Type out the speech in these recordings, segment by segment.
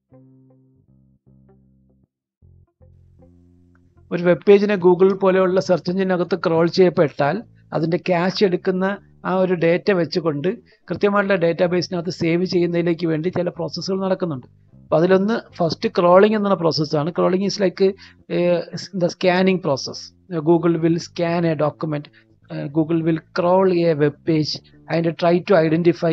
ഒരു വെബ് പേജിനെ ഗൂഗിൾ പോലെയുള്ള സെർച്ച് എഞ്ചിനകത്ത് ക്രോൾ ചെയ്യപ്പെട്ടാൽ അതിൻ്റെ ക്യാഷ് എടുക്കുന്ന ആ ഒരു ഡേറ്റ വെച്ചുകൊണ്ട് കൃത്യമായിട്ടുള്ള ഡേറ്റാബേസിനകത്ത് സേവ് ചെയ്യുന്നതിലേക്ക് വേണ്ടി ചില പ്രോസസ്സുകൾ നടക്കുന്നുണ്ട് അപ്പോൾ അതിലൊന്ന് ഫസ്റ്റ് ക്രോളിംഗ് എന്നുള്ള പ്രോസസ്സാണ് crawling is like the scanning process Google will scan a document Google will crawl a web page and try to identify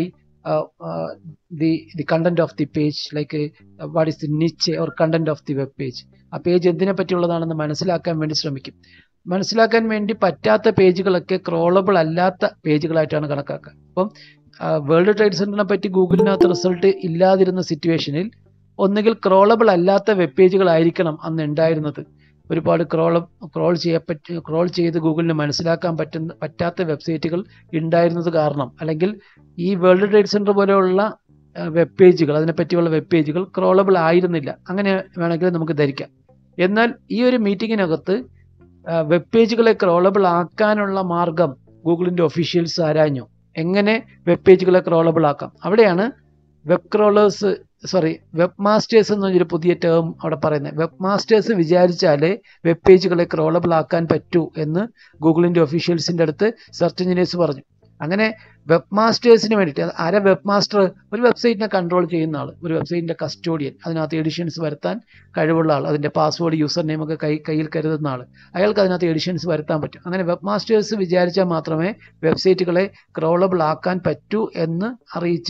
the the content of the page like what is the niche or content of the web page ആ page എന്തിനെ പറ്റിയുള്ളതാണെന്ന് മനസ്സിലാക്കാൻ വേണ്ടി ശ്രമിക്കും മനസ്സിലാക്കാൻ വേണ്ടി പറ്റാത്ത പേജുകളൊക്കെ ക്രോളബിൾ അല്ലാത്ത പേജുകളായിട്ടാണ് കണക്കാക്കുക അപ്പം വേൾഡ് ട്രേഡ് സെന്ററിനെ പറ്റി ഗൂഗിളിനകത്ത് റിസൾട്ട് ഇല്ലാതിരുന്ന സിറ്റുവേഷനിൽ ഒന്നുകിൽ ക്രോളബിൾ അല്ലാത്ത വെബ് പേജുകളായിരിക്കണം അന്ന് ഉണ്ടായിരുന്നത് ഒരുപാട് ക്രോൾ ക്രോൾ ചെയ്യപ്പറ്റ ക്രോൾ ചെയ്ത് ഗൂഗിളിന് മനസ്സിലാക്കാൻ പറ്റുന്ന പറ്റാത്ത വെബ്സൈറ്റുകൾ ഉണ്ടായിരുന്നത് കാരണം അല്ലെങ്കിൽ ഈ വേൾഡ് ട്രേഡ് സെന്റർ പോലെയുള്ള വെബ് പേജുകൾ അതിനെപ്പറ്റിയുള്ള വെബ് പേജുകൾ ക്രോളബിൾ ആയിരുന്നില്ല അങ്ങനെ വേണമെങ്കിൽ നമുക്ക് ധരിക്കാം എന്നാൽ ഈ ഒരു മീറ്റിങ്ങിനകത്ത് വെബ് പേജുകളെ ക്രോളബിൾ ആക്കാനുള്ള മാർഗം ഗൂഗിളിൻ്റെ ഒഫീഷ്യൽസ് ആരാഞ്ഞു എങ്ങനെ വെബ് പേജുകളെ ക്രോളബിൾ ആക്കാം അവിടെയാണ് web crawlers sorry webmasters എന്നൊരു പുതിയ ടേം അവിടെ പറയുന്നത് വെബ് മാസ്റ്റേഴ്സ് വിചാരിച്ചാലേ വെബ് പേജുകളെ ക്രോളബിൾ ആക്കാൻ പറ്റൂ എന്ന് ഗൂഗിളിൻ്റെ ഒഫീഷ്യൽസിൻ്റെ അടുത്ത് സെർച്ച് എഞ്ചിനീയേഴ്സ് പറഞ്ഞു അങ്ങനെ വെബ് മാസ്റ്റേഴ്സിന് വേണ്ടിയിട്ട് ആരെ വെബ് മാസ്റ്റർ ഒരു വെബ്സൈറ്റിനെ കൺട്രോൾ ചെയ്യുന്ന ആൾ ഒരു വെബ്സൈറ്റിൻ്റെ കസ്റ്റോഡിയൻ അതിനകത്ത് എഡിഷൻസ് വരുത്താൻ കഴിവുള്ള ആൾ അതിൻ്റെ പാസ്വേഡ് യൂസർ നെയിം ഒക്കെ കൈ കയ്യിൽ കരുതുന്ന ആൾ അയാൾക്ക് അതിനകത്ത് എഡിഷൻസ് വരുത്താൻ പറ്റും അങ്ങനെ വെബ് മാസ്റ്റേഴ്സ് വിചാരിച്ചാൽ മാത്രമേ വെബ്സൈറ്റുകളെ ക്രോളബിൾ ആക്കാൻ പറ്റൂ എന്ന് അറിയിച്ച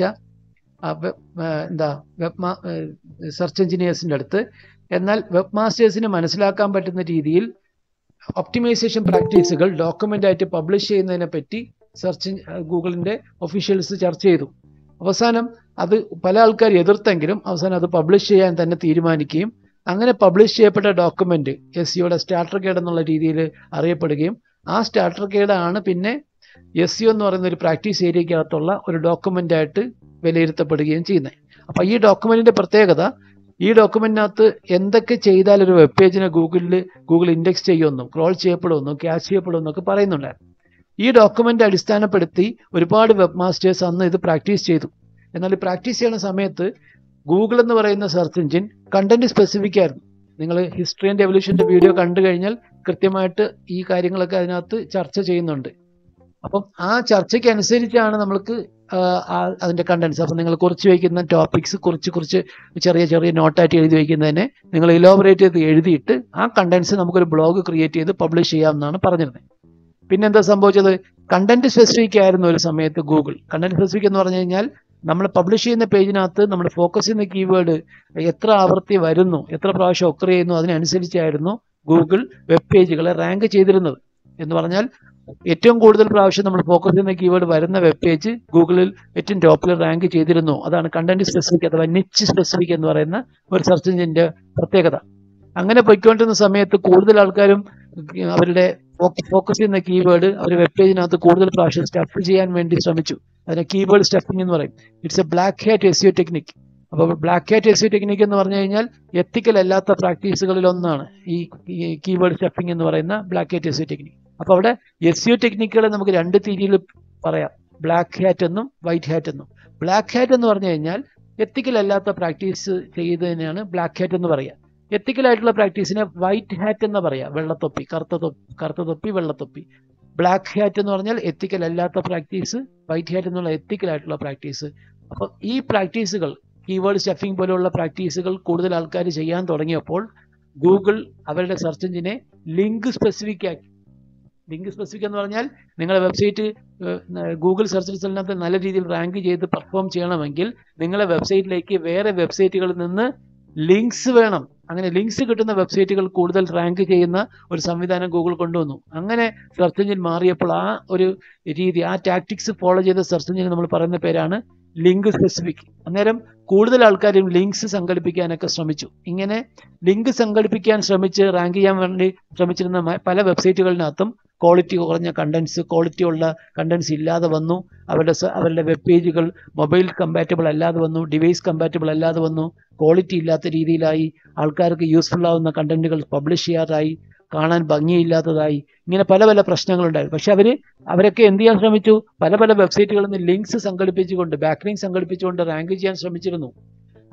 എന്താ വെബ് സെർച്ച് എഞ്ചിനീയേഴ്സിൻ്റെ അടുത്ത് എന്നാൽ വെബ് മാസ്റ്റേഴ്സിന് മനസ്സിലാക്കാൻ പറ്റുന്ന രീതിയിൽ ഒപ്റ്റിമൈസേഷൻ പ്രാക്ടീസുകൾ ഡോക്യുമെൻ്റ് ആയിട്ട് പബ്ലിഷ് ചെയ്യുന്നതിനെ പറ്റി സെർച്ച് ഗൂഗിളിൻ്റെ ഒഫീഷ്യൽസ് ചർച്ച ചെയ്തു അവസാനം അത് പല ആൾക്കാർ എതിർത്തെങ്കിലും അവസാനം അത് പബ്ലിഷ് ചെയ്യാൻ തന്നെ തീരുമാനിക്കുകയും അങ്ങനെ പബ്ലിഷ് ചെയ്യപ്പെട്ട ഡോക്യുമെൻ്റ് എസ് സിയുടെ സ്റ്റാർട്ടർ ഗൈഡ് എന്നുള്ള രീതിയിൽ അറിയപ്പെടുകയും ആ സ്റ്റാർട്ടർ ഗൈഡാണ് പിന്നെ എസ് സി എന്ന് പറയുന്ന ഒരു പ്രാക്ടീസ് ഏരിയക്കകത്തുള്ള ഒരു ഡോക്യുമെൻ്റ് ആയിട്ട് വിലയിരുത്തപ്പെടുകയും ചെയ്യുന്നത് അപ്പോൾ ഈ ഡോക്യുമെൻറ്റിൻ്റെ പ്രത്യേകത ഈ ഡോക്യുമെൻറ്റിനകത്ത് എന്തൊക്കെ ചെയ്താൽ ഒരു വെബ് പേജിനെ ഗൂഗിളിൽ ഗൂഗിൾ ഇൻഡെക്സ് ചെയ്യുമെന്നും ക്രോൾ ചെയ്യപ്പെടുമെന്നും ക്യാച്ച് ചെയ്യപ്പെടുമെന്നൊക്കെ പറയുന്നുണ്ടായിരുന്നു ഈ ഡോക്യുമെൻ്റ് അടിസ്ഥാനപ്പെടുത്തി ഒരുപാട് വെബ് മാസ്റ്റേഴ്സ് അന്ന് ഇത് പ്രാക്ടീസ് ചെയ്തു എന്നാൽ ഈ പ്രാക്ടീസ് ചെയ്യുന്ന സമയത്ത് ഗൂഗിൾ എന്ന് പറയുന്ന സെർച്ച് എഞ്ചിൻ കണ്ടന്റ് സ്പെസിഫിക് ആയിരുന്നു നിങ്ങൾ ഹിസ്റ്ററി ആൻഡ് എവല്യൂഷൻ്റെ വീഡിയോ കണ്ടു കഴിഞ്ഞാൽ കൃത്യമായിട്ട് ഈ കാര്യങ്ങളൊക്കെ അതിനകത്ത് ചർച്ച ചെയ്യുന്നുണ്ട് അപ്പം ആ ചർച്ചയ്ക്ക് അനുസരിച്ചാണ് നമ്മൾക്ക് അതിൻ്റെ കണ്ടൻസ് അപ്പം നിങ്ങൾ കുറിച്ച് വയ്ക്കുന്ന ടോപ്പിക്സ് കുറിച്ച് കുറിച്ച് ചെറിയ ചെറിയ നോട്ടായിട്ട് എഴുതി വയ്ക്കുന്നതിനെ നിങ്ങൾ ഇലോബറേറ്റ് ചെയ്ത് എഴുതിയിട്ട് ആ കണ്ടൻസ് നമുക്കൊരു ബ്ലോഗ് ക്രിയേറ്റ് ചെയ്ത് പബ്ലിഷ് ചെയ്യാമെന്നാണ് പറഞ്ഞിരുന്നത് പിന്നെന്താ സംഭവിച്ചത് കണ്ടന്റ് സ്പെസിഫിക് ആയിരുന്നു ഒരു സമയത്ത് ഗൂഗിൾ കണ്ടന്റ് സ്പെസിഫിക് എന്ന് പറഞ്ഞു കഴിഞ്ഞാൽ നമ്മൾ പബ്ലിഷ് ചെയ്യുന്ന പേജിനകത്ത് നമ്മൾ ഫോക്കസ് ചെയ്യുന്ന കീവേഡ് എത്ര ആവർത്തി വരുന്നു എത്ര പ്രാവശ്യം ഒക്കർ ചെയ്യുന്നു അതിനനുസരിച്ചായിരുന്നു ഗൂഗിൾ വെബ് പേജുകളെ റാങ്ക് ചെയ്തിരുന്നത് എന്ന് പറഞ്ഞാൽ ഏറ്റവും കൂടുതൽ പ്രാവശ്യം നമ്മൾ ഫോക്കസ് ചെയ്യുന്ന കീവേഡ് വരുന്ന വെബ് പേജ് ഗൂഗിളിൽ ഏറ്റവും ടോപ്പിൽ റാങ്ക് ചെയ്തിരുന്നു അതാണ് കണ്ടന്റ് സ്പെസിഫിക് അഥവാ നിച്ച് സ്പെസിഫിക് എന്ന് പറയുന്ന ഒരു സെർച്ച് എഞ്ചിന്റെ പ്രത്യേകത അങ്ങനെ പൊയ്ക്കൊണ്ടിരുന്ന സമയത്ത് കൂടുതൽ ആൾക്കാരും അവരുടെ ഫോക്കസ് ചെയ്യുന്ന കീവേഡ് അവർ വെബ് പേജിനകത്ത് കൂടുതൽ പ്രാവശ്യം സ്റ്റഫ് ചെയ്യാൻ വേണ്ടി ശ്രമിച്ചു അതിനെ കീവേഡ് സ്റ്റഫിംഗ് എന്ന് പറയും it's a black hat SEO technique അപ്പോൾ black hat SEO technique എന്ന് പറഞ്ഞു കഴിഞ്ഞാൽ എത്തിക്കൽ അല്ലാത്ത പ്രാക്ടീസുകളിൽ ഒന്നാണ് ഈ കീവേഡ് സ്റ്റഫിംഗ് എന്ന് പറയുന്ന black hat SEO technique അപ്പോൾ അവിടെ എസ് യു ടെക്നിക്കുകളെ നമുക്ക് രണ്ട് രീതിയിൽ പറയാം ബ്ലാക്ക് ഹാറ്റ് എന്നും വൈറ്റ് ഹാറ്റ് എന്നും ബ്ലാക്ക് ഹാറ്റ് എന്ന് പറഞ്ഞു കഴിഞ്ഞാൽ എത്തിക്കൽ അല്ലാത്ത പ്രാക്ടീസ് ചെയ്തതിനാണ് ബ്ലാക്ക് ഹാറ്റ് എന്ന് പറയുക എത്തിക്കലായിട്ടുള്ള പ്രാക്ടീസിനെ വൈറ്റ് ഹാറ്റ് എന്ന് പറയാം വെള്ളത്തൊപ്പി കറുത്ത തൊപ്പി കറുത്ത തൊപ്പി വെള്ളത്തൊപ്പി ബ്ലാക്ക് ഹാറ്റ് എന്ന് പറഞ്ഞാൽ എത്തിക്കൽ അല്ലാത്ത പ്രാക്ടീസ് വൈറ്റ് ഹാറ്റ് എന്നുള്ള എത്തിക്കലായിട്ടുള്ള പ്രാക്ടീസ് അപ്പോൾ ഈ പ്രാക്ടീസുകൾ കീവേഡ് സ്റ്റഫിംഗ് പോലെയുള്ള പ്രാക്ടീസുകൾ കൂടുതൽ ആൾക്കാർ ചെയ്യാൻ തുടങ്ങിയപ്പോൾ ഗൂഗിൾ അവരുടെ സെർച്ച് എഞ്ചിനെ ലിങ്ക് സ്പെസിഫിക് ആക്കി ലിങ്ക് സ്പെസിഫിക് എന്ന് പറഞ്ഞാൽ നിങ്ങളുടെ വെബ്സൈറ്റ് ഗൂഗിൾ സെർച്ച് റിസൾട്ടിനകത്ത് നല്ല രീതിയിൽ റാങ്ക് ചെയ്ത് പെർഫോം ചെയ്യണമെങ്കിൽ നിങ്ങളുടെ വെബ്സൈറ്റിലേക്ക് വേറെ വെബ്സൈറ്റുകളിൽ നിന്ന് ലിങ്ക്സ് വേണം അങ്ങനെ ലിങ്ക്സ് കിട്ടുന്ന വെബ്സൈറ്റുകൾ കൂടുതൽ റാങ്ക് ചെയ്യുന്ന ഒരു സംവിധാനം ഗൂഗിൾ കൊണ്ടുവന്നു അങ്ങനെ സെർച്ച് എഞ്ചിൻ മാറിയപ്പോൾ ആ ഒരു രീതി ആ ടാക്ടിക്സ് ഫോളോ ചെയ്ത സെർച്ച് എഞ്ചിൻ നമ്മൾ പറയുന്ന പേരാണ് ലിങ്ക് സ്പെസിഫിക് അന്നേരം കൂടുതൽ ആൾക്കാരും ലിങ്ക്സ് സംഘടിപ്പിക്കാനൊക്കെ ശ്രമിച്ചു ഇങ്ങനെ ലിങ്ക് സംഘടിപ്പിക്കാൻ ശ്രമിച്ച് റാങ്ക് ചെയ്യാൻ വേണ്ടി ശ്രമിച്ചിരുന്ന പല വെബ്സൈറ്റുകളിനകത്തും ക്വാളിറ്റി കുറഞ്ഞ കണ്ടൻസ് ക്വാളിറ്റി ഉള്ള കണ്ടൻസ് ഇല്ലാതെ വന്നു അവരുടെ അവരുടെ വെബ് പേജുകൾ മൊബൈൽ കമ്പാറ്റബിൾ അല്ലാതെ വന്നു ഡിവൈസ് കമ്പാറ്റബിൾ അല്ലാതെ വന്നു ക്വാളിറ്റി ഇല്ലാത്ത രീതിയിലായി ആൾക്കാർക്ക് യൂസ്ഫുൾ ആവുന്ന കണ്ടന്റുകൾ പബ്ലിഷ് ചെയ്യാറായി കാണാൻ ഭംഗിയില്ലാത്തതായി ഇങ്ങനെ പല പല പ്രശ്നങ്ങളുണ്ടായിരുന്നു പക്ഷെ അവർ അവരൊക്കെ എന്ത് ചെയ്യാൻ ശ്രമിച്ചു പല പല വെബ്സൈറ്റുകളിൽ നിന്ന് ലിങ്ക്സ് സംഘടിപ്പിച്ചുകൊണ്ട് ബാക്ക് ലിങ്ക് സംഘടിപ്പിച്ചുകൊണ്ട് റാങ്ക് ചെയ്യാൻ ശ്രമിച്ചിരുന്നു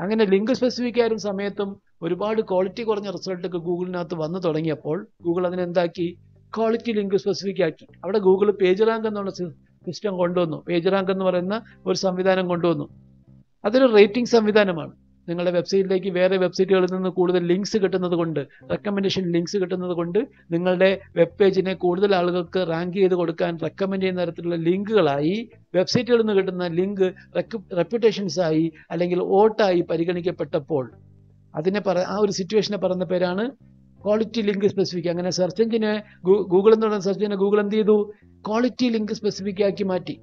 അങ്ങനെ ലിങ്ക് സ്പെസിഫിക് ആയിരുന്ന സമയത്തും ഒരുപാട് ക്വാളിറ്റി കുറഞ്ഞ റിസൾട്ടൊക്കെ ഗൂഗിളിനകത്ത് വന്നു തുടങ്ങിയപ്പോൾ ഗൂഗിൾ അതിനെന്താക്കി ക്വാളിറ്റി ലിങ്ക് സ്പെസിഫിക് ആക്കി അവിടെ ഗൂഗിൾ പേജ് റാങ്ക് എന്നുള്ള സിസ്റ്റം കൊണ്ടുവന്നു പേജ് റാങ്ക് എന്ന് പറയുന്ന ഒരു സംവിധാനം കൊണ്ടുവന്നു അതൊരു റേറ്റിംഗ് സംവിധാനമാണ് നിങ്ങളുടെ വെബ്സൈറ്റിലേക്ക് വേറെ വെബ്സൈറ്റുകളിൽ നിന്ന് കൂടുതൽ ലിങ്ക്സ് കിട്ടുന്നത് കൊണ്ട് റെക്കമെൻഡേഷൻ ലിങ്ക്സ് കിട്ടുന്നത് കൊണ്ട് നിങ്ങളുടെ വെബ് പേജിനെ കൂടുതൽ ആളുകൾക്ക് റാങ്ക് ചെയ്ത് കൊടുക്കാൻ റെക്കമെൻഡ് ചെയ്യുന്ന തരത്തിലുള്ള ലിങ്കുകളായി വെബ്സൈറ്റുകളിൽ നിന്ന് കിട്ടുന്ന ലിങ്ക് റെപ്യൂട്ടേഷൻസ് ആയി അല്ലെങ്കിൽ വോട്ടായി പരിഗണിക്കപ്പെട്ടപ്പോൾ അതിനെ പറ ആ ഒരു സിറ്റുവേഷനെ പറയുന്ന പേരാണ് ക്വാളിറ്റി ലിങ്ക് സ്പെസിഫിക് അങ്ങനെ സെർച്ച് എഞ്ചിനെ ഗൂഗിൾ എന്ന് പറയുന്ന സെർച്ച് എഞ്ചിനെ ഗൂഗിൾ എന്ത് ചെയ്തു ക്വാളിറ്റി ലിങ്ക് സ്പെസിഫിക് ആക്കി മാറ്റി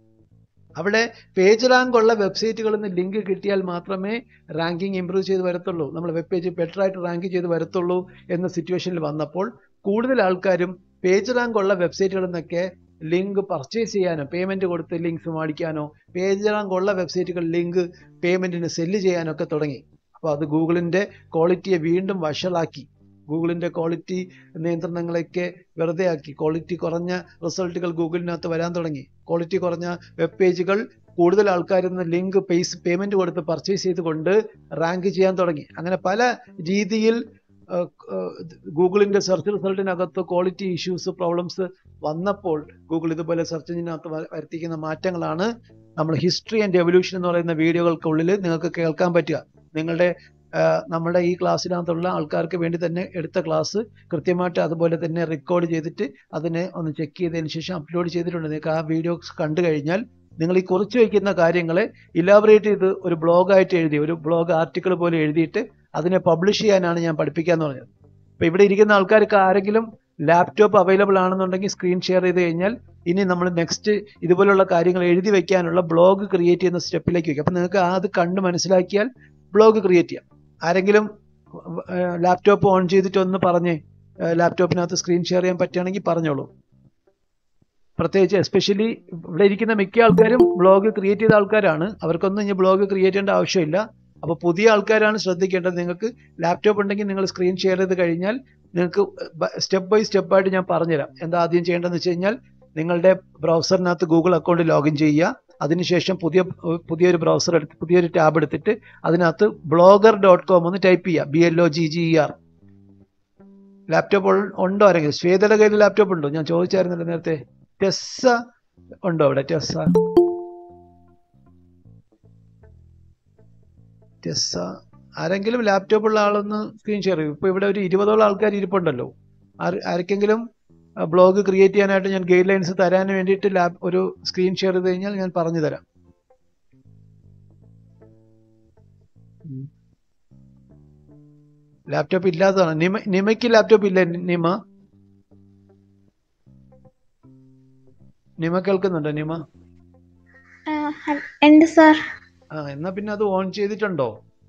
അവിടെ പേജ് റാങ്ക് ഉള്ള വെബ്സൈറ്റുകളിൽ നിന്ന് ലിങ്ക് കിട്ടിയാൽ മാത്രമേ റാങ്കിങ് ഇമ്പ്രൂവ് ചെയ്ത് വരത്തുള്ളൂ നമ്മൾ വെബ് പേജ് ബെറ്റർ ആയിട്ട് റാങ്ക് ചെയ്ത് വരത്തുള്ളൂ എന്ന സിറ്റുവേഷനിൽ വന്നപ്പോൾ കൂടുതൽ ആൾക്കാരും പേജ് റാങ്ക് ഉള്ള വെബ്സൈറ്റുകളിൽ നിന്നൊക്കെ ലിങ്ക് പർച്ചേസ് ചെയ്യാനോ പേയ്മെന്റ് കൊടുത്ത് ലിങ്ക്സ് മേടിക്കാനോ പേജ് റാങ്ക് ഉള്ള വെബ്സൈറ്റുകൾ ലിങ്ക് പേയ്മെന്റിന് സെല്ല് ചെയ്യാനോ ഒക്കെ തുടങ്ങി അപ്പോൾ അത് ഗൂഗിളിന്റെ ക്വാളിറ്റിയെ വീണ്ടും വഷളാക്കി ഗൂഗിളിന്റെ ക്വാളിറ്റി നിയന്ത്രണങ്ങളൊക്കെ വെറുതെ ആക്കി ക്വാളിറ്റി കുറഞ്ഞ റിസൾട്ടുകൾ ഗൂഗിളിനകത്ത് വരാൻ തുടങ്ങി ക്വാളിറ്റി കുറഞ്ഞ വെബ് പേജുകൾ കൂടുതൽ ആൾക്കാരിൽ നിന്ന് ലിങ്ക് പേസ് പേയ്മെന്റ് കൊടുത്ത് പർച്ചേസ് ചെയ്തുകൊണ്ട് റാങ്ക് ചെയ്യാൻ തുടങ്ങി അങ്ങനെ പല രീതിയിൽ ഗൂഗിളിന്റെ സെർച്ച് റിസൾട്ടിനകത്ത് ക്വാളിറ്റി ഇഷ്യൂസ് പ്രോബ്ലംസ് വന്നപ്പോൾ ഗൂഗിൾ ഇതുപോലെ സെർച്ച് എഞ്ചിനകത്ത് വരുത്തിക്കുന്ന മാറ്റങ്ങളാണ് നമ്മൾ ഹിസ്റ്ററി ആൻഡ് എവല്യൂഷൻ എന്ന് പറയുന്ന വീഡിയോകൾക്കുള്ളിൽ നിങ്ങൾക്ക് കേൾക്കാൻ പറ്റുക നിങ്ങളുടെ നമ്മുടെ ഈ ക്ലാസ്സിനകത്തുള്ള ആൾക്കാർക്ക് വേണ്ടി തന്നെ എടുത്ത ക്ലാസ് കൃത്യമായിട്ട് അതുപോലെ തന്നെ റെക്കോർഡ് ചെയ്തിട്ട് അതിനെ ഒന്ന് ചെക്ക് ചെയ്തതിന് ശേഷം അപ്ലോഡ് ചെയ്തിട്ടുണ്ട് നിങ്ങൾക്ക് ആ വീഡിയോസ് കണ്ടു കഴിഞ്ഞാൽ നിങ്ങൾ ഈ കുറിച്ച് വയ്ക്കുന്ന കാര്യങ്ങളെ ഇലാബറേറ്റ് ചെയ്ത് ഒരു ബ്ലോഗായിട്ട് എഴുതി ഒരു ബ്ലോഗ് ആർട്ടിക്കിൾ പോലെ എഴുതിയിട്ട് അതിനെ പബ്ലിഷ് ചെയ്യാനാണ് ഞാൻ പഠിപ്പിക്കാന്ന് പറഞ്ഞത് അപ്പോൾ ഇവിടെ ഇരിക്കുന്ന ആൾക്കാർക്ക് ആരെങ്കിലും ലാപ്ടോപ്പ് അവൈലബിൾ ആണെന്നുണ്ടെങ്കിൽ സ്ക്രീൻ ഷെയർ ചെയ്ത് കഴിഞ്ഞാൽ ഇനി നമ്മൾ നെക്സ്റ്റ് ഇതുപോലുള്ള കാര്യങ്ങൾ എഴുതി വെക്കാനുള്ള ബ്ലോഗ് ക്രിയേറ്റ് ചെയ്യുന്ന സ്റ്റെപ്പിലേക്ക് വയ്ക്കും അപ്പോൾ നിങ്ങൾക്ക് അത് കണ്ട് മനസ്സിലാക്കിയാൽ ബ്ലോഗ് ക്രിയേറ്റ് ചെയ്യാം ആരെങ്കിലും ലാപ്ടോപ്പ് ഓൺ ചെയ്തിട്ട് ഒന്ന് പറഞ്ഞേ ലാപ്ടോപ്പിനകത്ത് സ്ക്രീൻ ഷെയർ ചെയ്യാൻ പറ്റുകയാണെങ്കിൽ പറഞ്ഞോളൂ പ്രത്യേകിച്ച് എസ്പെഷ്യലി ഇവിടെ ഇരിക്കുന്ന മിക്ക ആൾക്കാരും ബ്ലോഗ് ക്രിയേറ്റ് ചെയ്ത ആൾക്കാരാണ് അവർക്കൊന്നും ഇനി ബ്ലോഗ് ക്രിയേറ്റ് ചെയ്യേണ്ട ആവശ്യമില്ല അപ്പോൾ പുതിയ ആൾക്കാരാണ് ശ്രദ്ധിക്കേണ്ടത് നിങ്ങൾക്ക് ലാപ്ടോപ്പ് ഉണ്ടെങ്കിൽ നിങ്ങൾ സ്ക്രീൻ ഷെയർ ചെയ്ത് കഴിഞ്ഞാൽ നിങ്ങൾക്ക് സ്റ്റെപ്പ് ബൈ സ്റ്റെപ്പായിട്ട് ഞാൻ പറഞ്ഞുതരാം എന്താ ആദ്യം ചെയ്യേണ്ടതെന്ന് വെച്ച് കഴിഞ്ഞാൽ നിങ്ങളുടെ ബ്രൗസറിനകത്ത് ഗൂഗിൾ അക്കൗണ്ട് ലോഗിൻ ചെയ്യുക അതിനുശേഷം പുതിയ പുതിയൊരു ബ്രൗസർ എടുത്ത് പുതിയൊരു ടാബ് എടുത്തിട്ട് അതിനകത്ത് ബ്ലോഗർ ഡോട്ട് കോം ഒന്ന് ടൈപ്പ് ചെയ്യുക B L O G G E R ലാപ്ടോപ്പ് ഉണ്ടോ ആരെങ്കിലും ശ്വേതയുടെ കയ്യിൽ ലാപ്ടോപ്പ് ഉണ്ടോ ഞാൻ ചോദിച്ചായിരുന്നല്ലോ നേരത്തെ ടെസ്സ ഉണ്ടോ അവിടെ ടെസ്സ ടെസ്സ ആരെങ്കിലും ലാപ്ടോപ്പ് ഉള്ള ആളൊന്ന് സ്ക്രീൻ ഷെയർ ചെയ്യും ഇപ്പൊ ഇവിടെ ഒരു ഇരുപതോളം ആൾക്കാർ ഇരിപ്പുണ്ടല്ലോ ആർക്കെങ്കിലും ബ്ലോഗ് ക്രിയേറ്റ് ചെയ്യാനായിട്ട് ഞാൻ ഗൈഡ് ലൈൻസ് തരാൻ വേണ്ടിയിട്ട് ലാപ് ഒരു സ്ക്രീൻ ഷെയർ ചെയ്ത് കഴിഞ്ഞാൽ ഞാൻ പറഞ്ഞു തരാം ലാപ്ടോപ്പ് ഇല്ലാത്തതാണ് നിമ നിമയ്ക്ക് ലാപ്ടോപ്പ് ഇല്ല നിമ നിമ കേൾക്കുന്നുണ്ടോ നിമ ഉണ്ട് സാർ ആ എന്നാ പിന്നെ അത് ഓൺ ചെയ്തിട്ടുണ്ടോ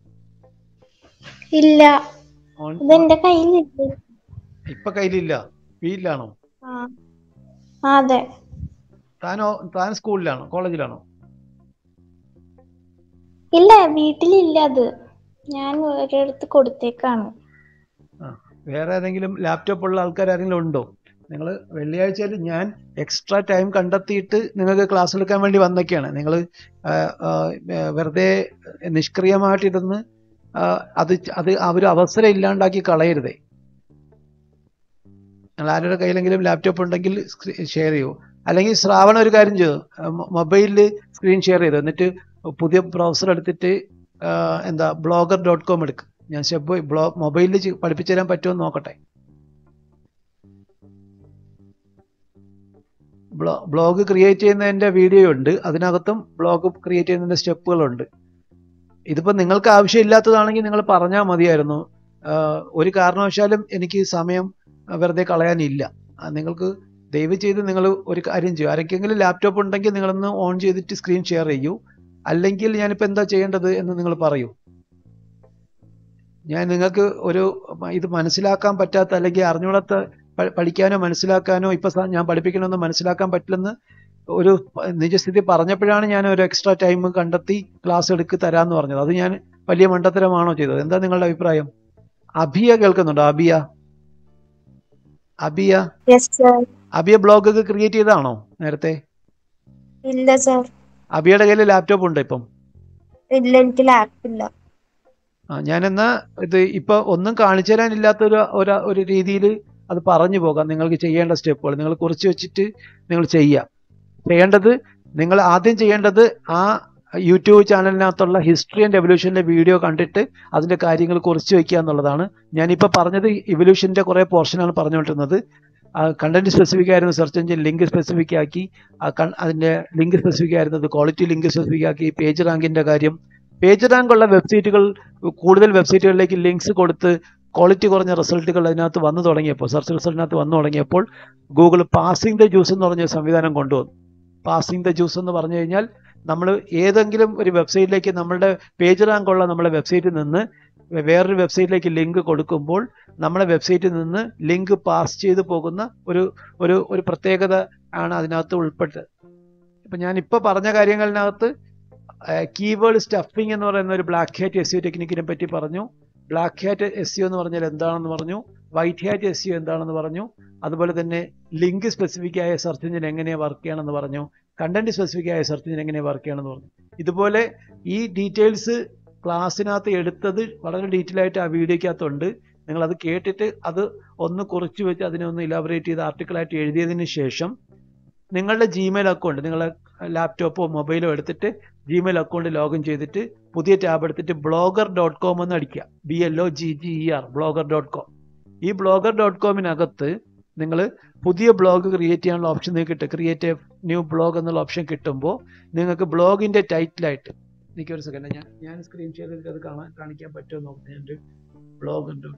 ഇല്ല ഓൺ ഇതെന്റെ കയ്യിലില്ല ഇപ്പൊ കയ്യിലില്ല വീട്ടിലാണോ ആ ആ, അതെ താനോ താൻ സ്കൂളിലാണോ കോളേജിലാണോ ഇല്ല വീട്ടിലില്ല അത് ഞാൻ ഒരിടത്ത് കൊടുത്തേക്കാണ് ആ വേറെ ഏതെങ്കിലും ലാപ്ടോപ്പ് ഉള്ള ആൾക്കാർ ആരെങ്കിലും ഉണ്ടോ നിങ്ങൾ വെള്ളിയാഴ്ചയിൽ ഞാൻ എക്സ്ട്രാ ടൈം കണ്ടെത്തിയിട്ട് നിങ്ങൾക്ക് ക്ലാസ് എടുക്കാൻ വേണ്ടി വന്നൊക്കെയാണ് നിങ്ങൾ വെറുതെ നിഷ്ക്രിയമായിട്ട് ഇരുന്ന് ആ, അത് ച- അത് ആ ഒരു അവസരം ഇല്ലാണ്ടാക്കി കളയരുതേ നിങ്ങൾ ആരുടെ കയ്യിലെങ്കിലും ലാപ്ടോപ്പ് ഉണ്ടെങ്കിൽ ഷെയർ ചെയ്യൂ അല്ലെങ്കിൽ ശ്രാവണ ഒരു കാര്യം ചെയ്തു മൊബൈലിൽ സ്ക്രീൻ ഷെയർ ചെയ്തു എന്നിട്ട് പുതിയ ബ്രൗസർ എടുത്തിട്ട് ആ, എന്താ ബ്ലോഗർ ഡോട്ട് കോം എടുക്കും ഞാൻ സ്റ്റെപ്പ് ബ്ലോ മൊബൈലിൽ പഠിപ്പിച്ചു തരാൻ പറ്റുമോ എന്ന് നോക്കട്ടെ ബ്ലോ ബ്ലോഗ് ക്രിയേറ്റ് ചെയ്യുന്നതിന്റെ വീഡിയോ ഉണ്ട് അതിനകത്തും ബ്ലോഗ് ക്രിയേറ്റ് ചെയ്യുന്നതിന്റെ സ്റ്റെപ്പുകളുണ്ട് ഇതിപ്പോ നിങ്ങൾക്ക് ആവശ്യമില്ലാത്തതാണെങ്കിൽ നിങ്ങൾ പറഞ്ഞാൽ മതിയായിരുന്നു ആഹ് ഒരു കാരണവശാലും എനിക്ക് സമയം വെറുതെ കളയാനില്ല ആ, നിങ്ങൾക്ക് ദയവ് ചെയ്ത് നിങ്ങൾ ഒരു കാര്യം ചെയ്യൂ ആർക്കെങ്കിലും ലാപ്ടോപ്പ് ഉണ്ടെങ്കിൽ നിങ്ങളൊന്ന് ഓൺ ചെയ്തിട്ട് സ്ക്രീൻ ഷെയർ ചെയ്യൂ അല്ലെങ്കിൽ ഞാനിപ്പോൾ എന്താ ചെയ്യേണ്ടത് എന്ന് നിങ്ങൾ പറയൂ ഞാൻ നിങ്ങൾക്ക് ഒരു ഇത് മനസ്സിലാക്കാൻ പറ്റാത്ത അല്ലെങ്കിൽ അറിഞ്ഞൂടാത്ത പ- പഠിക്കാനോ മനസ്സിലാക്കാനോ ഇപ്പൊ സ- ഞാൻ പഠിപ്പിക്കണമെന്ന് മനസ്സിലാക്കാൻ പറ്റില്ലെന്ന് ഒരു പ- നിജസ്ഥിതി പറഞ്ഞപ്പോഴാണ് ഞാൻ ഒരു എക്സ്ട്രാ ടൈം കണ്ടെത്തി ക്ലാസ് എടുക്ക് തരാന്ന് പറഞ്ഞത് അത് ഞാൻ വലിയ മണ്ടത്തരമാണോ ചെയ്തത് എന്താ നിങ്ങളുടെ അഭിപ്രായം അബിയ കേൾക്കുന്നുണ്ടോ Abiya Abiya yes sir Abiya blog ഒക്കെ ക്രിയേറ്റ് ചെയ്താണോ നേരത്തെ ഇല്ല സാർ അബിയുടെ കയ്യിൽ ലാപ്ടോപ്പ് ഉണ്ട് ഇപ്പം ഇല്ല എനിക്ക് ലാപ്പ് ഇല്ല ആ ഞാനെന്നാ ഇത് ഇപ്പൊ ഒന്നും കാണിച്ചു തരാനില്ലാത്ത ഒരു ഒരു ഒരു രീതിയിൽ അത് പറഞ്ഞു പോകാം നിങ്ങൾക്ക് ചെയ്യേണ്ട സ്റ്റെപ്പുകൾ നിങ്ങൾ കുറിച്ച് വെച്ചിട്ട് നിങ്ങൾ ചെയ്യാം ചെയ്യേണ്ടത് നിങ്ങൾ ആദ്യം ചെയ്യേണ്ടത് ആ യൂട്യൂബ് ചാനലിനകത്തുള്ള ഹിസ്റ്ററി ആൻഡ് എവല്യൂഷൻ്റെ വീഡിയോ കണ്ടിട്ട് അതിൻ്റെ കാര്യങ്ങൾ കുറിച്ച് വയ്ക്കുക എന്നുള്ളതാണ് ഞാനിപ്പോൾ പറഞ്ഞത് ഇവല്യൂഷൻ്റെ കുറേ പോർഷനാണ് പറഞ്ഞുകൊണ്ടിരുന്നത് കണ്ടന്റ് സ്പെസിഫിക് ആയിരുന്നു സെർച്ച് എഞ്ചിൻ ലിങ്ക് സ്പെസിഫിക് ആക്കി ആ കൺ- അതിൻ്റെ ലിങ്ക് സ്പെസിഫിക് ആയിരുന്നത് ക്വാളിറ്റി ലിങ്ക് സ്പെസിഫിക് ആക്കി പേജ് റാങ്കിൻ്റെ കാര്യം പേജ് റാങ്ക് ഉള്ള വെബ്സൈറ്റുകൾ കൂടുതൽ വെബ്സൈറ്റുകളിലേക്ക് ലിങ്ക്സ് കൊടുത്ത് ക്വാളിറ്റി കുറഞ്ഞ റിസൾട്ടുകൾ അതിനകത്ത് വന്നു തുടങ്ങിയപ്പോൾ സെർച്ച് റിസൾട്ടിനകത്ത് വന്നു തുടങ്ങിയപ്പോൾ ഗൂഗിൾ പാസിംഗ് ദ ജ്യൂസ് എന്ന് പറഞ്ഞ ഒരു സംവിധാനം കൊണ്ടുവന്നു പാസിംഗ് ദ ജ്യൂസ് എന്ന് പറഞ്ഞു കഴിഞ്ഞാൽ നമ്മൾ ഏതെങ്കിലും ഒരു വെബ്സൈറ്റിലേക്ക് നമ്മളുടെ പേജ് റാങ്ക് ഉള്ള നമ്മുടെ വെബ്സൈറ്റിൽ നിന്ന് വേറൊരു വെബ്സൈറ്റിലേക്ക് ലിങ്ക് കൊടുക്കുമ്പോൾ നമ്മുടെ വെബ്സൈറ്റിൽ നിന്ന് ലിങ്ക് പാസ് ചെയ്തു പോകുന്ന ഒരു ഒരു ഒരു പ്രത്യേകത ആണ് അതിനകത്ത് ഉൾപ്പെട്ടത് ഇപ്പം ഞാൻ ഇപ്പോൾ പറഞ്ഞ കാര്യങ്ങളിനകത്ത് കീവേഡ് സ്റ്റഫിംഗ് എന്ന് പറയുന്ന ഒരു ബ്ലാക്ക് ഹാറ്റ് എസ് യു ടെക്നിക്കിനെ പറ്റി പറഞ്ഞു ബ്ലാക്ക് ഹാറ്റ് എസ് യു എന്ന് പറഞ്ഞാൽ എന്താണെന്ന് പറഞ്ഞു വൈറ്റ് ഹാറ്റ് എസ് യു എന്താണെന്ന് പറഞ്ഞു അതുപോലെ തന്നെ ലിങ്ക് സ്പെസിഫിക് ആയ സെർച്ച് എഞ്ചിൻ എങ്ങനെയാണ് വർക്ക് ചെയ്യണമെന്ന് പറഞ്ഞു കണ്ടന്റ് സ്പെസിഫിക് ആയ സെർച്ച് എഞ്ചിൻ എങ്ങനെ വർക്ക് ചെയ്യണമെന്ന് പറഞ്ഞു ഇതുപോലെ ഈ ഡീറ്റെയിൽസ് ക്ലാസ്സിനകത്ത് എടുത്തത് വളരെ ഡീറ്റെയിൽ ആയിട്ട് ആ വീഡിയോക്കകത്തുണ്ട് നിങ്ങൾ അത് കേട്ടിട്ട് അത് ഒന്ന് കുറിച്ച് വെച്ച് അതിനെ ഒന്ന് ഇലാബറേറ്റ് ചെയ്ത് ആർട്ടിക്കിളായിട്ട് എഴുതിയതിന് ശേഷം നിങ്ങളുടെ ജിമെയിൽ അക്കൗണ്ട് നിങ്ങളെ ലാപ്ടോപ്പോ മൊബൈലോ എടുത്തിട്ട് ജിമെയിൽ അക്കൗണ്ട് ലോഗിൻ ചെയ്തിട്ട് പുതിയ ടാബ് എടുത്തിട്ട് ബ്ലോഗർ ഡോട്ട് കോം എന്ന് അടിക്കുക B L O G G E R blogger dot com ഈ ബ്ലോഗർ ഡോട്ട് കോമിനകത്ത് നിങ്ങൾ പുതിയ ബ്ലോഗ് ക്രിയേറ്റ് ചെയ്യാനുള്ള ഓപ്ഷൻ നിങ്ങൾക്ക് കിട്ടും ക്രിയേറ്റ് എ ന്യൂ ബ്ലോഗ് എന്നുള്ള ഓപ്ഷൻ കിട്ടുമ്പോൾ നിങ്ങൾക്ക് ബ്ലോഗിൻ്റെ ടൈറ്റിലായിട്ട് എനിക്ക് ഒരു സെക്കൻഡ് ഞാൻ ഞാൻ സ്ക്രീൻ ഷെയർ ചെയ്തിട്ട് അത് കാണാൻ കാണിക്കാൻ പറ്റുമോ നോക്കുന്നത് എൻ്റെ ബ്ലോഗ് ഡോട്ട്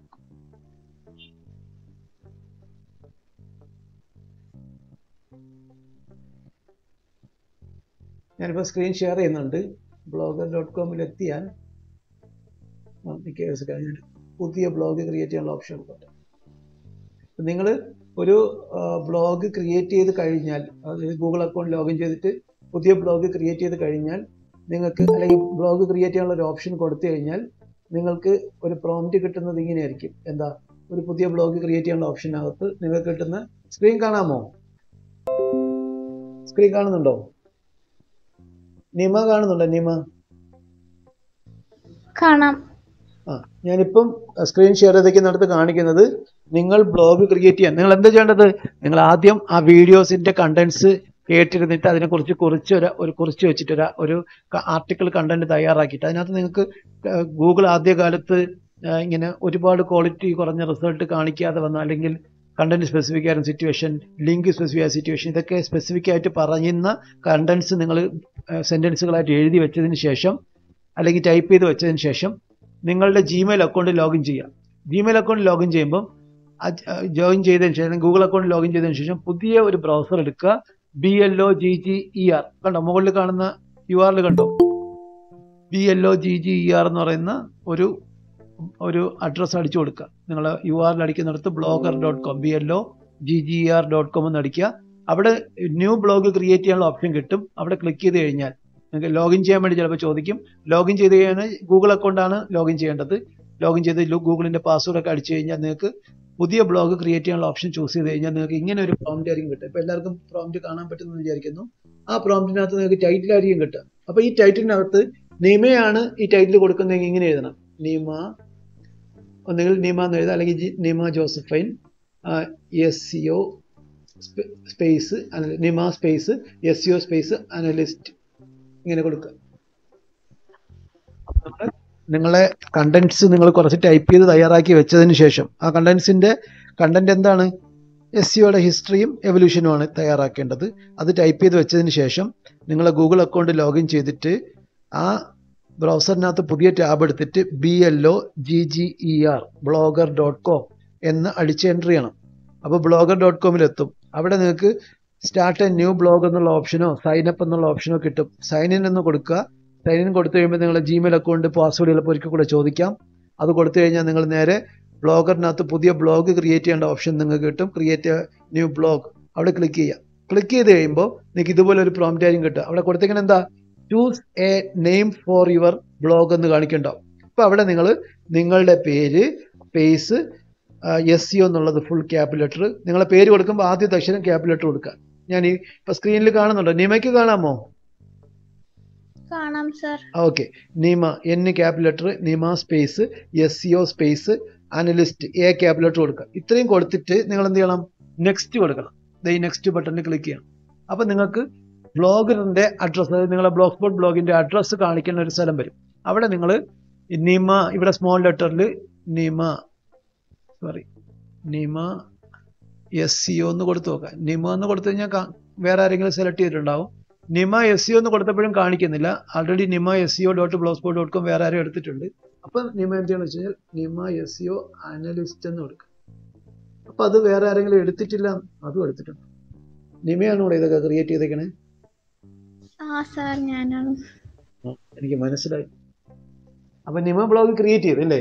ഞാനിപ്പോൾ സ്ക്രീൻ ഷെയർ ചെയ്യുന്നുണ്ട് ബ്ലോഗർ ഡോട്ട് കോമിൽ എത്തിയാൽ എനിക്ക് ഒരു second, ഞാൻ പുതിയ ബ്ലോഗ് ക്രിയേറ്റ് ചെയ്യാനുള്ള ഓപ്ഷൻ കൊടുക്കട്ടെ നിങ്ങൾ ഒരു ബ്ലോഗ് ക്രിയേറ്റ് ചെയ്ത് കഴിഞ്ഞാൽ അതായത് ഗൂഗിൾ അക്കൗണ്ട് ലോഗിൻ ചെയ്തിട്ട് പുതിയ ബ്ലോഗ് ക്രിയേറ്റ് ചെയ്ത് കഴിഞ്ഞാൽ നിങ്ങൾക്ക് അല്ലെങ്കിൽ ബ്ലോഗ് ക്രിയേറ്റ് ചെയ്യാനുള്ള ഒരു ഓപ്ഷൻ കൊടുത്തു കഴിഞ്ഞാൽ നിങ്ങൾക്ക് ഒരു പ്രോംപ്റ്റ് കിട്ടുന്നത് ഇങ്ങനെയായിരിക്കും എന്താ ഒരു പുതിയ ബ്ലോഗ് ക്രിയേറ്റ് ചെയ്യാനുള്ള ഓപ്ഷനകത്ത് നിങ്ങൾക്ക് കിട്ടുന്ന സ്ക്രീൻ കാണാമോ സ്ക്രീൻ കാണുന്നുണ്ടോ നിമ കാണുന്നുണ്ടോ നിമ കാണാം ആ ഞാനിപ്പം സ്ക്രീൻ ഷെയർ ചെയ്തേക്കുന്നിടത്ത് കാണിക്കുന്നത് നിങ്ങൾ ബ്ലോഗ് ക്രിയേറ്റ് ചെയ്യാൻ നിങ്ങൾ എന്താ ചെയ്യേണ്ടത് നിങ്ങൾ ആദ്യം ആ വീഡിയോസിന്റെ കണ്ടന്റ്സ് കേട്ടിരുന്നിട്ട് അതിനെക്കുറിച്ച് കുറിച്ച് ഒരു ഒരു കുറിച്ച് വെച്ചിട്ട് ഒരു ഒരു ആർട്ടിക്കിൾ കണ്ടന്റ് തയ്യാറാക്കിയിട്ട് അതിനകത്ത് നിങ്ങൾക്ക് ഗൂഗിൾ ആദ്യകാലത്ത് ആ, ഇങ്ങനെ ഒരുപാട് ക്വാളിറ്റി കുറഞ്ഞ റിസൾട്ട് കാണിക്കാതെ വന്ന അല്ലെങ്കിൽ കണ്ടന്റ് സ്പെസിഫിക് ആയ സിറ്റുവേഷൻ ലിങ്ക് സ്പെസിഫിക് ആയ സിറ്റുവേഷൻ ഇതൊക്കെ സ്പെസിഫിക് ആയിട്ട് പറയുന്ന കണ്ടന്റ്സ് നിങ്ങൾ സെന്റൻസുകളായിട്ട് എഴുതി വെച്ചതിന് ശേഷം അല്ലെങ്കിൽ ടൈപ്പ് ചെയ്ത് വെച്ചതിന് ശേഷം നിങ്ങളുടെ ജിമെയിൽ അക്കൗണ്ട് ലോഗിൻ ചെയ്യുക ജിമെയിൽ അക്കൗണ്ട് ലോഗിൻ ചെയ്യുമ്പോൾ ജോയിൻ ചെയ്തതിന് ശേഷം ഗൂഗിൾ അക്കൗണ്ട് ലോഗിൻ ചെയ്തതിന് ശേഷം പുതിയ ഒരു ബ്രൗസർ എടുക്കുക B L O G G E R കണ്ടോ മുകളിൽ കാണുന്ന യു ആറിൽ കണ്ടോ B L O G G E R എന്ന് പറയുന്ന ഒരു ഒരു അഡ്രസ്സ് അടിച്ചു കൊടുക്കുക നിങ്ങൾ യു ആറിൽ അടിക്കുന്നിടത്ത് blogger dot com B L O G G E R dot com എന്ന് അടിക്കുക അവിടെ ന്യൂ ബ്ലോഗ് ക്രിയേറ്റ് ചെയ്യാനുള്ള ഓപ്ഷൻ കിട്ടും അവിടെ ക്ലിക്ക് ചെയ്ത് കഴിഞ്ഞാൽ നിങ്ങൾക്ക് ലോഗിൻ ചെയ്യാൻ വേണ്ടി ചിലപ്പോൾ ചോദിക്കും ലോഗിൻ ചെയ്ത് കഴിഞ്ഞാൽ ഗൂഗിൾ അക്കൗണ്ടാണ് ലോഗിൻ ചെയ്യേണ്ടത് ലോഗിൻ ചെയ്ത് ഗൂഗിളിന്റെ പാസ്വേഡ് ഒക്കെ അടിച്ചു കഴിഞ്ഞാൽ നിങ്ങൾക്ക് പുതിയ ബ്ലോഗ് ക്രിയേറ്റ് ചെയ്യാനുള്ള ഓപ്ഷൻ ചൂസ് ചെയ്ത് കഴിഞ്ഞാൽ നിങ്ങൾക്ക് ഇങ്ങനെ ഒരു പ്രോംപ്റ്റ് ആയിരിക്കും കിട്ടുക ഇപ്പോൾ എല്ലാവർക്കും പ്രോംപ്റ്റ് കാണാൻ പറ്റുമെന്ന് വിചാരിക്കുന്നു ആ പ്രോംപ്റ്റിനകത്ത് നിങ്ങൾക്ക് ടൈറ്റിൽ ആയിരിക്കും കിട്ടുക അപ്പോൾ ഈ ടൈറ്റിലിനകത്ത് നിമയാണ് ഈ ടൈറ്റിൽ കൊടുക്കുന്നതെങ്കിൽ ഇങ്ങനെ എഴുതണം നിമ ഒന്നുകിൽ നിമ എന്ന് എഴുതാം അല്ലെങ്കിൽ ജി- Nima Josephine S C O space Nima space S C O space analyst ഇങ്ങനെ കൊടുക്കുക അപ്പൊ നമ്മള് നിങ്ങളെ കണ്ടന്റ്സ് നിങ്ങൾ കുറച്ച് ടൈപ്പ് ചെയ്ത് തയ്യാറാക്കി വെച്ചതിന് ശേഷം ആ കണ്ടന്റ്സിന്റെ കണ്ടന്റ് എന്താണ് എസ് സിയുടെ ഹിസ്റ്ററിയും എവല്യൂഷനുമാണ് തയ്യാറാക്കേണ്ടത് അത് ടൈപ്പ് ചെയ്ത് വെച്ചതിന് ശേഷം നിങ്ങളെ ഗൂഗിൾ അക്കൗണ്ട് ലോഗിൻ ചെയ്തിട്ട് ആ ബ്രൗസറിനകത്ത് പുതിയ ടാബ് എടുത്തിട്ട് B L O G G E R blogger dot com എന്ന് അടിച്ച് എൻ്റർ ചെയ്യണം അപ്പോൾ ബ്ലോഗർ ഡോട്ട് കോമിൽ എത്തും അവിടെ നിങ്ങൾക്ക് സ്റ്റാർട്ട് എ ന്യൂ ബ്ലോഗ് എന്നുള്ള ഓപ്ഷനോ സൈൻ അപ്പ് എന്നുള്ള ഓപ്ഷനോ കിട്ടും സൈൻ ഇൻ എന്ന് കൊടുക്കുക സൈൻ ഇൻ കൊടുത്തു കഴിയുമ്പോൾ നിങ്ങളുടെ ജിമെയിൽ അക്കൗണ്ട് പാസ്വേഡ് ചിലപ്പോൾ ഒരിക്കൽ കൂടെ ചോദിക്കാം അത് കൊടുത്തു കഴിഞ്ഞാൽ നിങ്ങൾ നേരെ ബ്ലോഗറിനകത്ത് പുതിയ ബ്ലോഗ് ക്രിയേറ്റ് ചെയ്യേണ്ട ഓപ്ഷൻ നിങ്ങൾക്ക് കിട്ടും ക്രിയേറ്റ് ന്യൂ ബ്ലോഗ് അവിടെ ക്ലിക്ക് ചെയ്യുക ക്ലിക്ക് ചെയ്ത് കഴിയുമ്പോൾ നിങ്ങൾക്ക് ഇതുപോലെ ഒരു പ്രോംപ്റ്റ് ആയിരിക്കും കിട്ടുക അവിടെ കൊടുത്തേക്കണ എന്താ choose a name for your blog എന്ന് കാണിക്കണ്ടാവും അപ്പോൾ അവിടെ നിങ്ങൾ നിങ്ങളുടെ പേര് സ്പേസ് എസ് സി എന്നുള്ളത് ഫുൾ ക്യാപ് ലെറ്റർ നിങ്ങളെ പേര് കൊടുക്കുമ്പോൾ ആദ്യത്തെ അക്ഷരം ക്യാപ് ലെറ്റർ കൊടുക്കുക ഞാൻ ഈ ഇപ്പൊ സ്ക്രീനിൽ കാണുന്നുണ്ടോ നിമയ്ക്ക് കാണാമോ കാണാം sir okay Nima N cap letter Nima space S C O space analyst A cap letter കൊടുക്കുക ഇത്രയും കൊടുത്തിട്ട് നിങ്ങൾ എന്ത് ചെയ്യണം നെക്സ്റ്റ് കൊടുക്കണം ദേ ഈ നെക്സ്റ്റ് ബട്ടണിൽ ക്ലിക്ക് ചെയ്യണം അപ്പം നിങ്ങൾക്ക് ബ്ലോഗറിന്റെ അഡ്രസ്സ് അതായത് നിങ്ങളെ ബ്ലോഗ് സ്പോട്ട് ബ്ലോഗിന്റെ അഡ്രസ്സ് കാണിക്കുന്ന ഒരു സ്ഥലം വരും അവിടെ നിങ്ങൾ നിമ ഇവിടെ സ്മോൾ ലെറ്ററിൽ Nima sorry Nima S C O എന്ന് കൊടുത്തു നോക്കാം നിമ എന്ന് കൊടുത്തു കഴിഞ്ഞാൽ കാ- വേറെ ആരെങ്കിലും സെലക്ട് ചെയ്തിട്ടുണ്ടാവും നിമ എസ് സിഒ എന്ന് കൊടുത്തപ്പോഴും കാണിക്കുന്നില്ല already Nima S C O dot blog spot dot com വേറെ ആരും എടുത്തിട്ടുണ്ട് അപ്പം നിമ എന്ത് ചെയ്യണമെന്ന് വെച്ച് കഴിഞ്ഞാൽ നിമ എസ് സിഒ അനലിസ്റ്റ് എന്ന് കൊടുക്കുക അപ്പൊ അത് വേറെ ആരെങ്കിലും എടുത്തിട്ടില്ല അതും എടുത്തിട്ടുണ്ട് നിമയാണ് ഇവിടെ ഇതൊക്കെ ക്രിയേറ്റ് ചെയ്തേക്കണേ ആ സർ ഞാനാണ് ആ, എനിക്ക് മനസ്സിലായി അപ്പൊ നിമ ബ്ലോഗ് ക്രിയേറ്റ് ചെയ്തല്ലേ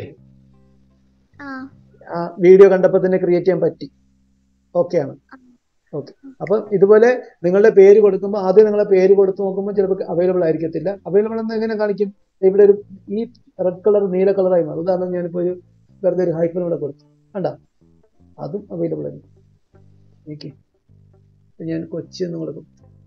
ആ ആ വീഡിയോ കണ്ടപ്പോൾ തന്നെ ക്രിയേറ്റ് ചെയ്യാൻ പറ്റി ഓക്കെ ആണ് ഓക്കെ അപ്പം ഇതുപോലെ നിങ്ങളുടെ പേര് കൊടുക്കുമ്പോൾ ആദ്യം നിങ്ങളെ പേര് കൊടുത്ത് നോക്കുമ്പോൾ ചിലപ്പോൾ അവൈലബിൾ ആയിരിക്കത്തില്ല അവൈലബിൾ എന്ന് എങ്ങനെ കാണിക്കും ഇവിടെ ഒരു ഈ റെഡ് കളർ നീല കളറായി മാറും ഉദാഹരണം ഞാനിപ്പോൾ ഒരു വെറുതെ ഒരു ഹൈഫൻ ഇവിടെ കൊടുത്തു കണ്ട അതും അവൈലബിൾ ആയിരിക്കും ഓക്കെ ഞാൻ കൊച്ചി എന്ന് കൊടുക്കും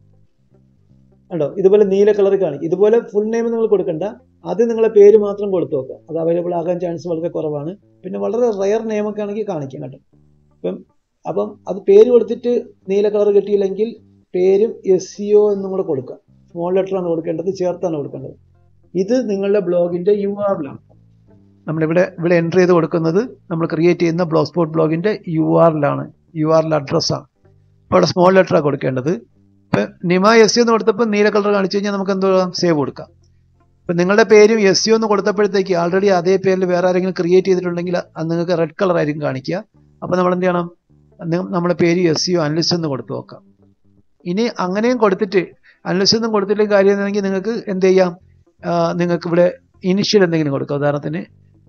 കണ്ടോ ഇതുപോലെ നീല കളർ കാണിക്കും ഇതുപോലെ ഫുൾ നെയിം നിങ്ങൾ കൊടുക്കണ്ട ആദ്യം നിങ്ങളെ പേര് മാത്രം കൊടുത്തു നോക്കുക അത് അവൈലബിൾ ആകാൻ ചാൻസ് വളരെ കുറവാണ് പിന്നെ വളരെ റയർ നെയിമൊക്കെ ആണെങ്കിൽ കാണിക്കും കേട്ടോ അപ്പം അപ്പം അത് പേര് കൊടുത്തിട്ട് നീല കളർ കിട്ടിയില്ലെങ്കിൽ പേരും എസ് സി ഒ എന്നും കൂടെ കൊടുക്കുക സ്മോൾ ലെറ്റർ ആണ് കൊടുക്കേണ്ടത് ചേർത്താണ് കൊടുക്കേണ്ടത് ഇത് നിങ്ങളുടെ ബ്ലോഗിന്റെ യു ആറിലാണ് നമ്മളിവിടെ ഇവിടെ എൻ്റർ ചെയ്ത് കൊടുക്കുന്നത് നമ്മൾ ക്രിയേറ്റ് ചെയ്യുന്ന ബ്ലോഗ് സ്പോട്ട് ബ്ലോഗിന്റെ യു ആറിലാണ് യു ആറിൽ അഡ്രസ്സാണ് അപ്പോൾ അവിടെ സ്മോൾ ലെറ്ററാണ് കൊടുക്കേണ്ടത് ഇപ്പം നിമ എസ് സി എന്ന് കൊടുത്തപ്പോൾ നീല കളർ കാണിച്ചു കഴിഞ്ഞാൽ നമുക്ക് എന്തോ സേവ് കൊടുക്കാം ഇപ്പം നിങ്ങളുടെ പേരും എസ് സി എന്ന് കൊടുത്തപ്പോഴത്തേക്ക് ആൾറെഡി അതേ പേരിൽ വേറെ ആരെങ്കിലും ക്രിയേറ്റ് ചെയ്തിട്ടുണ്ടെങ്കിൽ അത് നിങ്ങൾക്ക് റെഡ് കളർ ആയിരിക്കും കാണിക്കുക അപ്പോൾ നമ്മൾ എന്ത് ചെയ്യണം നി- നമ്മുടെ പേര് എസ് സിഒ അനലിസ്റ്റ് എന്ന് കൊടുത്തു നോക്കാം ഇനി അങ്ങനെയും കൊടുത്തിട്ട് അനലിസ്റ്റ് ഒന്നും കൊടുത്തില്ലെങ്കിൽ കാര്യം എന്താണെങ്കിൽ നിങ്ങൾക്ക് എന്ത് ചെയ്യാം ആ, നിങ്ങൾക്ക് ഇവിടെ ഇനിഷ്യൽ എന്തെങ്കിലും കൊടുക്കാം ഉദാഹരണത്തിന്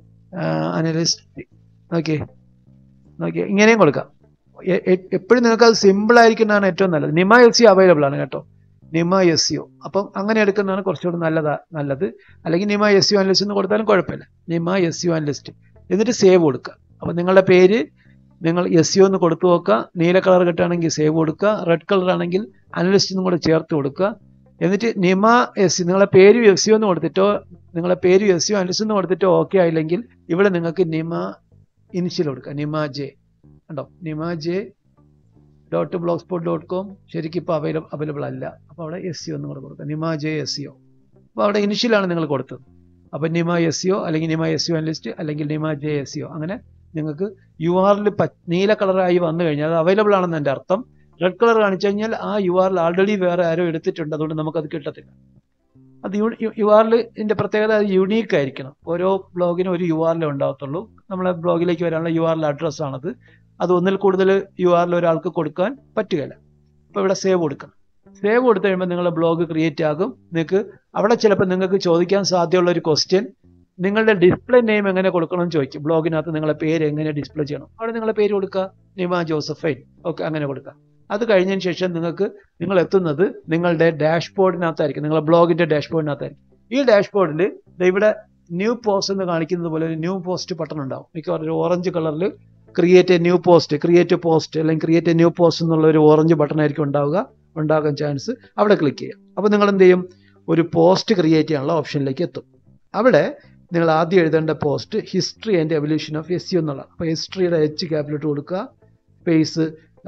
അനലിസ്റ്റ് ഓക്കെ ഓക്കെ ഇങ്ങനെയും കൊടുക്കാം എപ്പോഴും നിങ്ങൾക്ക് അത് സിമ്പിൾ ആയിരിക്കുന്നതാണ് ഏറ്റവും നല്ലത് നിമ എസ് സി അവൈലബിൾ ആണ് കേട്ടോ നിമ എസ് സിഒ അപ്പം അങ്ങനെ എടുക്കുന്നതാണ് കുറച്ചുകൂടി നല്ലതാ നല്ലത് അല്ലെങ്കിൽ നിമ എസ് യു അനലിസ്റ്റ് എന്ന് കൊടുത്താലും കുഴപ്പമില്ല നിമ എസ് യു അനലിസ്റ്റ് എന്നിട്ട് സേവ് കൊടുക്കുക അപ്പം നിങ്ങളുടെ പേര് നിങ്ങൾ എസ് യു എന്ന് കൊടുത്തു നോക്കുക നീല കളർ കിട്ടുകയാണെങ്കിൽ സേവ് കൊടുക്കുക റെഡ് കളർ ആണെങ്കിൽ അനലിസ്റ്റ് എന്നും കൂടെ ചേർത്ത് കൊടുക്കുക എന്നിട്ട് നിമ എസ് സി നിങ്ങളെ പേര് എസ് യു എന്ന് കൊടുത്തിട്ടോ നിങ്ങളെ പേര് എസ് യു അനലിസ്റ്റ് എന്ന് കൊടുത്തിട്ടോ ഓക്കെ ആയില്ലെങ്കിൽ ഇവിടെ നിങ്ങൾക്ക് നിമ ഇനിഷ്യൽ കൊടുക്കുക നിമ ജെ കണ്ടോ Nima J dot blog spot dot com ശരിക്കും ഇപ്പോൾ അവൈലബിൾ അവൈലബിൾ അല്ല അപ്പോൾ അവിടെ എസ് സി ഒന്നും കൂടെ കൊടുക്കുക Nima J S C O അപ്പോൾ അവിടെ ഇനിഷ്യലാണ് നിങ്ങൾ കൊടുത്തത് അപ്പോൾ നിമ എസ് സി ഒ അല്ലെങ്കിൽ നിമ എസ് യു അനലിസ്റ്റ് അല്ലെങ്കിൽ Nima J S C O അങ്ങനെ നിങ്ങൾക്ക് യു ആറിൽ നീല കളറായി വന്നു കഴിഞ്ഞാൽ അത് അവൈലബിൾ ആണെന്ന് എൻ്റെ അർത്ഥം റെഡ് കളർ കാണിച്ചു കഴിഞ്ഞാൽ ആ യു ആറിൽ ആൾറെഡി വേറെ ആരോ എടുത്തിട്ടുണ്ട് അതുകൊണ്ട് നമുക്കത് കിട്ടത്തില്ല അത് യു ആറിൽ ഇതിൻ്റെ പ്രത്യേകത അത് യുണീക്ക് ആയിരിക്കണം ഓരോ ബ്ലോഗിനും ഒരു യു ആറിലേ ഉണ്ടാകത്തുള്ളൂ നമ്മളെ ബ്ലോഗിലേക്ക് വരാനുള്ള യു ആറിലെ അഡ്രസ്സാണത് അത് ഒന്നിൽ കൂടുതൽ യു ആറിൽ ഒരാൾക്ക് കൊടുക്കാൻ പറ്റുകയില്ല അപ്പോൾ ഇവിടെ സേവ് കൊടുക്കണം സേവ് കൊടുത്തു കഴിയുമ്പോൾ നിങ്ങളുടെ ബ്ലോഗ് ക്രിയേറ്റ് ആകും നിങ്ങൾക്ക് അവിടെ ചിലപ്പോൾ നിങ്ങൾക്ക് ചോദിക്കാൻ സാധ്യതയുള്ള ഒരു ക്വസ്റ്റ്യൻ നിങ്ങളുടെ ഡിസ്പ്ലേ നെയിം എങ്ങനെ കൊടുക്കണം എന്ന് ചോദിക്കും ബ്ലോഗിനകത്ത് നിങ്ങളെ പേര് എങ്ങനെ ഡിസ്പ്ലേ ചെയ്യണം അവിടെ നിങ്ങളെ പേര് കൊടുക്കുക നിമ ജോസഫൈൻ ഓക്കെ അങ്ങനെ കൊടുക്കുക അത് കഴിഞ്ഞതിന് ശേഷം നിങ്ങൾക്ക് നിങ്ങൾ എത്തുന്നത് നിങ്ങളുടെ ഡാഷ്ബോർഡിനകത്തായിരിക്കും നിങ്ങളുടെ ബ്ലോഗിന്റെ ഡാഷ്ബോർഡിനകത്തായിരിക്കും ഈ ഡാഷ്ബോർഡിൽ ഇവിടെ ന്യൂ പോസ്റ്റ് എന്ന് കാണിക്കുന്നത് പോലെ ഒരു ന്യൂ പോസ്റ്റ് ബട്ടൺ ഉണ്ടാവും മിക്കവാറും ഒരു ഓറഞ്ച് കളറിൽ create a new post create post അല്ലെങ്കിൽ ക്രിയേറ്റ് എ ന്യൂ പോസ്റ്റ് എന്നുള്ള ഒരു ഓറഞ്ച് ബട്ടൺ ആയിരിക്കും ഉണ്ടാവുക ഉണ്ടാകാൻ ചാൻസ് അവിടെ ക്ലിക്ക് ചെയ്യാം അപ്പോൾ നിങ്ങൾ എന്ത് ചെയ്യും ഒരു പോസ്റ്റ് ക്രിയേറ്റ് ചെയ്യാനുള്ള ഓപ്ഷനിലേക്ക് എത്തും അവിടെ നിങ്ങൾ ആദ്യം എഴുതേണ്ട post history and evolution of S C എന്നുള്ള അപ്പോൾ ഹിസ്റ്ററിയുടെ എച്ച് ക്യാപിറ്റൽ കൊടുക്കുക സ്പേസ്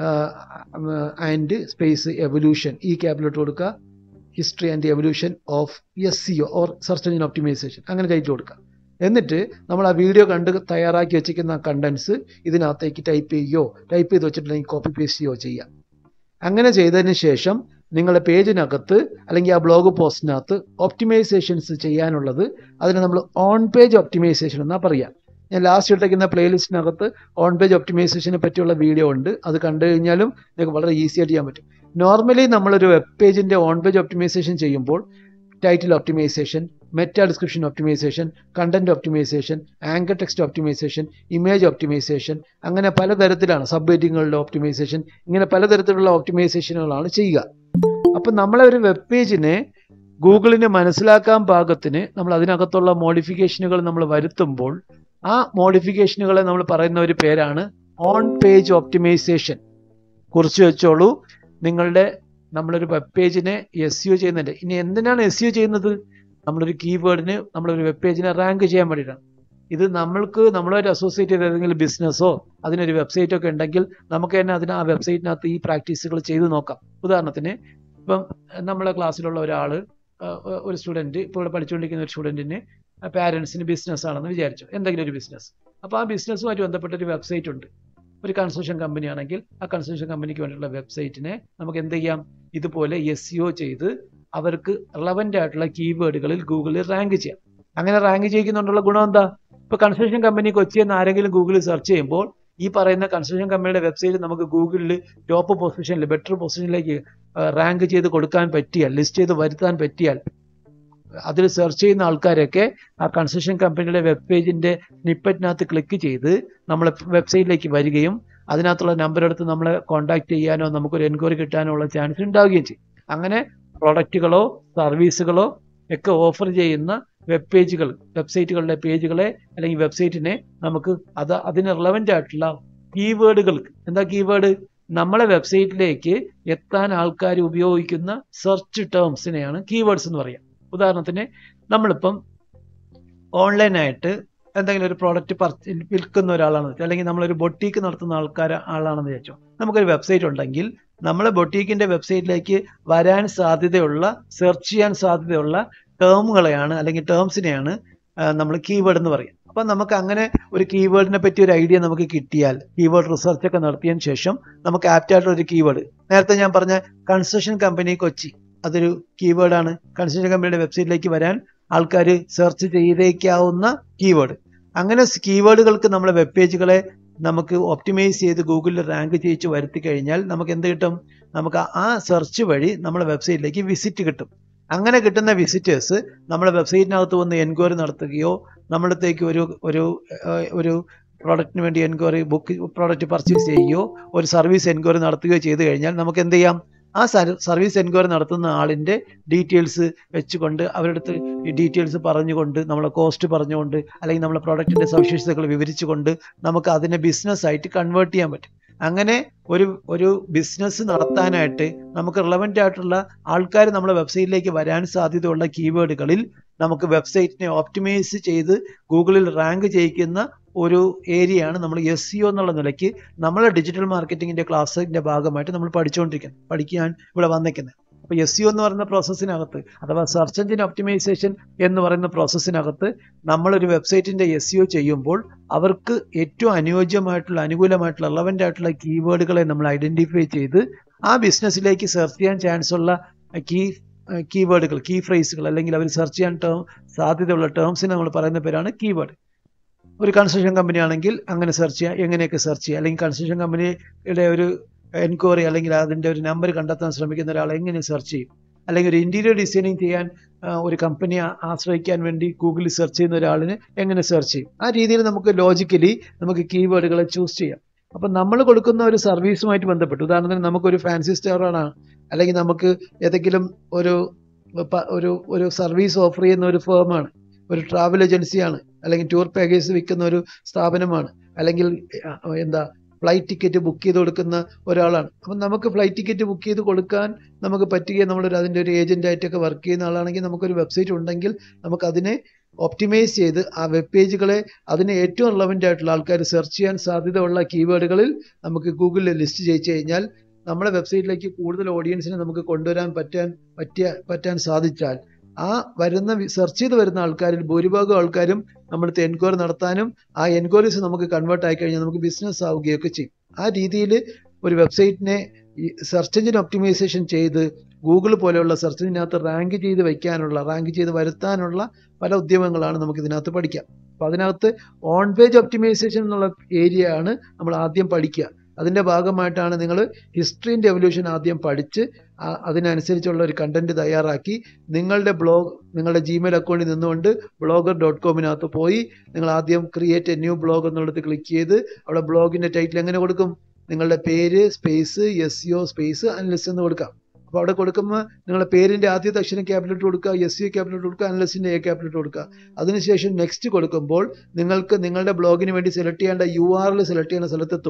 ആൻഡ് സ്പേസ് എവല്യൂഷൻ ഈ ക്യാപിറ്റൽ കൊടുക്കുക history and evolution of S C or search engine optimization അങ്ങനെ ടൈറ്റിൽ കൊടുക്കുക എന്നിട്ട് നമ്മൾ ആ വീഡിയോ കണ്ട് തയ്യാറാക്കി വെച്ചിരിക്കുന്ന കണ്ടൻസ് ഇതിനകത്തേക്ക് ടൈപ്പ് ചെയ്യുകയോ ടൈപ്പ് ചെയ്ത് വെച്ചിട്ടുണ്ടെങ്കിൽ കോപ്പി പേസ്റ്റ് ചെയ്യുകയോ ചെയ്യാം അങ്ങനെ ചെയ്തതിന് ശേഷം നിങ്ങളുടെ പേജിനകത്ത് അല്ലെങ്കിൽ ആ ബ്ലോഗ് പോസ്റ്റിനകത്ത് ഒപ്റ്റിമൈസേഷൻസ് ചെയ്യാനുള്ളത് അതിന് നമ്മൾ ഓൺ പേജ് ഒപ്റ്റിമൈസേഷൻ എന്നാ പറയാം ഞാൻ ലാസ്റ്റ് ഇട്ടേക്കുന്ന പ്ലേലിസ്റ്റിനകത്ത് ഓൺ പേജ് ഒപ്റ്റിമൈസേഷനെ പറ്റിയുള്ള വീഡിയോ ഉണ്ട് അത് കണ്ടു കഴിഞ്ഞാലും നിങ്ങൾക്ക് വളരെ ഈസി ആയിട്ട് ചെയ്യാൻ പറ്റും നോർമലി നമ്മളൊരു വെബ് പേജിന്റെ ഓൺ പേജ് ഒപ്റ്റിമൈസേഷൻ ചെയ്യുമ്പോൾ title optimization meta description optimization content optimization anchor text optimization image optimization അങ്ങനെ പലതരത്തിലാണ് സബ് ഹെഡിങ്ങുകളുടെ ഒപ്റ്റിമൈസേഷൻ ഇങ്ങനെ പലതരത്തിലുള്ള ഒപ്റ്റിമൈസേഷനുകളാണ് ചെയ്യുക അപ്പം നമ്മളെ ഒരു വെബ് പേജിനെ ഗൂഗിളിന് മനസ്സിലാക്കാൻ പാകത്തിന് നമ്മൾ അതിനകത്തുള്ള മോഡിഫിക്കേഷനുകൾ നമ്മൾ വരുത്തുമ്പോൾ ആ മോഡിഫിക്കേഷനുകളെ നമ്മൾ പറയുന്ന ഒരു പേരാണ് ഓൺ പേജ് ഒപ്റ്റിമൈസേഷൻ കുറിച്ച് വെച്ചോളൂ നിങ്ങളുടെ നമ്മളൊരു വെബ് പേജിനെ എസ് യു ചെയ്യുന്നുണ്ട് ഇനി എന്തിനാണ് എസ് യു ചെയ്യുന്നത് നമ്മളൊരു കീവേഡിന് നമ്മളൊരു വെബ് പേജിനെ റാങ്ക് ചെയ്യാൻ വേണ്ടിയിട്ടാണ് ഇത് നമ്മൾക്ക് നമ്മളുമായിട്ട് അസോസിയേറ്റ് ചെയ്ത ഏതെങ്കിലും ബിസിനസ്സോ അതിനൊരു വെബ്സൈറ്റ് ഒക്കെ ഉണ്ടെങ്കിൽ നമുക്ക് തന്നെ അതിന് ആ വെബ്സൈറ്റിനകത്ത് ഈ പ്രാക്ടീസുകൾ ചെയ്ത് നോക്കാം ഉദാഹരണത്തിന് ഇപ്പം നമ്മളെ ക്ലാസ്സിലുള്ള ഒരാൾ ഒരു സ്റ്റുഡൻറ്റ് ഇപ്പോൾ ഇവിടെ പഠിച്ചുകൊണ്ടിരിക്കുന്ന ഒരു സ്റ്റുഡൻറ്റിന് പാരൻസിന് ബിസിനസ് ആണെന്ന് വിചാരിച്ചു എന്തെങ്കിലും ഒരു ബിസിനസ് അപ്പോൾ ആ ബിസിനസ്സുമായിട്ട് ബന്ധപ്പെട്ട ഒരു വെബ്സൈറ്റ് ഉണ്ട് ഒരു കൺസ്ട്രക്ഷൻ കമ്പനി ആണെങ്കിൽ ആ കൺസ്ട്രക്ഷൻ കമ്പനിക്ക് വേണ്ടിയിട്ടുള്ള വെബ്സൈറ്റിനെ നമുക്ക് എന്ത് ചെയ്യാം ഇതുപോലെ എസ് സിഒ ചെയ്ത് അവർക്ക് റെലവൻ്റ് ആയിട്ടുള്ള കീവേഡുകളിൽ ഗൂഗിളിൽ റാങ്ക് ചെയ്യാം അങ്ങനെ റാങ്ക് ചെയ്യിക്കുന്നുണ്ടുള്ള ഗുണം എന്താ ഇപ്പൊ കൺസ്ട്രക്ഷൻ കമ്പനി കൊച്ചി എന്ന് ആരെങ്കിലും ഗൂഗിളിൽ സെർച്ച് ചെയ്യുമ്പോൾ ഈ പറയുന്ന കൺസ്ട്രക്ഷൻ കമ്പനിയുടെ വെബ്സൈറ്റ് നമുക്ക് ഗൂഗിളിൽ ടോപ്പ് പൊസിഷനിൽ ബെറ്റർ പൊസിഷനിലേക്ക് റാങ്ക് ചെയ്ത് കൊടുക്കാൻ പറ്റിയാൽ ലിസ്റ്റ് ചെയ്ത് വരുത്താൻ പറ്റിയാൽ അതിൽ സെർച്ച് ചെയ്യുന്ന ആൾക്കാരൊക്കെ ആ കൺസ്ട്രക്ഷൻ കമ്പനിയുടെ വെബ് പേജിന്റെ സ്നിപ്പറ്റിനകത്ത് ക്ലിക്ക് ചെയ്ത് നമ്മളെ വെബ്സൈറ്റിലേക്ക് വരികയും അതിനകത്തുള്ള നമ്പർ എടുത്ത് നമ്മളെ കോൺടാക്ട് ചെയ്യാനോ നമുക്കൊരു എൻക്വയറി കിട്ടാനോ ഉള്ള ചാൻസ് ഉണ്ടാവുകയും ചെയ്യും അങ്ങനെ പ്രൊഡക്റ്റുകളോ സർവീസുകളോ ഒക്കെ ഓഫർ ചെയ്യുന്ന വെബ് പേജുകൾ വെബ്സൈറ്റുകളുടെ പേജുകളെ അല്ലെങ്കിൽ വെബ്സൈറ്റിനെ നമുക്ക് അത് അതിന് റിലവൻ്റ് ആയിട്ടുള്ള കീവേഡുകൾക്ക് എന്താ കീവേഡ് നമ്മളെ വെബ്സൈറ്റിലേക്ക് എത്താൻ ആൾക്കാർ ഉപയോഗിക്കുന്ന സെർച്ച് ടേംസിനെയാണ് കീവേഡ്സ് എന്ന് പറയുക ഉദാഹരണത്തിന് നമ്മളിപ്പം ഓൺലൈനായിട്ട് എന്തെങ്കിലും ഒരു പ്രോഡക്റ്റ് പർച്ച് വിൽക്കുന്ന ഒരാളാണെന്ന് വെച്ചാൽ അല്ലെങ്കിൽ നമ്മളൊരു ബൊട്ടീക്ക് നടത്തുന്ന ആൾക്കാർ ആളാണെന്ന് വിചാരിച്ചോ നമുക്കൊരു വെബ്സൈറ്റ് ഉണ്ടെങ്കിൽ നമ്മളെ ബൊട്ടീക്കിന്റെ വെബ്സൈറ്റിലേക്ക് വരാൻ സാധ്യതയുള്ള സെർച്ച് ചെയ്യാൻ സാധ്യതയുള്ള ടേമുകളെയാണ് അല്ലെങ്കിൽ ടേംസിനെയാണ് നമ്മൾ കീവേഡ് എന്ന് പറയും അപ്പം നമുക്ക് അങ്ങനെ ഒരു കീവേഡിനെ പറ്റി ഒരു ഐഡിയ നമുക്ക് കിട്ടിയാൽ കീവേഡ് റിസർച്ച് ഒക്കെ നടത്തിയതിന് ശേഷം നമുക്ക് ആപ്റ്റ് ആയിട്ടുള്ള ഒരു കീവേഡ് നേരത്തെ ഞാൻ പറഞ്ഞ കൺസ്ട്രക്ഷൻ കമ്പനി കൊച്ചി അതൊരു കീവേഡാണ് കൺസ്ട്രക്ഷൻ കമ്പനിയുടെ വെബ്സൈറ്റിലേക്ക് വരാൻ ആൾക്കാർ സെർച്ച് ചെയ്തേക്കാവുന്ന കീവേഡ് അങ്ങനെ കീവേഡുകൾക്ക് നമ്മളെ വെബ് പേജുകളെ നമുക്ക് ഒപ്റ്റിമൈസ് ചെയ്ത് ഗൂഗിളിൽ റാങ്ക് ചെയ്യിച്ച് വരുത്തി കഴിഞ്ഞാൽ നമുക്ക് എന്ത് കിട്ടും നമുക്ക് ആ സെർച്ച് വഴി നമ്മളെ വെബ്സൈറ്റിലേക്ക് വിസിറ്റ് കിട്ടും അങ്ങനെ കിട്ടുന്ന വിസിറ്റേഴ്സ് നമ്മുടെ വെബ്സൈറ്റിനകത്ത് വന്ന് എൻക്വയറി നടത്തുകയോ നമ്മളത്തേക്ക് ഒരു ഒരു ഒരു പ്രോഡക്റ്റിന് വേണ്ടി എൻക്വയറി ബുക്ക് പ്രോഡക്റ്റ് പർച്ചേസ് ചെയ്യുകയോ ഒരു സർവീസ് എൻക്വയറി നടത്തുകയോ ചെയ്തു കഴിഞ്ഞാൽ നമുക്ക് എന്ത് ചെയ്യാം ആ സർവീസ് എൻക്വയറി നടത്തുന്ന ആളിൻ്റെ ഡീറ്റെയിൽസ് വെച്ചുകൊണ്ട് അവരുടെ അടുത്ത് ഈ ഡീറ്റെയിൽസ് പറഞ്ഞുകൊണ്ട് നമ്മളെ കോസ്റ്റ് പറഞ്ഞുകൊണ്ട് അല്ലെങ്കിൽ നമ്മളെ പ്രോഡക്റ്റിൻ്റെ സവിശേഷതകൾ വിവരിച്ചുകൊണ്ട് നമുക്ക് അതിനെ ബിസിനസ് ആയിട്ട് കൺവേർട്ട് ചെയ്യാൻ പറ്റും അങ്ങനെ ഒരു ഒരു ബിസിനസ് നടത്താനായിട്ട് നമുക്ക് റിലവൻ്റ് ആയിട്ടുള്ള ആൾക്കാർ നമ്മളെ വെബ്സൈറ്റിലേക്ക് വരാൻ സാധ്യതയുള്ള കീവേഡുകളിൽ നമുക്ക് വെബ്സൈറ്റിനെ ഓപ്റ്റിമൈസ് ചെയ്ത് ഗൂഗിളിൽ റാങ്ക് ചെയ്യിക്കുന്ന ഒരു ഏരിയയാണ് നമ്മൾ എസ് സി എന്നുള്ള നിലയ്ക്ക് നമ്മളെ ഡിജിറ്റൽ മാർക്കറ്റിങ്ങിന്റെ ക്ലാസ്സിന്റെ ഭാഗമായിട്ട് നമ്മൾ പഠിച്ചുകൊണ്ടിരിക്കുന്നത് പഠിക്കാൻ ഇവിടെ വന്നിരിക്കുന്നത് അപ്പോൾ എസ് സി എന്ന് പറയുന്ന പ്രോസസ്സിനകത്ത് അഥവാ സെർച്ച് എഞ്ചിൻ ഒപ്റ്റിമൈസേഷൻ എന്ന് പറയുന്ന പ്രോസസ്സിനകത്ത് നമ്മളൊരു വെബ്സൈറ്റിന്റെ എസ് സിഒ ചെയ്യുമ്പോൾ അവർക്ക് ഏറ്റവും അനുയോജ്യമായിട്ടുള്ള അനുകൂലമായിട്ടുള്ള റെലവൻ്റ് ആയിട്ടുള്ള കീവേഡുകളെ നമ്മൾ ഐഡന്റിഫൈ ചെയ്ത് ആ ബിസിനസ്സിലേക്ക് സെർച്ച് ചെയ്യാൻ ചാൻസ് ഉള്ള കീ കീവേഡുകൾ കീ ഫ്രേസുകൾ അല്ലെങ്കിൽ അവർ സെർച്ച് ചെയ്യാൻ ടേം സാധ്യതയുള്ള ടേംസിന് നമ്മൾ പറയുന്ന പേരാണ് കീവേഡ് ഒരു കൺസ്ട്രക്ഷൻ കമ്പനി ആണെങ്കിൽ അങ്ങനെ സെർച്ച് ചെയ്യുക എങ്ങനെയൊക്കെ സെർച്ച് ചെയ്യുക അല്ലെങ്കിൽ കൺസ്ട്രക്ഷൻ കമ്പനിയുടെ ഒരു എൻക്വയറി അല്ലെങ്കിൽ അതിൻ്റെ ഒരു നമ്പർ കണ്ടെത്താൻ ശ്രമിക്കുന്ന ഒരാൾ എങ്ങനെ സെർച്ച് ചെയ്യും അല്ലെങ്കിൽ ഒരു ഇൻറ്റീരിയർ ഡിസൈനിങ് ചെയ്യാൻ ഒരു കമ്പനി ആശ്രയിക്കാൻ വേണ്ടി ഗൂഗിളിൽ സെർച്ച് ചെയ്യുന്ന ഒരാളിന് എങ്ങനെ സെർച്ച് ചെയ്യും ആ രീതിയിൽ നമുക്ക് ലോജിക്കലി നമുക്ക് കീവേഡുകളെ ചൂസ് ചെയ്യാം അപ്പം നമ്മൾ കൊടുക്കുന്ന ഒരു സർവീസുമായിട്ട് ബന്ധപ്പെട്ട് ഉദാഹരണത്തിന് നമുക്കൊരു ഫാൻസി സ്റ്റോറാണ് അല്ലെങ്കിൽ നമുക്ക് ഏതെങ്കിലും ഒരു ഒരു ഒരു സർവീസ് ഓഫർ ചെയ്യുന്ന ഒരു ഫേമാണ് ഒരു ട്രാവൽ ഏജൻസിയാണ് അല്ലെങ്കിൽ ടൂർ പാക്കേജ് വിൽക്കുന്ന ഒരു സ്ഥാപനമാണ് അല്ലെങ്കിൽ എന്താ ഫ്ലൈറ്റ് ടിക്കറ്റ് ബുക്ക് ചെയ്ത് കൊടുക്കുന്ന ഒരാളാണ് അപ്പം നമുക്ക് ഫ്ലൈറ്റ് ടിക്കറ്റ് ബുക്ക് ചെയ്ത് കൊടുക്കാൻ നമുക്ക് പറ്റുകയും നമ്മളൊരു അതിൻ്റെ ഒരു ഏജൻ്റ് ആയിട്ടൊക്കെ വർക്ക് ചെയ്യുന്ന ആളാണെങ്കിൽ നമുക്കൊരു വെബ്സൈറ്റ് ഉണ്ടെങ്കിൽ നമുക്ക് അതിനെ ഒപ്റ്റിമൈസ് ചെയ്ത് ആ വെബ് പേജുകളെ അതിന് ഏറ്റവും റിലവൻ്റ് ആയിട്ടുള്ള ആൾക്കാർ സെർച്ച് ചെയ്യാൻ സാധ്യതയുള്ള കീവേഡുകളിൽ നമുക്ക് ഗൂഗിളിൽ ലിസ്റ്റ് ചെയ്യിച്ചു കഴിഞ്ഞാൽ നമ്മുടെ വെബ്സൈറ്റിലേക്ക് കൂടുതൽ ഓഡിയൻസിനെ നമുക്ക് കൊണ്ടുവരാൻ പറ്റാൻ പറ്റിയ പറ്റാൻ സാധിച്ചാൽ ആ വരുന്ന സെർച്ച് ചെയ്ത് വരുന്ന ആൾക്കാരിൽ ഭൂരിഭാഗം ആൾക്കാരും നമ്മളടുത്ത് എൻക്വയറി നടത്താനും ആ എൻക്വയറീസ് നമുക്ക് കൺവേർട്ട് ആയി കഴിഞ്ഞാൽ നമുക്ക് ബിസിനസ് ആവുകയൊക്കെ ചെയ്യും ആ രീതിയിൽ ഒരു വെബ്സൈറ്റിനെ സെർച്ച് എഞ്ചിൻ ഒപ്റ്റിമൈസേഷൻ ചെയ്ത് ഗൂഗിൾ പോലെയുള്ള സെർച്ച് എഞ്ചിനകത്ത് റാങ്ക് ചെയ്ത് വയ്ക്കാനുള്ള റാങ്ക് ചെയ്ത് വരുത്താനുള്ള പല ഉദ്യമങ്ങളാണ് നമുക്ക് ഇതിനകത്ത് പഠിക്കാം അപ്പം അതിനകത്ത് ഓൺ പേജ് ഒപ്റ്റിമൈസേഷൻ എന്നുള്ള ഏരിയ ആണ് നമ്മൾ ആദ്യം പഠിക്കുക അതിൻ്റെ ഭാഗമായിട്ടാണ് നിങ്ങൾ ഹിസ്റ്ററിൻ്റെ എവല്യൂഷൻ ആദ്യം പഠിച്ച് അതിനനുസരിച്ചുള്ള ഒരു കണ്ടന്റ് തയ്യാറാക്കി നിങ്ങളുടെ ബ്ലോഗ് നിങ്ങളുടെ ജിമെയിൽ അക്കൗണ്ടിൽ നിന്നുകൊണ്ട് ബ്ലോഗർ ഡോട്ട് കോമിനകത്ത് പോയി നിങ്ങൾ ആദ്യം ക്രിയേറ്റ് എ ന്യൂ ബ്ലോഗ് എന്നുള്ളത് ക്ലിക്ക് ചെയ്ത് അവിടെ ബ്ലോഗിൻ്റെ ടൈറ്റിൽ എങ്ങനെ കൊടുക്കും നിങ്ങളുടെ പേര് space S C O space analyst എന്ന് കൊടുക്കാം അപ്പോൾ അവിടെ കൊടുക്കുമ്പോൾ നിങ്ങളുടെ പേരിൻ്റെ ആദ്യത്തെ അക്ഷരം ക്യാപിറ്റൽ കൊടുക്കുക എസ് സി ക്യാപിറ്റൽ കൊടുക്കുക അനലിസ്റ്റിൻ്റെ എ ക്യാപിറ്റൽ കൊടുക്കുക അതിനുശേഷം നെക്സ്റ്റ് കൊടുക്കുമ്പോൾ നിങ്ങൾക്ക് നിങ്ങളുടെ ബ്ലോഗിന് വേണ്ടി സെലക്ട് ചെയ്യേണ്ട യു ആർ എൽ സെലക്ട് ചെയ്യുന്ന സ്ഥലത്തെത്തും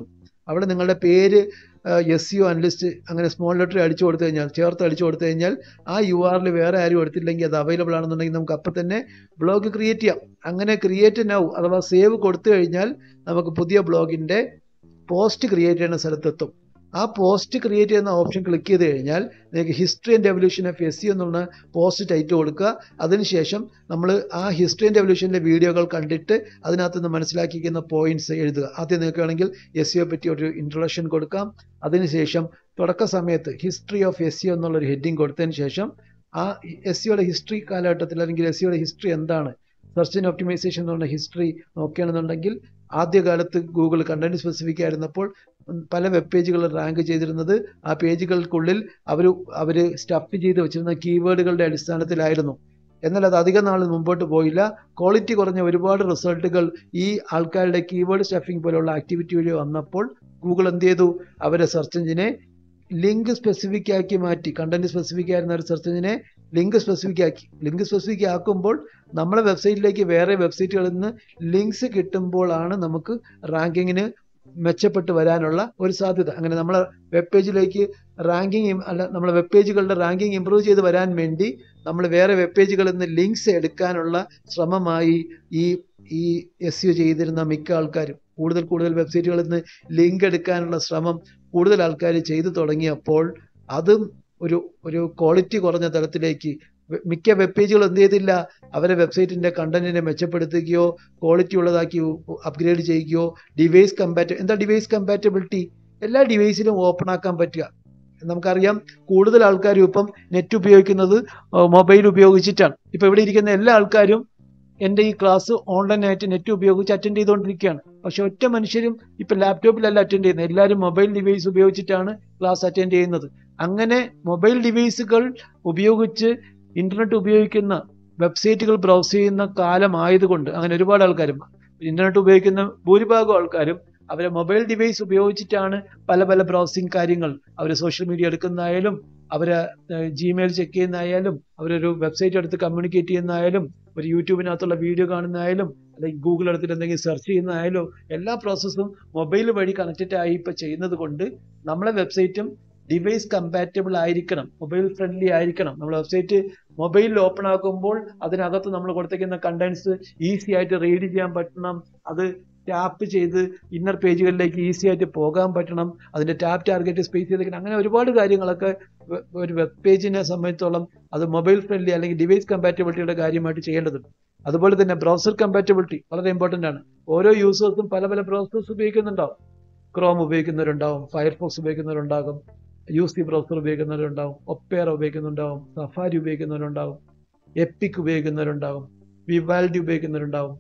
അവിടെ നിങ്ങളുടെ പേര് എസ് സി ഒ അനലിസ്റ്റ് അങ്ങനെ സ്മോൾ ലെറ്റർ അടിച്ചു കൊടുത്തു കഴിഞ്ഞാൽ ചേർത്ത് അടിച്ചു കൊടുത്തു കഴിഞ്ഞാൽ ആ യു ആറിൽ വേറെ ആരും എടുത്തില്ലെങ്കിൽ അത് അവൈലബിൾ ആണെന്നുണ്ടെങ്കിൽ നമുക്ക് അപ്പം തന്നെ ബ്ലോഗ് ക്രിയേറ്റ് ചെയ്യാം അങ്ങനെ ക്രിയേറ്റ് നൗ അഥവാ സേവ് കൊടുത്തു കഴിഞ്ഞാൽ നമുക്ക് പുതിയ ബ്ലോഗിൻ്റെ പോസ്റ്റ് ക്രിയേറ്റ് ചെയ്യുന്ന സ്ഥലത്തെത്തും ആ പോസ്റ്റ് ക്രിയേറ്റ് ചെയ്യുന്ന ഓപ്ഷൻ ക്ലിക്ക് ചെയ്ത് കഴിഞ്ഞാൽ നിങ്ങൾക്ക് history and evolution of S C എന്നുള്ള പോസ്റ്റ് ടൈറ്റ് കൊടുക്കുക അതിനുശേഷം നമ്മൾ ആ ഹിസ്റ്ററി ആൻഡ് എവല്യൂഷനിലെ വീഡിയോകൾ കണ്ടിട്ട് അതിനകത്ത് നിന്ന് മനസ്സിലാക്കിയിരിക്കുന്ന പോയിന്റ്സ് എഴുതുക ആദ്യം നിങ്ങൾക്ക് വേണമെങ്കിൽ എസ് സിയെ പറ്റി ഒരു ഇൻട്രൊഡക്ഷൻ കൊടുക്കാം അതിനുശേഷം തുടക്ക സമയത്ത് ഹിസ്റ്ററി ഓഫ് എസ് സി എന്നുള്ളൊരു ഹെഡിങ് കൊടുത്തതിന് ശേഷം ആ എസ് സിയുടെ ഹിസ്റ്ററി കാലഘട്ടത്തിൽ അല്ലെങ്കിൽ എസ് സിയുടെ ഹിസ്റ്ററി എന്താണ് സെർച്ച് ആൻഡ് ഒപ്റ്റിമൈസേഷൻ എന്ന് പറഞ്ഞ ഹിസ്റ്ററി നോക്കുകയാണെന്നുണ്ടെങ്കിൽ ആദ്യകാലത്ത് ഗൂഗിൾ കണ്ടന്റ് സ്പെസിഫിക് ആയിരുന്നപ്പോൾ പല വെബ് പേജുകൾ റാങ്ക് ചെയ്തിരുന്നത് ആ പേജുകൾക്കുള്ളിൽ അവർ അവർ സ്റ്റഫ് ചെയ്ത് വെച്ചിരുന്ന കീവേഡുകളുടെ അടിസ്ഥാനത്തിലായിരുന്നു എന്നാൽ അത് അധിക നാൾ മുമ്പോട്ട് പോയില്ല ക്വാളിറ്റി കുറഞ്ഞ ഒരുപാട് റിസൾട്ടുകൾ ഈ ആൾക്കാരുടെ കീവേഡ് സ്റ്റഫിംഗ് പോലെയുള്ള ആക്ടിവിറ്റി വഴി വന്നപ്പോൾ ഗൂഗിൾ എന്ത് ചെയ്തു അവരെ സെർച്ച് എഞ്ചിനെ ലിങ്ക് സ്പെസിഫിക് ആക്കി മാറ്റി കണ്ടന്റ് സ്പെസിഫിക് ആയിരുന്ന ഒരു സെർച്ച് എഞ്ചിനെ ലിങ്ക് സ്പെസിഫിക് ആക്കി ലിങ്ക് സ്പെസിഫിക് ആക്കുമ്പോൾ നമ്മളെ വെബ്സൈറ്റിലേക്ക് വേറെ വെബ്സൈറ്റുകളിൽ നിന്ന് ലിങ്ക്സ് കിട്ടുമ്പോഴാണ് നമുക്ക് റാങ്കിങ്ങിന് മെച്ചപ്പെട്ട് വരാനുള്ള ഒരു സാധ്യത അങ്ങനെ നമ്മളെ വെബ് പേജിലേക്ക് റാങ്കിങ് അല്ല നമ്മളെ വെബ് പേജുകളുടെ റാങ്കിങ് ഇമ്പ്രൂവ് ചെയ്ത് വരാൻ വേണ്ടി നമ്മൾ വേറെ വെബ് പേജുകളിൽ നിന്ന് ലിങ്ക്സ് എടുക്കാനുള്ള ശ്രമമായി ഈ ഈ എസ് യു ചെയ്തിരുന്ന മിക്ക ആൾക്കാരും കൂടുതൽ കൂടുതൽ വെബ്സൈറ്റുകളിൽ നിന്ന് ലിങ്ക് എടുക്കാനുള്ള ശ്രമം കൂടുതൽ ആൾക്കാർ ചെയ്തു തുടങ്ങിയപ്പോൾ അതും ഒരു ഒരു ക്വാളിറ്റി കുറഞ്ഞ തലത്തിലേക്ക് മിക്ക വെബ് പേജുകൾ എന്ത് ചെയ്തില്ല അവരെ വെബ്സൈറ്റിന്റെ കണ്ടന്റിനെ മെച്ചപ്പെടുത്തുകയോ ക്വാളിറ്റി ഉള്ളതാക്കി അപ്ഗ്രേഡ് ചെയ്യുകയോ ഡിവൈസ് കമ്പാറ്റ എന്താ ഡിവൈസ് കമ്പാറ്റബിലിറ്റി എല്ലാ ഡിവൈസിലും ഓപ്പൺ ആക്കാൻ പറ്റുക നമുക്കറിയാം കൂടുതൽ ആൾക്കാരും ഇപ്പം നെറ്റ് ഉപയോഗിക്കുന്നത് മൊബൈൽ ഉപയോഗിച്ചിട്ടാണ് ഇപ്പം ഇവിടെ ഇരിക്കുന്ന എല്ലാ ആൾക്കാരും എൻ്റെ ഈ ക്ലാസ് ഓൺലൈനായിട്ട് നെറ്റ് ഉപയോഗിച്ച് അറ്റൻഡ് ചെയ്തുകൊണ്ടിരിക്കുകയാണ് പക്ഷെ ഒറ്റ മനുഷ്യരും ഇപ്പം ലാപ്ടോപ്പിലല്ല അറ്റൻഡ് ചെയ്യുന്നത് എല്ലാവരും മൊബൈൽ ഡിവൈസ് ഉപയോഗിച്ചിട്ടാണ് ക്ലാസ് അറ്റൻഡ് ചെയ്യുന്നത് അങ്ങനെ മൊബൈൽ ഡിവൈസുകൾ ഉപയോഗിച്ച് ഇന്റർനെറ്റ് ഉപയോഗിക്കുന്ന വെബ്സൈറ്റുകൾ ബ്രൗസ് ചെയ്യുന്ന കാലമായതുകൊണ്ട് അങ്ങനെ ഒരുപാട് ആൾക്കാരും ഇന്റർനെറ്റ് ഉപയോഗിക്കുന്ന ഭൂരിഭാഗം ആൾക്കാരും അവരെ മൊബൈൽ ഡിവൈസ് ഉപയോഗിച്ചിട്ടാണ് പല പല ബ്രൗസിങ് കാര്യങ്ങൾ അവർ സോഷ്യൽ മീഡിയ എടുക്കുന്നതായാലും അവരെ ജിമെയിൽ ചെക്ക് ചെയ്യുന്നതായാലും അവരൊരു വെബ്സൈറ്റ് എടുത്ത് കമ്മ്യൂണിക്കേറ്റ് ചെയ്യുന്നതായാലും ഒരു യൂട്യൂബിനകത്തുള്ള വീഡിയോ കാണുന്നതായാലും അല്ലെങ്കിൽ ഗൂഗിൾ എടുത്തിട്ട് എന്തെങ്കിലും സെർച്ച് ചെയ്യുന്നതായാലും എല്ലാ പ്രോസസ്സും മൊബൈൽ വഴി കണക്റ്റഡ് ആയി ഇപ്പോൾ ചെയ്യുന്നത് കൊണ്ട് നമ്മളെ വെബ്സൈറ്റും ഡിവൈസ് കമ്പാറ്റബിൾ ആയിരിക്കണം മൊബൈൽ ഫ്രണ്ട്ലി ആയിരിക്കണം നമ്മൾ വെബ്സൈറ്റ് മൊബൈലിൽ ഓപ്പൺ ആക്കുമ്പോൾ അതിനകത്ത് നമ്മൾ കൊടുത്തേക്കുന്ന കണ്ടന്റ്സ് ഈസി ആയിട്ട് റീഡ് ചെയ്യാൻ പറ്റണം അത് ടാപ്പ് ചെയ്ത് ഇന്നർ പേജുകളിലേക്ക് ഈസി ആയിട്ട് പോകാൻ പറ്റണം അതിന്റെ ടാപ്പ് ടാർഗറ്റ് സ്പേസ് ചെയ്തേക്കണം അങ്ങനെ ഒരുപാട് കാര്യങ്ങളൊക്കെ ഒരു വെബ് പേജിനെ സംബന്ധിച്ചോളം അത് മൊബൈൽ ഫ്രണ്ട്ലി അല്ലെങ്കിൽ ഡിവൈസ് കമ്പാറ്റബിലിറ്റിയുടെ കാര്യമായിട്ട് ചെയ്യേണ്ടതുണ്ട് അതുപോലെ തന്നെ ബ്രൗസർ കമ്പാറ്റബിലിറ്റി വളരെ ഇമ്പോർട്ടൻ്റ് ആണ് ഓരോ യൂസേഴ്സും പല പല ബ്രൗസേഴ്സ് ഉപയോഗിക്കുന്നുണ്ടാവും ക്രോം ഉപയോഗിക്കുന്നവരുണ്ടാവും ഫയർഫോക്സ് ഉപയോഗിക്കുന്നവരുണ്ടാകും യു സി ബ്രൗസർ ഉപയോഗിക്കുന്നവരുണ്ടാവും ഒപ്പേറ ഉപയോഗിക്കുന്നുണ്ടാവും സഫാരി ഉപയോഗിക്കുന്നവരുണ്ടാവും എപ്പിക് ഉപയോഗിക്കുന്നവരുണ്ടാവും വിവാൽഡി ഉപയോഗിക്കുന്നവരുണ്ടാവും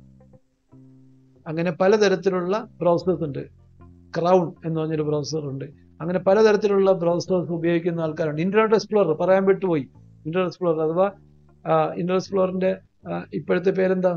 അങ്ങനെ പലതരത്തിലുള്ള ബ്രൗസേഴ്സ് ഉണ്ട് ക്രൗൺ എന്ന് പറഞ്ഞൊരു ബ്രൗസർ ഉണ്ട് അങ്ങനെ പലതരത്തിലുള്ള ബ്രൗസേഴ്സ് ഉപയോഗിക്കുന്ന ആൾക്കാരുണ്ട് ഇന്റർനെറ്റ് എക്സ്പ്ലോറർ പറയാൻ വിട്ടുപോയി ഇന്റർനെറ്റ് എക്സ്പ്ലോറർ അഥവാ ഇന്റർനെറ്റ് എക്സ്പ്ലോറിന്റെ ഇപ്പോഴത്തെ പേരെന്താ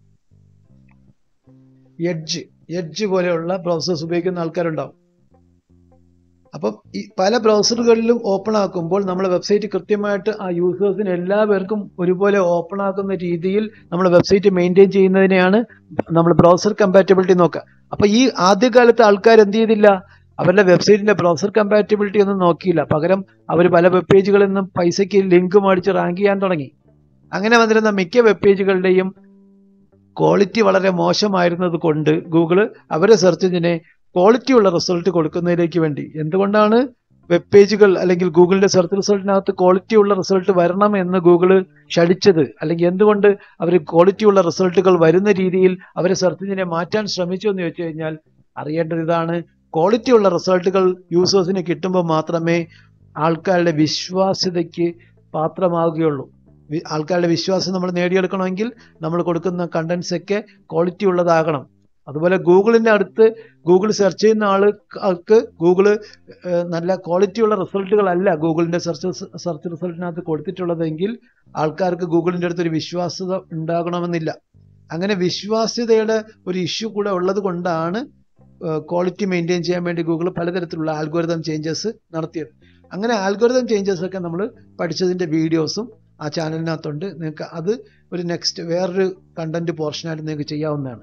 എഡ്ജ് എഡ്ജ് പോലെയുള്ള ബ്രൗസേഴ്സ് ഉപയോഗിക്കുന്ന ആൾക്കാരുണ്ടാവും അപ്പം ഈ പല ബ്രൗസറുകളിലും ഓപ്പൺ ആക്കുമ്പോൾ നമ്മുടെ വെബ്സൈറ്റ് കൃത്യമായിട്ട് ആ യൂസേഴ്സിന് എല്ലാവർക്കും ഒരുപോലെ ഓപ്പൺ ആക്കുന്ന രീതിയിൽ നമ്മൾ വെബ്സൈറ്റ് മെയിൻറ്റെയിൻ ചെയ്യുന്നതിനെയാണ് നമ്മൾ ബ്രൗസർ കമ്പാറ്റബിലിറ്റി നോക്കുക അപ്പൊ ഈ ആദ്യകാലത്ത് ആൾക്കാർ എന്ത് ചെയ്തില്ല അവരുടെ വെബ്സൈറ്റിന്റെ ബ്രൗസർ കമ്പാറ്റബിലിറ്റി ഒന്നും നോക്കിയില്ല പകരം അവർ പല വെബ് പേജുകളിൽ നിന്നും പൈസയ്ക്ക് ലിങ്ക് മേടിച്ച് റാങ്ക് ചെയ്യാൻ തുടങ്ങി അങ്ങനെ വന്നിരുന്ന മിക്ക വെബ് പേജുകളുടെയും ക്വാളിറ്റി വളരെ മോശമായിരുന്നത് കൊണ്ട് ഗൂഗിള് അവരെ സെർച്ച് എഞ്ചിനെ ക്വാളിറ്റി ഉള്ള റിസൾട്ട് കൊടുക്കുന്നതിലേക്ക് വേണ്ടി എന്തുകൊണ്ടാണ് വെബ് പേജുകൾ അല്ലെങ്കിൽ ഗൂഗിളിന്റെ സെർച്ച് റിസൾട്ടിനകത്ത് ക്വാളിറ്റി ഉള്ള റിസൾട്ട് വരണം എന്ന് ഗൂഗിള് ക്ഷണിച്ചത് അല്ലെങ്കിൽ എന്തുകൊണ്ട് അവർ ക്വാളിറ്റി ഉള്ള റിസൾട്ടുകൾ വരുന്ന രീതിയിൽ അവരെ സെർച്ച് എഞ്ചിനെ മാറ്റാൻ ശ്രമിച്ചു എന്ന് ചോദിച്ചു കഴിഞ്ഞാൽ അറിയേണ്ടത് ഇതാണ് ക്വാളിറ്റി ഉള്ള റിസൾട്ടുകൾ യൂസേഴ്സിന് കിട്ടുമ്പോൾ മാത്രമേ ആൾക്കാരുടെ വിശ്വാസ്യതയ്ക്ക് പാത്രമാവുകയുള്ളൂ ആൾക്കാരുടെ വിശ്വാസം നമ്മൾ നേടിയെടുക്കണമെങ്കിൽ നമ്മൾ കൊടുക്കുന്ന കണ്ടന്റ്സ് ഒക്കെ ക്വാളിറ്റി ഉള്ളതാകണം അതുപോലെ ഗൂഗിളിന്റെ അടുത്ത് ഗൂഗിൾ സെർച്ച് ചെയ്യുന്ന ആൾക്ക് ഗൂഗിള് നല്ല ക്വാളിറ്റിയുള്ള റിസൾട്ടുകളല്ല ഗൂഗിളിന്റെ സെർച്ച് സെർച്ച് റിസൾട്ടിനകത്ത് കൊടുത്തിട്ടുള്ളതെങ്കിൽ ആൾക്കാർക്ക് ഗൂഗിളിന്റെ അടുത്ത് ഒരു വിശ്വാസ്യത ഉണ്ടാകണമെന്നില്ല അങ്ങനെ വിശ്വാസ്യതയുടെ ഒരു ഇഷ്യൂ കൂടെ ഉള്ളത് കൊണ്ടാണ് ക്വാളിറ്റി മെയിൻറ്റെയിൻ ചെയ്യാൻ വേണ്ടി ഗൂഗിൾ പലതരത്തിലുള്ള ആൽഗോരിതം ചേഞ്ചസ് നടത്തിയത് അങ്ങനെ ആൽഗോരിതം ചേഞ്ചസ് ഒക്കെ നമ്മൾ പഠിച്ചതിന്റെ വീഡിയോസും ആ ചാനലിനകത്തുണ്ട് നിങ്ങൾക്ക് അത് ഒരു നെക്സ്റ്റ് വേറൊരു കണ്ടന്റ് പോർഷനായിട്ട് നിങ്ങൾക്ക് ചെയ്യാവുന്നതാണ്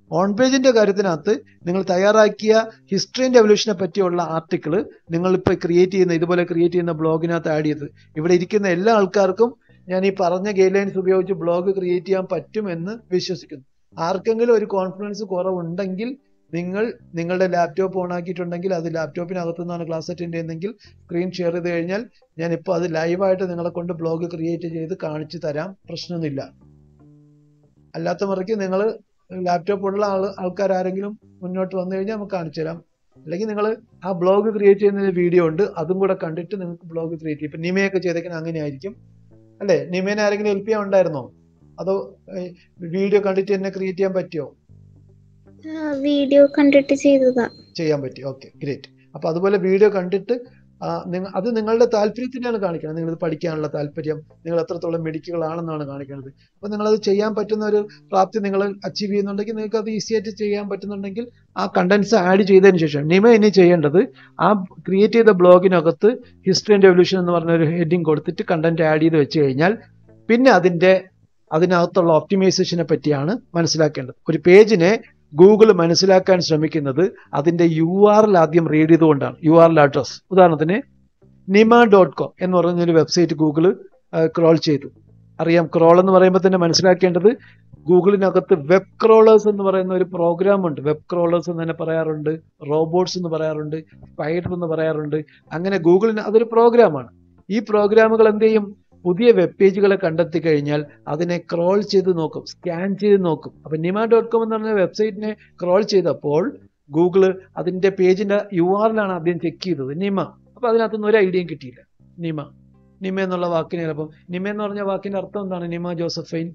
ഓൺ പേജിന്റെ കാര്യത്തിനകത്ത് നിങ്ങൾ തയ്യാറാക്കിയ ഹിസ്റ്ററി ആൻഡ് എവല്യൂഷനെ പറ്റിയുള്ള ആർട്ടിക്കിൾ നിങ്ങൾ ഇപ്പോൾ ക്രിയേറ്റ് ചെയ്യുന്ന ഇതുപോലെ ക്രിയേറ്റ് ചെയ്യുന്ന ബ്ലോഗിനകത്ത് ആഡ് ചെയ്ത് ഇവിടെ ഇരിക്കുന്ന എല്ലാ ആൾക്കാർക്കും ഞാൻ ഈ പറഞ്ഞ ഗൈഡ് ലൈൻസ് ഉപയോഗിച്ച് ബ്ലോഗ് ക്രിയേറ്റ് ചെയ്യാൻ പറ്റുമെന്ന് വിശ്വസിക്കുന്നു ആർക്കെങ്കിലും ഒരു കോൺഫിഡൻസ് കുറവുണ്ടെങ്കിൽ നിങ്ങൾ നിങ്ങളുടെ ലാപ്ടോപ്പ് ഓൺ ആക്കിയിട്ടുണ്ടെങ്കിൽ അത് ലാപ്ടോപ്പിനകത്തു നിന്നാണ് ക്ലാസ് അറ്റൻഡ് ചെയ്യുന്നതെങ്കിൽ സ്ക്രീൻ ഷെയർ ചെയ്ത് കഴിഞ്ഞാൽ ഞാൻ ഇപ്പോൾ അത് ലൈവായിട്ട് നിങ്ങളെ കൊണ്ട് ബ്ലോഗ് ക്രിയേറ്റ് ചെയ്ത് കാണിച്ചു തരാം പ്രശ്നമൊന്നുമില്ല അല്ലാത്ത മുറയ്ക്ക് നിങ്ങൾ ലാപ്ടോപ്പ് ഉള്ള ആൾ ആൾക്കാർ ആരെങ്കിലും മുന്നോട്ട് വന്നു കഴിഞ്ഞാൽ നമുക്ക് കാണിച്ചു തരാം അല്ലെങ്കിൽ നിങ്ങൾ ആ ബ്ലോഗ് ക്രിയേറ്റ് ചെയ്യുന്ന വീഡിയോ ഉണ്ട് അതും കൂടെ കണ്ടിട്ട് നിങ്ങൾക്ക് ബ്ലോഗ് ക്രിയേറ്റ് ചെയ്യും ഇപ്പം നിമയൊക്കെ ചെയ്തേക്കുന്നത് അങ്ങനെ ആയിരിക്കും അല്ലേ നിമേനെ ആരെങ്കിലും ഹെൽപ്പ് ചെയ്യാൻ ഉണ്ടായിരുന്നോ അതോ വീഡിയോ കണ്ടിട്ട് തന്നെ ക്രിയേറ്റ് ചെയ്യാൻ പറ്റുമോ വീഡിയോ കണ്ടിട്ട് ചെയ്തതാ ചെയ്യാൻ പറ്റി ഓക്കെ ഗ്രേറ്റ് അപ്പൊ അതുപോലെ വീഡിയോ കണ്ടിട്ട് ആ, നിങ്ങ- അത് നിങ്ങളുടെ താല്പര്യത്തിനാണ് കാണിക്കുന്നത് നിങ്ങൾ ഇത് പഠിക്കാനുള്ള താല്പര്യം നിങ്ങൾ എത്രത്തോളം മെഡിക്കുകളാണെന്നാണ് കാണിക്കുന്നത് അപ്പൊ നിങ്ങൾ അത് ചെയ്യാൻ പറ്റുന്ന ഒരു പ്രാപ്തി നിങ്ങൾ അച്ചീവ് ചെയ്യുന്നുണ്ടെങ്കിൽ നിങ്ങൾക്ക് അത് ഈസി ആയിട്ട് ചെയ്യാൻ പറ്റുന്നുണ്ടെങ്കിൽ ആ കണ്ടന്റ്സ് ആഡ് ചെയ്തതിന് ശേഷം നിമ ഇനി ചെയ്യേണ്ടത് ആ ക്രിയേറ്റ് ചെയ്ത ബ്ലോഗിനകത്ത് ഹിസ്റ്ററി ആൻഡ് എവല്യൂഷൻ എന്ന് പറഞ്ഞ ഒരു ഹെഡിങ് കൊടുത്തിട്ട് കണ്ടന്റ് ആഡ് ചെയ്ത് വെച്ച് കഴിഞ്ഞാൽ പിന്നെ അതിന്റെ അതിനകത്തുള്ള ഒപ്റ്റിമൈസേഷനെ പറ്റിയാണ് മനസ്സിലാക്കേണ്ടത് ഒരു പേജിനെ ഗൂഗിൾ മനസ്സിലാക്കാൻ ശ്രമിക്കുന്നത് അതിന്റെ യു ആർ എൽ ആദ്യം റീഡ് ചെയ്തുകൊണ്ടാണ് യു ആർ എൽ അഡ്രസ് ഉദാഹരണത്തിന് നിമ ഡോട്ട് കോം എന്ന് പറഞ്ഞൊരു വെബ്സൈറ്റ് ഗൂഗിൾ ക്രോൾ ചെയ്തു അറിയാം ക്രോൾ എന്ന് പറയുമ്പോൾ തന്നെ മനസ്സിലാക്കേണ്ടത് ഗൂഗിളിനകത്ത് വെബ് ക്രോളേഴ്സ് എന്ന് പറയുന്ന ഒരു പ്രോഗ്രാം ഉണ്ട് വെബ് ക്രോളേഴ്സ് എന്ന് തന്നെ പറയാറുണ്ട് റോബോട്ട്സ് എന്ന് പറയാറുണ്ട് സ്പൈഡർ എന്ന് പറയാറുണ്ട് അങ്ങനെ ഗൂഗിളിന് അതൊരു പ്രോഗ്രാമാണ് ഈ പ്രോഗ്രാമുകൾ എന്ത് ചെയ്യും പുതിയ വെബ് പേജുകളെ കണ്ടെത്തി കഴിഞ്ഞാൽ അതിനെ ക്രോൾ ചെയ്ത് നോക്കും സ്കാൻ ചെയ്ത് നോക്കും അപ്പൊ നിമ ഡോട്ട് കോം എന്ന് പറഞ്ഞ വെബ്സൈറ്റിനെ ക്രോൾ ചെയ്തപ്പോൾ ഗൂഗിള് അതിന്റെ പേജിന്റെ യു ആറിലാണ് ആദ്യം ചെക്ക് ചെയ്തത് നിമ അപ്പൊ അതിനകത്തൊന്നും ഒരു ഐഡിയയും കിട്ടിയില്ല നിമ നിമ എന്നുള്ള വാക്കിന് ചിലപ്പം നിമ എന്ന് പറഞ്ഞ വാക്കിന്റെ അർത്ഥം എന്താണ് നിമ ജോസഫൈൻ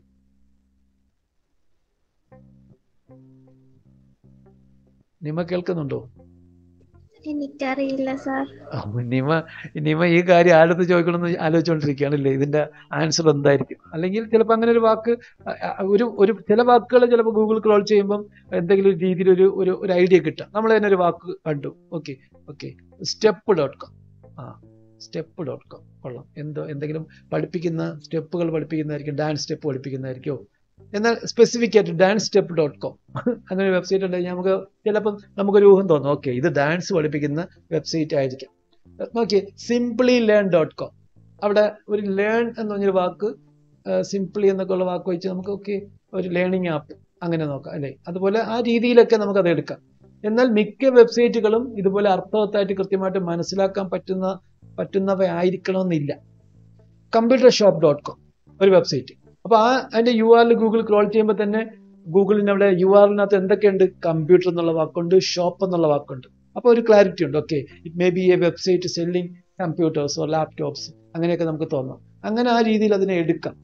നിമ കേൾക്കുന്നുണ്ടോ എനിക്കറിയില്ല സാർ ആ, നിമ നിമ ഈ കാര്യം ആരടുത്ത് ചോദിക്കണമെന്ന് ആലോചിച്ചുകൊണ്ടിരിക്കുകയാണല്ലേ ഇതിന്റെ ആൻസർ എന്തായിരിക്കും അല്ലെങ്കിൽ ചിലപ്പോൾ അങ്ങനെ ഒരു വാക്ക് അ- അ- ഒരു ഒരു ചില വാക്കുകൾ ചിലപ്പോൾ ഗൂഗിൾ ക്രോൾ ചെയ്യുമ്പം എന്തെങ്കിലും ഒരു രീതിയിൽ ഒരു ഒരു ഒരു ഐഡിയ കിട്ടാം നമ്മൾ തന്നെ ഒരു വാക്ക് കണ്ടു okay okay step dot com ആ സ്റ്റെപ്പ് ഡോട്ട് കോം കൊള്ളാം എന്തോ എന്തെങ്കിലും പഠിപ്പിക്കുന്ന സ്റ്റെപ്പുകൾ പഠിപ്പിക്കുന്നതായിരിക്കും ഡാൻസ് സ്റ്റെപ്പ് പഠിപ്പിക്കുന്നതായിരിക്കും എന്നാൽ സ്പെസിഫിക് ആയിട്ട് ഡാൻസ് സ്റ്റെപ്പ് ഡോട്ട് കോം അങ്ങനെ ഒരു വെബ്സൈറ്റ് ഉണ്ടെങ്കിൽ നമുക്ക് ചിലപ്പം നമുക്കൊരു ഊഹം തോന്നും ഓക്കെ ഇത് ഡാൻസ് പഠിപ്പിക്കുന്ന വെബ്സൈറ്റ് ആയിരിക്കും നോക്കിയേ സിംപ്ലി ലേൺ ഡോട്ട് കോം അവിടെ ഒരു ലേൺ എന്ന് പറഞ്ഞൊരു വാക്ക് സിംപ്ലി എന്നൊക്കെ ഉള്ള വാക്ക് വെച്ച് നമുക്ക് ഓക്കെ ഒരു ലേണിംഗ് ആപ്പ് അങ്ങനെ നോക്കാം അല്ലേ അതുപോലെ ആ രീതിയിലൊക്കെ നമുക്ക് അത് എടുക്കാം എന്നാൽ മിക്ക വെബ്സൈറ്റുകളും ഇതുപോലെ അർത്ഥവത്തായിട്ട് കൃത്യമായിട്ട് മനസ്സിലാക്കാൻ പറ്റുന്ന പറ്റുന്നവ ആയിരിക്കണമെന്നില്ല കമ്പ്യൂട്ടർ ഷോപ്പ് ഡോട്ട് കോം ഒരു വെബ്സൈറ്റ് അപ്പൊ ആ അതിന്റെ യു ആറിൽ ഗൂഗിൾ ക്രോൾ ചെയ്യുമ്പോൾ തന്നെ ഗൂഗിളിന് അവിടെ യു ആറിനകത്ത് എന്തൊക്കെയുണ്ട് കമ്പ്യൂട്ടർ എന്നുള്ള വാക്കുണ്ട് ഷോപ്പ് എന്നുള്ള വാക്കുണ്ട് അപ്പൊ ഒരു ക്ലാരിറ്റി ഉണ്ട് okay it may be a website selling computers or laptops അങ്ങനെയൊക്കെ നമുക്ക് തോന്നാം അങ്ങനെ ആ രീതിയിൽ അതിനെ എടുക്കാം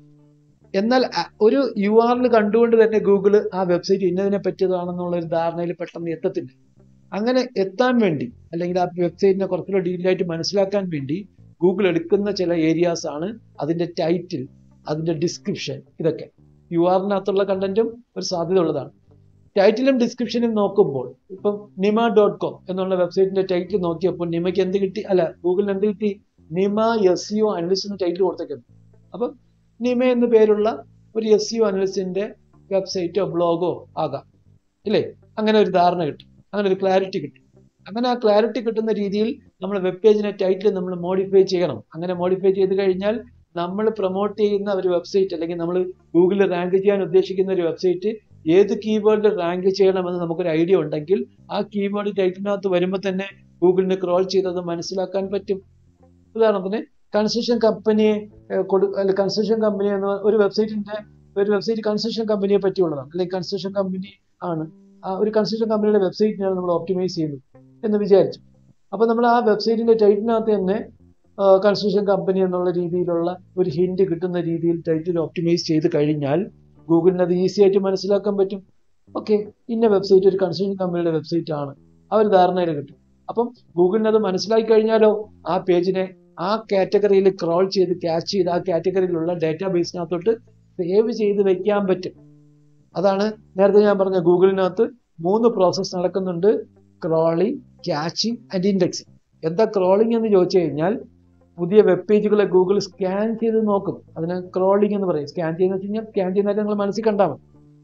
എന്നാൽ അ- ഒരു യു ആറിൽ കണ്ടുകൊണ്ട് തന്നെ ഗൂഗിൾ ആ വെബ്സൈറ്റ് ഇന്നതിനെ പറ്റിയതാണെന്നുള്ള ഒരു ധാരണയിൽ പെട്ടെന്ന് എത്തത്തില്ല അങ്ങനെ എത്താൻ വേണ്ടി അല്ലെങ്കിൽ ആ വെബ്സൈറ്റിനെ കുറച്ചുകൂടെ ഡീറ്റെയിൽ ആയിട്ട് മനസ്സിലാക്കാൻ വേണ്ടി ഗൂഗിൾ എടുക്കുന്ന ചില ഏരിയാസ് ആണ് അതിന്റെ ടൈറ്റിൽ അതിന്റെ ഡിസ്ക്രിപ്ഷൻ ഇതൊക്കെ യു ആറിനകത്തുള്ള കണ്ടന്റും ഒരു സാധ്യത ഉള്ളതാണ് ടൈറ്റിലും ഡിസ്ക്രിപ്ഷനും നോക്കുമ്പോൾ ഇപ്പം നിമ ഡോട്ട് കോം എന്നുള്ള വെബ്സൈറ്റിന്റെ ടൈറ്റിൽ നോക്കിയപ്പോൾ നിമയ്ക്ക് എന്ത് കിട്ടി അല്ല ഗൂഗിളിന് എന്ത് കിട്ടി നിമ എസ് സിഒ അനലിസ്റ്റ് എന്ന ടൈറ്റിൽ കൊടുത്തേക്കുന്നു അപ്പം നിമ എന്ന് പേരുള്ള ഒരു എസ് സിഒ അനലിസ്റ്റിന്റെ വെബ്സൈറ്റോ ബ്ലോഗോ ആകാം ഇല്ലേ അങ്ങനെ ഒരു ധാരണ കിട്ടും അങ്ങനെ ഒരു ക്ലാരിറ്റി കിട്ടും അങ്ങനെ ആ ക്ലാരിറ്റി കിട്ടുന്ന രീതിയിൽ നമ്മൾ വെബ് പേജിനെ ടൈറ്റിൽ നമ്മൾ മോഡിഫൈ ചെയ്യണം അങ്ങനെ മോഡിഫൈ ചെയ്ത് കഴിഞ്ഞാൽ നമ്മൾ പ്രൊമോട്ട് ചെയ്യുന്ന ഒരു വെബ്സൈറ്റ് അല്ലെങ്കിൽ നമ്മൾ ഗൂഗിളിൽ റാങ്ക് ചെയ്യാൻ ഉദ്ദേശിക്കുന്ന ഒരു വെബ്സൈറ്റ് ഏത് കീവേഡിൽ റാങ്ക് ചെയ്യണമെന്ന് നമുക്കൊരു ഐഡിയ ഉണ്ടെങ്കിൽ ആ കീവേഡ് ടൈറ്റിനകത്ത് വരുമ്പോൾ തന്നെ ഗൂഗിളിന് ക്രോൾ ചെയ്തത് മനസ്സിലാക്കാൻ പറ്റും ഉദാഹരണത്തിന് കൺസ്ട്രക്ഷൻ കമ്പനിയെ ഏഹ്, കൊടു അല്ല കൺസ്ട്രക്ഷൻ കമ്പനി എന്ന ഒരു വെബ്സൈറ്റിന്റെ ഒരു വെബ്സൈറ്റ് കൺസ്ട്രക്ഷൻ കമ്പനിയെ പറ്റിയുള്ളതാണ് അല്ലെങ്കിൽ കൺസ്ട്രക്ഷൻ കമ്പനി ആണ് ആ ഒരു കൺസ്ട്രക്ഷൻ കമ്പനിയുടെ വെബ്സൈറ്റിനാണ് നമ്മൾ ഒപ്റ്റിമൈസ് ചെയ്യുന്നത് എന്ന് വിചാരിച്ചു അപ്പൊ നമ്മൾ ആ വെബ്സൈറ്റിന്റെ ടൈറ്റിനകത്ത് തന്നെ കൺസ്ട്രക്ഷൻ കമ്പനി എന്നുള്ള രീതിയിലുള്ള ഒരു ഹിന്റ് കിട്ടുന്ന രീതിയിൽ ടൈറ്റിൽ ഒപ്റ്റിമൈസ് ചെയ്ത് കഴിഞ്ഞാൽ ഗൂഗിളിന് അത് ഈസി ആയിട്ട് മനസ്സിലാക്കാൻ പറ്റും ഓക്കെ ഇന്ന വെബ്സൈറ്റ് ഒരു കൺസ്ട്രക്ഷൻ കമ്പനിയുടെ വെബ്സൈറ്റ് ആണ് ആ ഒരു ധാരണയിൽ കിട്ടും അപ്പം ഗൂഗിളിന് അത് മനസ്സിലാക്കി കഴിഞ്ഞാലോ ആ പേജിനെ ആ കാറ്റഗറിയിൽ ക്രോൾ ചെയ്ത് ക്യാച്ച് ചെയ്ത് ആ കാറ്റഗറിയിലുള്ള ഡാറ്റാബേസിനകത്തോട്ട് സേവ് ചെയ്ത് വെക്കാൻ പറ്റും അതാണ് നേരത്തെ ഞാൻ പറഞ്ഞ ഗൂഗിളിനകത്ത് മൂന്ന് പ്രോസസ്സ് നടക്കുന്നുണ്ട് ക്രോളിംഗ് ക്യാച്ചിങ് ആൻഡ് ഇൻഡെക്സിങ് എന്താ ക്രോളിംഗ് എന്ന് ചോദിച്ചു കഴിഞ്ഞാൽ പുതിയ വെബ് പേജുകളെ ഗൂഗിൾ സ്കാൻ ചെയ്ത് നോക്കും അതിന് ക്രോളിംഗ് എന്ന് പറയും സ്കാൻ ചെയ്യുന്ന വെച്ച് കഴിഞ്ഞാൽ സ്കാൻ ചെയ്യുന്നതായിട്ട് നിങ്ങൾ മനസ്സിൽ കണ്ടാൽ മതി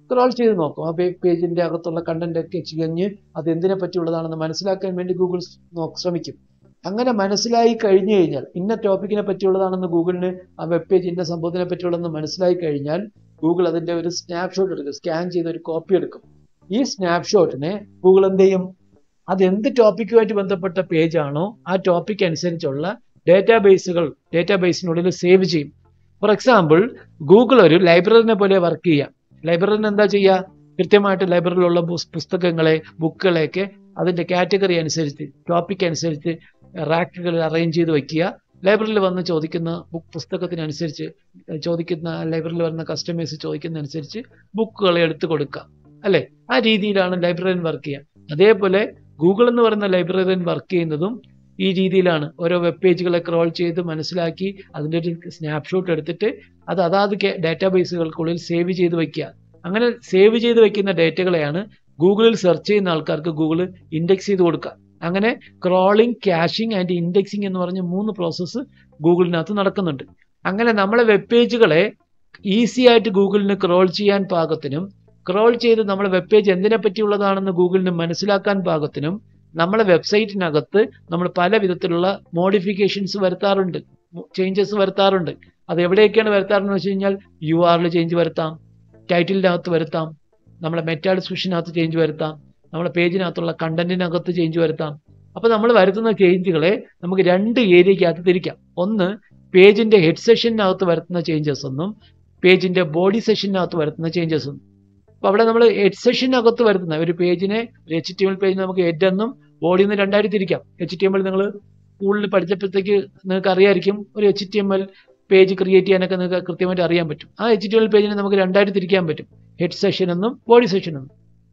സ്ക്രോൾ ചെയ്ത് നോക്കും ആ പേജിന്റെ അകത്തുള്ള കണ്ടന്റ് ഒക്കെ ചികഞ്ഞ് അത് എന്തിനെ പറ്റിയുള്ളതാണെന്ന് മനസ്സിലാക്കാൻ വേണ്ടി ഗൂഗിൾ ശ്രമിക്കും അങ്ങനെ മനസ്സിലായി കഴിഞ്ഞു കഴിഞ്ഞാൽ ഇന്ന ടോപ്പിക്കിനെ പറ്റിയുള്ളതാണെന്ന് ഗൂഗിളിന് ആ വെബ് പേജ് ഇന്ന സംഭവത്തിനെ പറ്റിയുള്ളതെന്ന് മനസ്സിലായി കഴിഞ്ഞാൽ ഗൂഗിൾ അതിന്റെ ഒരു സ്നാപ്ഷോട്ട് എടുക്കും സ്കാൻ ചെയ്ത് ഒരു കോപ്പി എടുക്കും ഈ സ്നാപ്ഷോട്ടിനെ ഗൂഗിൾ എന്ത് ചെയ്യും അത് എന്ത് ടോപ്പിക്കുമായിട്ട് ബന്ധപ്പെട്ട പേജ് ആണോ ആ ടോപ്പിക് അനുസരിച്ചുള്ള ഡേറ്റാബേസുകൾ ഡേറ്റാബേസിനുള്ളിൽ സേവ് ചെയ്യും ഫോർ എക്സാമ്പിൾ ഗൂഗിൾ ഒരു ലൈബ്രറിനെ പോലെ വർക്ക് ചെയ്യാം ലൈബ്രറിന് എന്താ ചെയ്യുക കൃത്യമായിട്ട് ലൈബ്രറിയിലുള്ള പുസ്തകങ്ങളെ ബുക്കുകളെയൊക്കെ അതിന്റെ കാറ്റഗറി അനുസരിച്ച് ടോപ്പിക് അനുസരിച്ച് റാക്കുകളിൽ അറേഞ്ച് ചെയ്ത് വെക്കുക ലൈബ്രറിയിൽ വന്ന് ചോദിക്കുന്ന ബുക്ക് പുസ്തകത്തിനനുസരിച്ച് ചോദിക്കുന്ന ലൈബ്രറിയിൽ വരുന്ന കസ്റ്റമേഴ്സ് ചോദിക്കുന്ന അനുസരിച്ച് ബുക്കുകൾ എടുത്തു കൊടുക്കുക അല്ലെ ആ രീതിയിലാണ് ലൈബ്രറിയൻ വർക്ക് ചെയ്യുക അതേപോലെ ഗൂഗിൾ എന്ന് പറയുന്ന ലൈബ്രറിയൻ വർക്ക് ചെയ്യുന്നതും ഈ രീതിയിലാണ് ഓരോ വെബ് പേജുകളെ ക്രോൾ ചെയ്ത് മനസ്സിലാക്കി അതിൻ്റെ ഒരു സ്നാപ്ഷോട്ട് എടുത്തിട്ട് അത് അതാത് ഡാറ്റാബേസുകൾക്കുള്ളിൽ സേവ് ചെയ്ത് വെക്കുക അങ്ങനെ സേവ് ചെയ്ത് വെക്കുന്ന ഡേറ്റകളെയാണ് ഗൂഗിളിൽ സെർച്ച് ചെയ്യുന്ന ആൾക്കാർക്ക് ഗൂഗിൾ ഇൻഡെക്സ് ചെയ്ത് കൊടുക്കുക അങ്ങനെ ക്രോളിംഗ് ക്യാഷിംഗ് ആൻഡ് ഇൻഡെക്സിംഗ് എന്ന് പറഞ്ഞ മൂന്ന് പ്രോസസ്സ് ഗൂഗിളിനകത്ത് നടക്കുന്നുണ്ട് അങ്ങനെ നമ്മളെ വെബ് പേജുകളെ ഈസി ആയിട്ട് ഗൂഗിളിന് ക്രോൾ ചെയ്യാൻ പാകത്തിനും ക്രോൾ ചെയ്ത് നമ്മുടെ വെബ് പേജ് എന്തിനെ പറ്റിയുള്ളതാണെന്ന് ഗൂഗിളിന് മനസ്സിലാക്കാൻ പാകത്തിനും നമ്മളെ വെബ്സൈറ്റിനകത്ത് നമ്മൾ പല വിധത്തിലുള്ള മോഡിഫിക്കേഷൻസ് വരുത്താറുണ്ട് ചേഞ്ചസ് വരുത്താറുണ്ട് അത് എവിടെയൊക്കെയാണ് വരുത്താറെന്ന് വെച്ച് കഴിഞ്ഞാൽ യു ആറിൽ ചേഞ്ച് വരുത്താം ടൈറ്റിലിനകത്ത് വരുത്താം നമ്മളെ മെറ്റാ ഡിസ്ക്രിപ്ഷനകത്ത് ചേഞ്ച് വരുത്താം നമ്മളെ പേജിനകത്തുള്ള കണ്ടന്റിനകത്ത് ചേഞ്ച് വരുത്താം അപ്പോൾ നമ്മൾ വരുത്തുന്ന ചേഞ്ചുകളെ നമുക്ക് രണ്ട് ഏരിയക്കകത്ത് തിരിക്കാം ഒന്ന് പേജിന്റെ ഹെഡ് സെഷനകത്ത് വരുത്തുന്ന ചേഞ്ചസ് എന്നും പേജിന്റെ ബോഡി സെഷനകത്ത് വരുത്തുന്ന ചേഞ്ചസ് എന്നും അപ്പോൾ അവിടെ നമ്മൾ ഹെഡ് സെഷനകത്ത് വരുത്തുന്ന ഒരു പേജിനെ ഒരു H T M L page നമുക്ക് ഹെഡ് എന്നും ബോഡി എന്ന് രണ്ടായിട്ട് തിരിക്കാം എച്ച് ടി എം എൽ നിങ്ങൾ സ്കൂളിൽ പഠിച്ചപ്പോഴത്തേക്ക് നിങ്ങൾക്ക് അറിയായിരിക്കും ഒരു H T M L page create ചെയ്യാനൊക്കെ നിങ്ങൾക്ക് കൃത്യമായിട്ട് അറിയാൻ പറ്റും ആ എച്ച് ടി എം എൽ പേജിനെ നമുക്ക് രണ്ടായിട്ട് തിരിക്കാൻ പറ്റും ഹെഡ് സെഷൻ എന്നും ബോഡി സെഷൻ എന്നും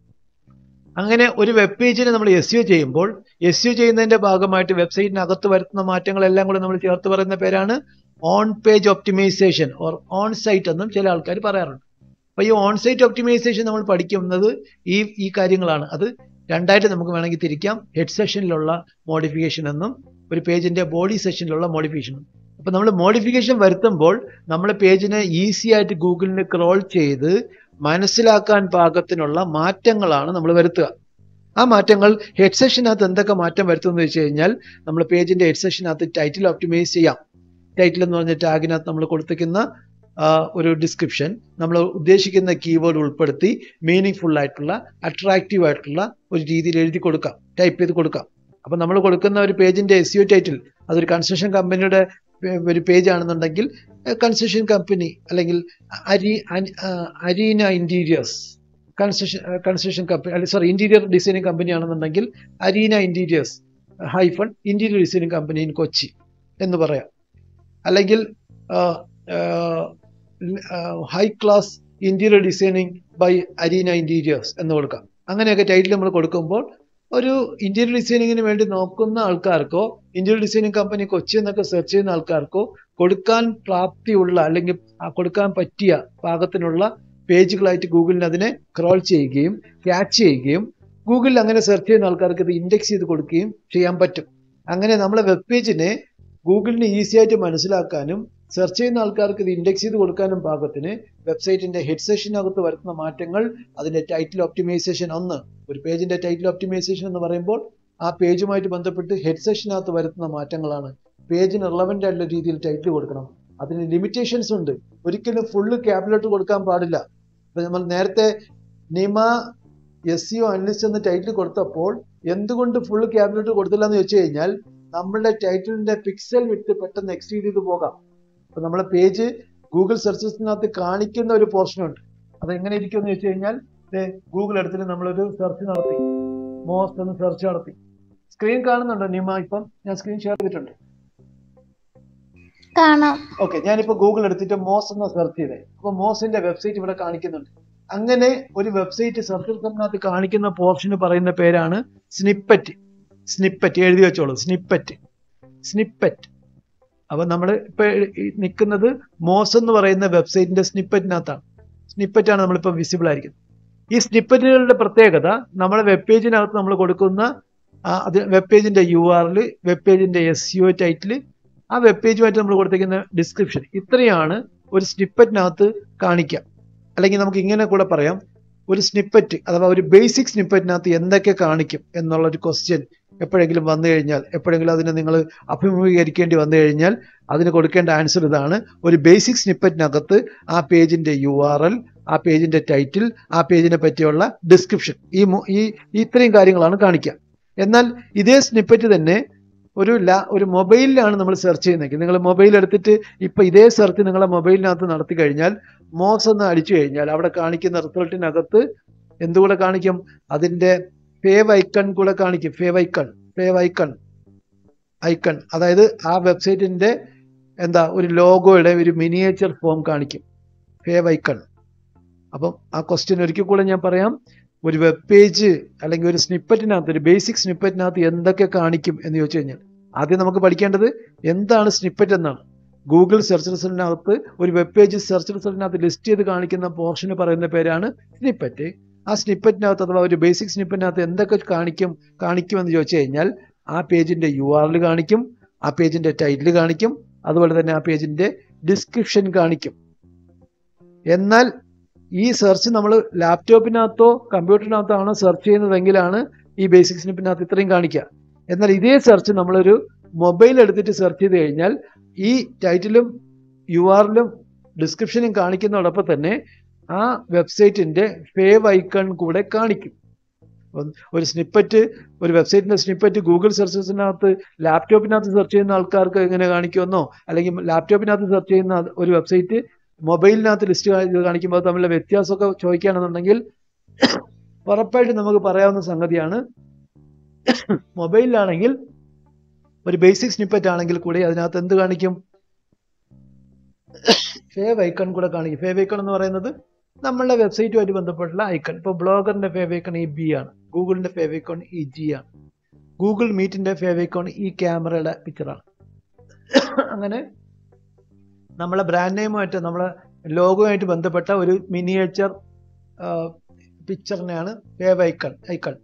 അങ്ങനെ ഒരു വെബ് പേജിനെ നമ്മൾ എസ് യു ചെയ്യുമ്പോൾ എസ് യു ചെയ്യുന്നതിന്റെ ഭാഗമായിട്ട് വെബ്സൈറ്റിനകത്ത് വരുത്തുന്ന മാറ്റങ്ങളെല്ലാം കൂടെ നമ്മൾ ചേർത്ത് പറയുന്ന പേരാണ് on page optimization or on site എന്നും ചില ആൾക്കാർ പറയാറുണ്ട് അപ്പൊ ഈ ഓൺ സൈറ്റ് ഒപ്റ്റിമൈസേഷൻ നമ്മൾ പഠിക്കുന്നത് ഈ ഈ കാര്യങ്ങളാണ് അത് രണ്ടായിട്ട് നമുക്ക് വേണമെങ്കിൽ തിരിക്കാം ഹെഡ് സെഷനിലുള്ള മോഡിഫിക്കേഷൻ എന്നും ഒരു പേജിന്റെ ബോഡി സെഷനിലുള്ള മോഡിഫിക്കേഷൻ അപ്പൊ നമ്മൾ മോഡിഫിക്കേഷൻ വരുത്തുമ്പോൾ നമ്മളെ പേജിനെ ഈസി ആയിട്ട് ഗൂഗിളിന് ക്രോൾ ചെയ്ത് മനസ്സിലാക്കാൻ പാകത്തിനുള്ള മാറ്റങ്ങളാണ് നമ്മൾ വരുത്തുക ആ മാറ്റങ്ങൾ ഹെഡ് സെഷനകത്ത് എന്തൊക്കെ മാറ്റം വരുത്തുമെന്ന് വെച്ച് കഴിഞ്ഞാൽ നമ്മൾ പേജിന്റെ ഹെഡ് സെഷനകത്ത് ടൈറ്റിൽ ഒപ്റ്റിമൈസ് ചെയ്യാം ടൈറ്റിൽ എന്ന് പറഞ്ഞ ടാഗിനകത്ത് നമ്മൾ കൊടുത്തിരിക്കുന്ന ഒരു ഡിസ്ക്രിപ്ഷൻ നമ്മൾ ഉദ്ദേശിക്കുന്ന കീവേഡ് ഉൾപ്പെടുത്തി മീനിങ് ഫുൾ ആയിട്ടുള്ള അട്രാക്റ്റീവ് ആയിട്ടുള്ള ഒരു രീതിയിൽ എഴുതി കൊടുക്കാം ടൈപ്പ് ചെയ്ത് കൊടുക്കാം അപ്പം നമ്മൾ കൊടുക്കുന്ന ഒരു പേജിന്റെ എസ് യു ടൈറ്റിൽ അതൊരു കൺസ്ട്രക്ഷൻ കമ്പനിയുടെ ഒരു പേജ് ആണെന്നുണ്ടെങ്കിൽ കൺസ്ട്രക്ഷൻ കമ്പനി അല്ലെങ്കിൽ അരി Arena interiors construction construction company അല്ലെങ്കിൽ സോറി ഇന്റീരിയർ ഡിസൈനിങ് കമ്പനി ആണെന്നുണ്ടെങ്കിൽ Arena interiors hyphen interior designing company in Kochi എന്ന് പറയാം അല്ലെങ്കിൽ high class interior designing by Arena interiors എന്ന് കൊടുക്കാം അങ്ങനെയൊക്കെ ടൈറ്റിൽ നമ്മൾ കൊടുക്കുമ്പോൾ ഒരു ഇന്റീരിയർ ഡിസൈനിങ്ങിന് വേണ്ടി നോക്കുന്ന ആൾക്കാർക്കോ ഇന്റീരിയർ ഡിസൈനിങ് കമ്പനി കൊച്ചി എന്നൊക്കെ സെർച്ച് ചെയ്യുന്ന ആൾക്കാർക്കോ കൊടുക്കാൻ പ്രാപ്തിയുള്ള അല്ലെങ്കിൽ കൊടുക്കാൻ പറ്റിയ പാകത്തിനുള്ള പേജുകളായിട്ട് ഗൂഗിളിന് അതിനെ ക്രോൾ ചെയ്യുകയും ക്യാച്ച് ചെയ്യുകയും ഗൂഗിളിൽ അങ്ങനെ സെർച്ച് ചെയ്യുന്ന ആൾക്കാർക്ക് ഇത് ഇൻഡെക്സ് ചെയ്ത് കൊടുക്കുകയും ചെയ്യാൻ പറ്റും അങ്ങനെ നമ്മളെ വെബ് പേജിനെ ഗൂഗിളിന് ഈസി ആയിട്ട് മനസ്സിലാക്കാനും സെർച്ച് ചെയ്യുന്ന ആൾക്കാർക്ക് ഇത് ഇൻഡെക്സ് ചെയ്ത് കൊടുക്കാനും പാകത്തിന് വെബ്സൈറ്റിന്റെ ഹെഡ് സെഷനകത്ത് വരുത്തുന്ന മാറ്റങ്ങൾ അതിന്റെ ടൈറ്റിൽ ഒപ്റ്റിമൈസേഷൻ ഒന്ന് ഒരു പേജിന്റെ ടൈറ്റിൽ ഒപ്റ്റിമൈസേഷൻ എന്ന് പറയുമ്പോൾ ആ പേജുമായിട്ട് ബന്ധപ്പെട്ട് ഹെഡ് സെഷനകത്ത് വരുത്തുന്ന മാറ്റങ്ങളാണ് പേജിന് റിലവൻ്റ് ആയിട്ടുള്ള രീതിയിൽ ടൈറ്റിൽ കൊടുക്കണം അതിന് ലിമിറ്റേഷൻസ് ഉണ്ട് ഒരിക്കലും ഫുള്ള് ക്യാപിലോട്ട് കൊടുക്കാൻ പാടില്ല നമ്മൾ നേരത്തെ നിമ എസ് സിഒ അനലിസ്റ്റ് എന്ന ടൈറ്റിൽ കൊടുത്തപ്പോൾ എന്തുകൊണ്ട് ഫുള്ള് ക്യാപിലോട്ട് കൊടുത്തില്ല എന്ന് വെച്ച് കഴിഞ്ഞാൽ നമ്മളുടെ ടൈറ്റിലിന്റെ പിക്സൽ വിട്ട് പെട്ടെന്ന് എക്സ്റ്റീഡ് ചെയ്ത് പോകാം അപ്പൊ നമ്മളെ പേജ് ഗൂഗിൾ സെർച്ചസിനകത്ത് കാണിക്കുന്ന ഒരു പോർഷൻ ഉണ്ട് അത് എങ്ങനെ ഇരിക്കും എന്ന് വെച്ച് കഴിഞ്ഞാൽ ഗൂഗിൾ എടുത്തിട്ട് നമ്മളൊരു സെർച്ച് നടത്തി മോസ്റ്റ് എന്ന് സെർച്ച് നടത്തി സ്ക്രീൻ കാണുന്നുണ്ടോ നിമ ഇപ്പം ഞാൻ സ്ക്രീൻ ഷെയർ ചെയ്തിട്ടുണ്ട് കാണാം ഓക്കെ ഞാനിപ്പോ ഗൂഗിൾ എടുത്തിട്ട് മോസ് എന്ന സെർച്ച് ചെയ്തേ അപ്പൊ മോസിന്റെ വെബ്സൈറ്റ് ഇവിടെ കാണിക്കുന്നുണ്ട് അങ്ങനെ ഒരു വെബ്സൈറ്റ് സെർച്ച് റിസൾട്ടിനകത്ത് കാണിക്കുന്ന പോർഷന് പറയുന്ന പേരാണ് സ്നിപ്പറ്റ് സ്നിപ്പറ്റ് എഴുതി വെച്ചോളൂ സ്നിപ്പറ്റ് സ്നിപ്പറ്റ് അപ്പൊ നമ്മൾ ഇപ്പൊ നിൽക്കുന്നത് മോസ് എന്ന് പറയുന്ന വെബ്സൈറ്റിന്റെ സ്നിപ്പറ്റിനകത്താണ് സ്നിപ്പറ്റ് ആണ് നമ്മളിപ്പോൾ വിസിബിൾ ആയിരിക്കുന്നത് ഈ സ്നിപ്പറ്റുകളുടെ പ്രത്യേകത നമ്മുടെ വെബ് പേജിനകത്ത് നമ്മൾ കൊടുക്കുന്ന അത് വെബ് പേജിന്റെ യു ആറിൽ വെബ് പേജിന്റെ എസ് യു ടൈറ്റിൽ ആ വെബ് പേജുമായിട്ട് നമ്മൾ കൊടുത്തിരിക്കുന്ന ഡിസ്ക്രിപ്ഷൻ ഇത്രയാണ് ഒരു സ്നിപ്പറ്റിനകത്ത് കാണിക്കുക അല്ലെങ്കിൽ നമുക്ക് ഇങ്ങനെ കൂടെ പറയാം ഒരു സ്നിപ്പറ്റ് അഥവാ ഒരു ബേസിക് സ്നിപ്പറ്റിനകത്ത് എന്തൊക്കെ കാണിക്കും എന്നുള്ള ഒരു ക്വസ്റ്റ്യൻ എപ്പോഴെങ്കിലും വന്നു കഴിഞ്ഞാൽ എപ്പോഴെങ്കിലും അതിനെ നിങ്ങൾ അഭിമുഖീകരിക്കേണ്ടി വന്നു കഴിഞ്ഞാൽ അതിന് കൊടുക്കേണ്ട ആൻസർ ഇതാണ് ഒരു ബേസിക് സ്നിപ്പറ്റിനകത്ത് ആ പേജിന്റെ യു ആർ എൽ ആ പേജിന്റെ ടൈറ്റിൽ ആ പേജിനെ പറ്റിയുള്ള ഡിസ്ക്രിപ്ഷൻ ഈ മു- ഈ ഈ ഇത്രയും കാര്യങ്ങളാണ് കാണിക്കുക എന്നാൽ ഇതേ സ്നിപ്പറ്റ് തന്നെ ഒരു ലാ ഒരു മൊബൈലിലാണ് നമ്മൾ സെർച്ച് ചെയ്യുന്നതെങ്കിൽ നിങ്ങൾ മൊബൈൽ എടുത്തിട്ട് ഇപ്പൊ ഇതേ സെർച്ച് നിങ്ങളെ മൊബൈലിനകത്ത് നടത്തി കഴിഞ്ഞാൽ മോസ് എന്ന് അടിച്ചു കഴിഞ്ഞാൽ അവിടെ കാണിക്കുന്ന റിസൾട്ടിനകത്ത് എന്തുകൂടെ കാണിക്കും അതിന്റെ ഫേവ് ഐക്കൺ കൂടെ കാണിക്കും fav icon fav icon icon അതായത് ആ വെബ്സൈറ്റിന്റെ എന്താ ഒരു ലോഗോയുടെ ഒരു മിനിയേച്ചർ ഫോം കാണിക്കും ഫേവ് ഐക്കൺ അപ്പം ആ ക്വസ്റ്റ്യൻ ഒരിക്കൽ കൂടെ ഞാൻ പറയാം ഒരു വെബ് പേജ് അല്ലെങ്കിൽ ഒരു സ്നിപ്പറ്റിനകത്ത് ഒരു ബേസിക് സ്നിപ്പറ്റിനകത്ത് എന്തൊക്കെ കാണിക്കും എന്ന് ചോദിച്ചു കഴിഞ്ഞാൽ ആദ്യം നമുക്ക് പഠിക്കേണ്ടത് എന്താണ് സ്നിപ്പറ്റ് എന്നാണ് ഗൂഗിൾ സെർച്ച് റിസൾട്ടിനകത്ത് ഒരു വെബ് പേജ് സെർച്ച് റിസൾട്ടിനകത്ത് ലിസ്റ്റ് ചെയ്ത് കാണിക്കുന്ന പോർഷന് പറയുന്ന പേരാണ് സ്നിപ്പറ്റ് ആ സ്നിപ്പറ്റിനകത്ത് അഥവാ ഒരു ബേസിക് സ്നിപ്പറ്റിനകത്ത് എന്തൊക്കെ കാണിക്കും കാണിക്കുമെന്ന് ചോദിച്ചു കഴിഞ്ഞാൽ ആ പേജിന്റെ യു ആർ എൽ കാണിക്കും ആ പേജിന്റെ ടൈറ്റിൽ കാണിക്കും അതുപോലെ തന്നെ ആ പേജിന്റെ ഡിസ്ക്രിപ്ഷൻ കാണിക്കും എന്നാൽ ഈ സെർച്ച് നമ്മൾ ലാപ്ടോപ്പിനകത്തോ കമ്പ്യൂട്ടറിനകത്തോ ആണോ സെർച്ച് ചെയ്യുന്നതെങ്കിലാണ് ഈ ബേസിക് സ്നിപ്പിനകത്ത് ഇത്രയും കാണിക്കുക എന്നാൽ ഇതേ സെർച്ച് നമ്മളൊരു മൊബൈൽ എടുത്തിട്ട് സെർച്ച് ചെയ്ത് കഴിഞ്ഞാൽ ഈ ടൈറ്റിലും യു ആറിലും ഡിസ്ക്രിപ്ഷനും കാണിക്കുന്നതോടൊപ്പം തന്നെ ആ വെബ്സൈറ്റിന്റെ ഫേവ് ഐക്കൺ കൂടെ കാണിക്കും അപ്പം ഒരു സ്നിപ്പറ്റ് ഒരു വെബ്സൈറ്റിന്റെ സ്നിപ്പറ്റ് ഗൂഗിൾ സെർച്ചസിനകത്ത് ലാപ്ടോപ്പിനകത്ത് സെർച്ച് ചെയ്യുന്ന ആൾക്കാർക്ക് എങ്ങനെ കാണിക്കുമെന്നോ അല്ലെങ്കിൽ ലാപ്ടോപ്പിനകത്ത് സെർച്ച് ചെയ്യുന്ന ഒരു വെബ്സൈറ്റ് മൊബൈലിനകത്ത് ലിസ്റ്റ് കാണിക്കുമ്പോൾ തമ്മിലുള്ള വ്യത്യാസമൊക്കെ ചോദിക്കുകയാണെന്നുണ്ടെങ്കിൽ ഉറപ്പായിട്ടും നമുക്ക് പറയാവുന്ന സംഗതിയാണ് മൊബൈലിലാണെങ്കിൽ ഒരു ബേസിക് സ്നിപ്പറ്റ് ആണെങ്കിൽ കൂടി അതിനകത്ത് എന്ത് കാണിക്കും ഫേവ് ഐക്കൺ കൂടെ കാണിക്കും ഫേവ് ഐക്കൺ എന്ന് പറയുന്നത് നമ്മളുടെ വെബ്സൈറ്റുമായിട്ട് ബന്ധപ്പെട്ടുള്ള ഐക്കൺ ഇപ്പോൾ ബ്ലോഗറിന്റെ ഫേവ് ഐക്കൺ ഈ ബി ആണ് ഗൂഗിളിന്റെ ഫേവ് ഐക്കൺ ഈ ജി ആണ് ഗൂഗിൾ മീറ്റിന്റെ ഫേവ് ഐക്കൺ ഈ ക്യാമറയുടെ പിക്ചറാണ് അങ്ങനെ നമ്മളെ ബ്രാൻഡ് നെയിമുമായിട്ട് നമ്മളെ ലോഗോയുമായിട്ട് ബന്ധപ്പെട്ട ഒരു മിനിയേച്ചർ പിക്ചറിനെയാണ് ഫേവ് ഐക്കൺ ഐക്കൺ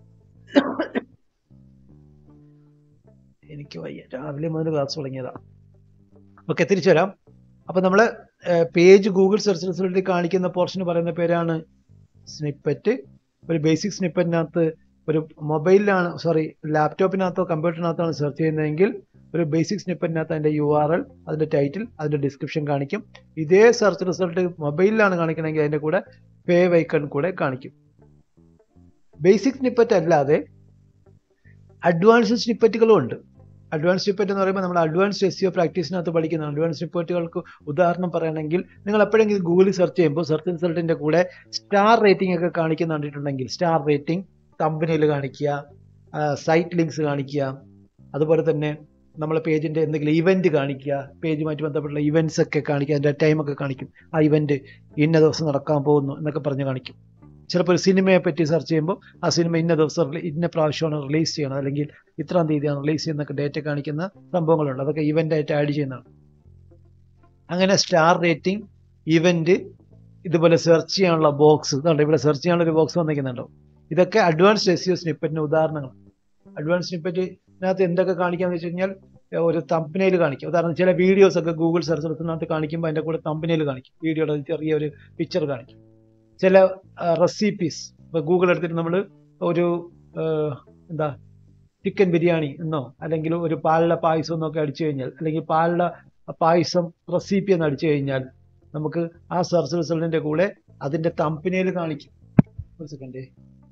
എനിക്ക് വയ്യ രാവിലെ മുതൽ ക്ലാസ് തുടങ്ങിയതാ ഓക്കെ തിരിച്ചു വരാം അപ്പൊ നമ്മള് പേജ് ഗൂഗിൾ സെർച്ച് റിസൾട്ടിൽ കാണിക്കുന്ന പോർഷന് പറയുന്ന പേരാണ് സ്നിപ്പറ്റ് ഒരു ബേസിക് സ്നിപ്പറ്റിനകത്ത് ഒരു മൊബൈലിലാണ് സോറി ലാപ്ടോപ്പിനകത്തോ കമ്പ്യൂട്ടറിനകത്തോ ആണ് സെർച്ച് ചെയ്യുന്നതെങ്കിൽ ഒരു ബേസിക് സ്നിപ്പറ്റിനകത്ത് അതിന്റെ യു ആർ എൽ അതിന്റെ ടൈറ്റിൽ അതിന്റെ ഡിസ്ക്രിപ്ഷൻ കാണിക്കും ഇതേ സെർച്ച് റിസൾട്ട് മൊബൈലിലാണ് കാണിക്കണമെങ്കിൽ അതിന്റെ കൂടെ ഫേവ് ഐക്കൺ കൂടെ കാണിക്കും ബേസിക് സ്നിപ്പറ്റ് അല്ലാതെ അഡ്വാൻസ്ഡ് സ്നിപ്പറ്റുകളും ഉണ്ട് അഡ്വാൻസ് സ്നിപ്പറ്റ് എന്ന് പറയുമ്പോൾ നമ്മൾ അഡ്വാൻസ്ഡ് എസ് സിഒ പ്രാക്ടീസിനകത്ത് പഠിക്കുന്ന അഡ്വാൻസ് സ്നിപ്പറ്റുകൾക്ക് ഉദാഹരണം പറയുകയാണെങ്കിൽ നിങ്ങൾ എപ്പോഴെങ്കിലും ഗൂഗിളിൽ സെർച്ച് ചെയ്യുമ്പോൾ സെർച്ച് റിസൾട്ടിന്റെ കൂടെ സ്റ്റാർ റേറ്റിംഗ് ഒക്കെ കാണിക്കുന്ന കണ്ടിട്ടുണ്ടെങ്കിൽ സ്റ്റാർ റേറ്റിംഗ് കമ്പനിയിൽ കാണിക്കുക സൈറ്റ് ലിങ്ക്സ് കാണിക്കുക അതുപോലെ തന്നെ നമ്മളെ പേജിന്റെ എന്തെങ്കിലും ഇവന്റ് കാണിക്കുക പേജുമായിട്ട് ബന്ധപ്പെട്ടുള്ള ഇവന്റ്സ് ഒക്കെ കാണിക്കുക അതിന്റെ ടൈം ഒക്കെ കാണിക്കും ആ ഇവന്റ് ഇന്ന ദിവസം നടക്കാൻ പോകുന്നു എന്നൊക്കെ പറഞ്ഞ് കാണിക്കും ചിലപ്പോൾ ഒരു സിനിമയെ പറ്റി സെർച്ച് ചെയ്യുമ്പോൾ ആ സിനിമ ഇന്ന ദിവസം rele- ഇന്ന പ്രാവശ്യമാണ് റിലീസ് ചെയ്യണം അല്ലെങ്കിൽ ഇത്രാം തീയതിയാണ് റിലീസ് ചെയ്യുന്നൊക്കെ ഡേറ്റ് കാണിക്കുന്ന സംഭവങ്ങളുണ്ട് അതൊക്കെ ഇവന്റ് ആയിട്ട് ആഡ് ചെയ്യുന്നതാണ് അങ്ങനെ സ്റ്റാർ റേറ്റിംഗ് ഇവന്റ് ഇതുപോലെ സെർച്ച് ചെയ്യാനുള്ള ബോക്സ് ഇതുണ്ട് ഇവിടെ സെർച്ച് ചെയ്യാനുള്ള ഒരു ബോക്സ് വന്നിരിക്കുന്നുണ്ടോ ഇതൊക്കെ അഡ്വാൻസ്ഡ് എസ് യു സ്നിപ്പറ്റിന് ഉദാഹരണങ്ങൾ അഡ്വാൻസ് സ്നിപ്പറ്റിനകത്ത് എന്തൊക്കെ കാണിക്കാന്ന് വെച്ച് കഴിഞ്ഞാൽ ഏർ ഒരു തമ്പനയിൽ കാണിക്കും ഉദാഹരണം ചില വീഡിയോസ് ഒക്കെ ഗൂഗിൾ സെർച്ച് റിസൾട്ടിനകത്ത് കാണിക്കുമ്പോൾ അതിന്റെ കൂടെ തമ്പനയിൽ കാണിക്കും വീഡിയോയുടെ ചെറിയ ഒരു പിക്ചർ കാണിക്കും ചില റെസിപ്പീസ് ഇപ്പൊ ഗൂഗിൾ എടുത്തിട്ട് നമ്മൾ ഒരു ഏർ, എന്താ ചിക്കൻ ബിരിയാണി എന്നോ അല്ലെങ്കിൽ ഒരു പാലുള്ള പായസം എന്നൊക്കെ അടിച്ചു കഴിഞ്ഞാൽ അല്ലെങ്കിൽ പാലുള്ള പായസം റെസിപ്പി എന്ന് അടിച്ചു കഴിഞ്ഞാൽ നമുക്ക് ആ സെർച്ച് റിസൾട്ടിന്റെ കൂടെ അതിന്റെ തമ്പനയിൽ കാണിക്കും ഒരു സെക്കൻഡ്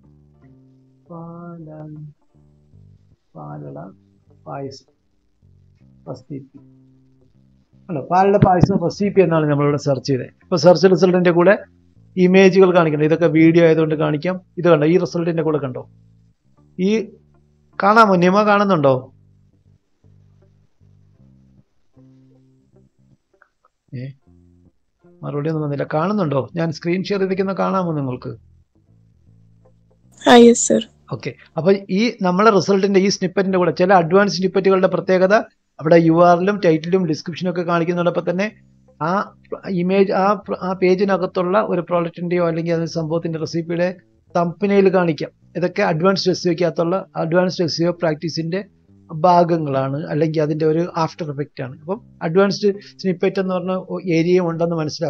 പാല പാലട പായസം റെസിപ്പി അല്ല പാലട പായസം റെസിപ്പി എന്നാണ് നമ്മളിവിടെ സെർച്ച് ചെയ്തത് ഇപ്പൊ സെർച്ച് റിസൾട്ടിന്റെ കൂടെ ഇമേജുകൾ കാണിക്കണം ഇതൊക്കെ വീഡിയോ ആയതുകൊണ്ട് കാണിക്കാം ഇത് കണ്ടോ ഈ റിസൾട്ടിന്റെ കൂടെ കണ്ടോ ഈ കാണാമോ നിമ കാണുന്നുണ്ടോ ഏ മറുപടി ഒന്നും വന്നില്ല കാണുന്നുണ്ടോ ഞാൻ സ്ക്രീൻ ഷെയർ ചെയ്തിരിക്കുന്ന കാണാമോ നിങ്ങൾക്ക് Ah, yes, sir. ഓക്കെ അപ്പൊ ഈ നമ്മളെ റിസൾട്ടിന്റെ ഈ സ്നിപ്പറ്റിന്റെ കൂടെ ചില അഡ്വാൻസ് സ്നിപ്പറ്റുകളുടെ പ്രത്യേകത അവിടെ യു ആറിലും ടൈറ്റിലും ഡിസ്ക്രിപ്ഷനും ഒക്കെ കാണിക്കുന്നതോടൊപ്പം തന്നെ ആ ഇമേജ് ആ പ്ര- ആ പേജിനകത്തുള്ള ഒരു പ്രോഡക്റ്റിന്റെയോ അല്ലെങ്കിൽ അതിന്റെ സംഭവത്തിന്റെ റെസിപ്പിയുടെ തമ്പനയിൽ കാണിക്കാം ഇതൊക്കെ അഡ്വാൻസ്ഡ് എസ് സിഒക്കകത്തുള്ള അഡ്വാൻസ്ഡ് എസ് സിഒ പ്രാക്ടീസിന്റെ ഭാഗങ്ങളാണ് അല്ലെങ്കിൽ അതിന്റെ ഒരു ആഫ്റ്റർ എഫക്റ്റ് ആണ് അപ്പം അഡ്വാൻസ്ഡ് സ്നിപ്പറ്റ് എന്ന് പറഞ്ഞ ഏരിയയും ഉണ്ടെന്ന് മനസ്സിലാക്കാം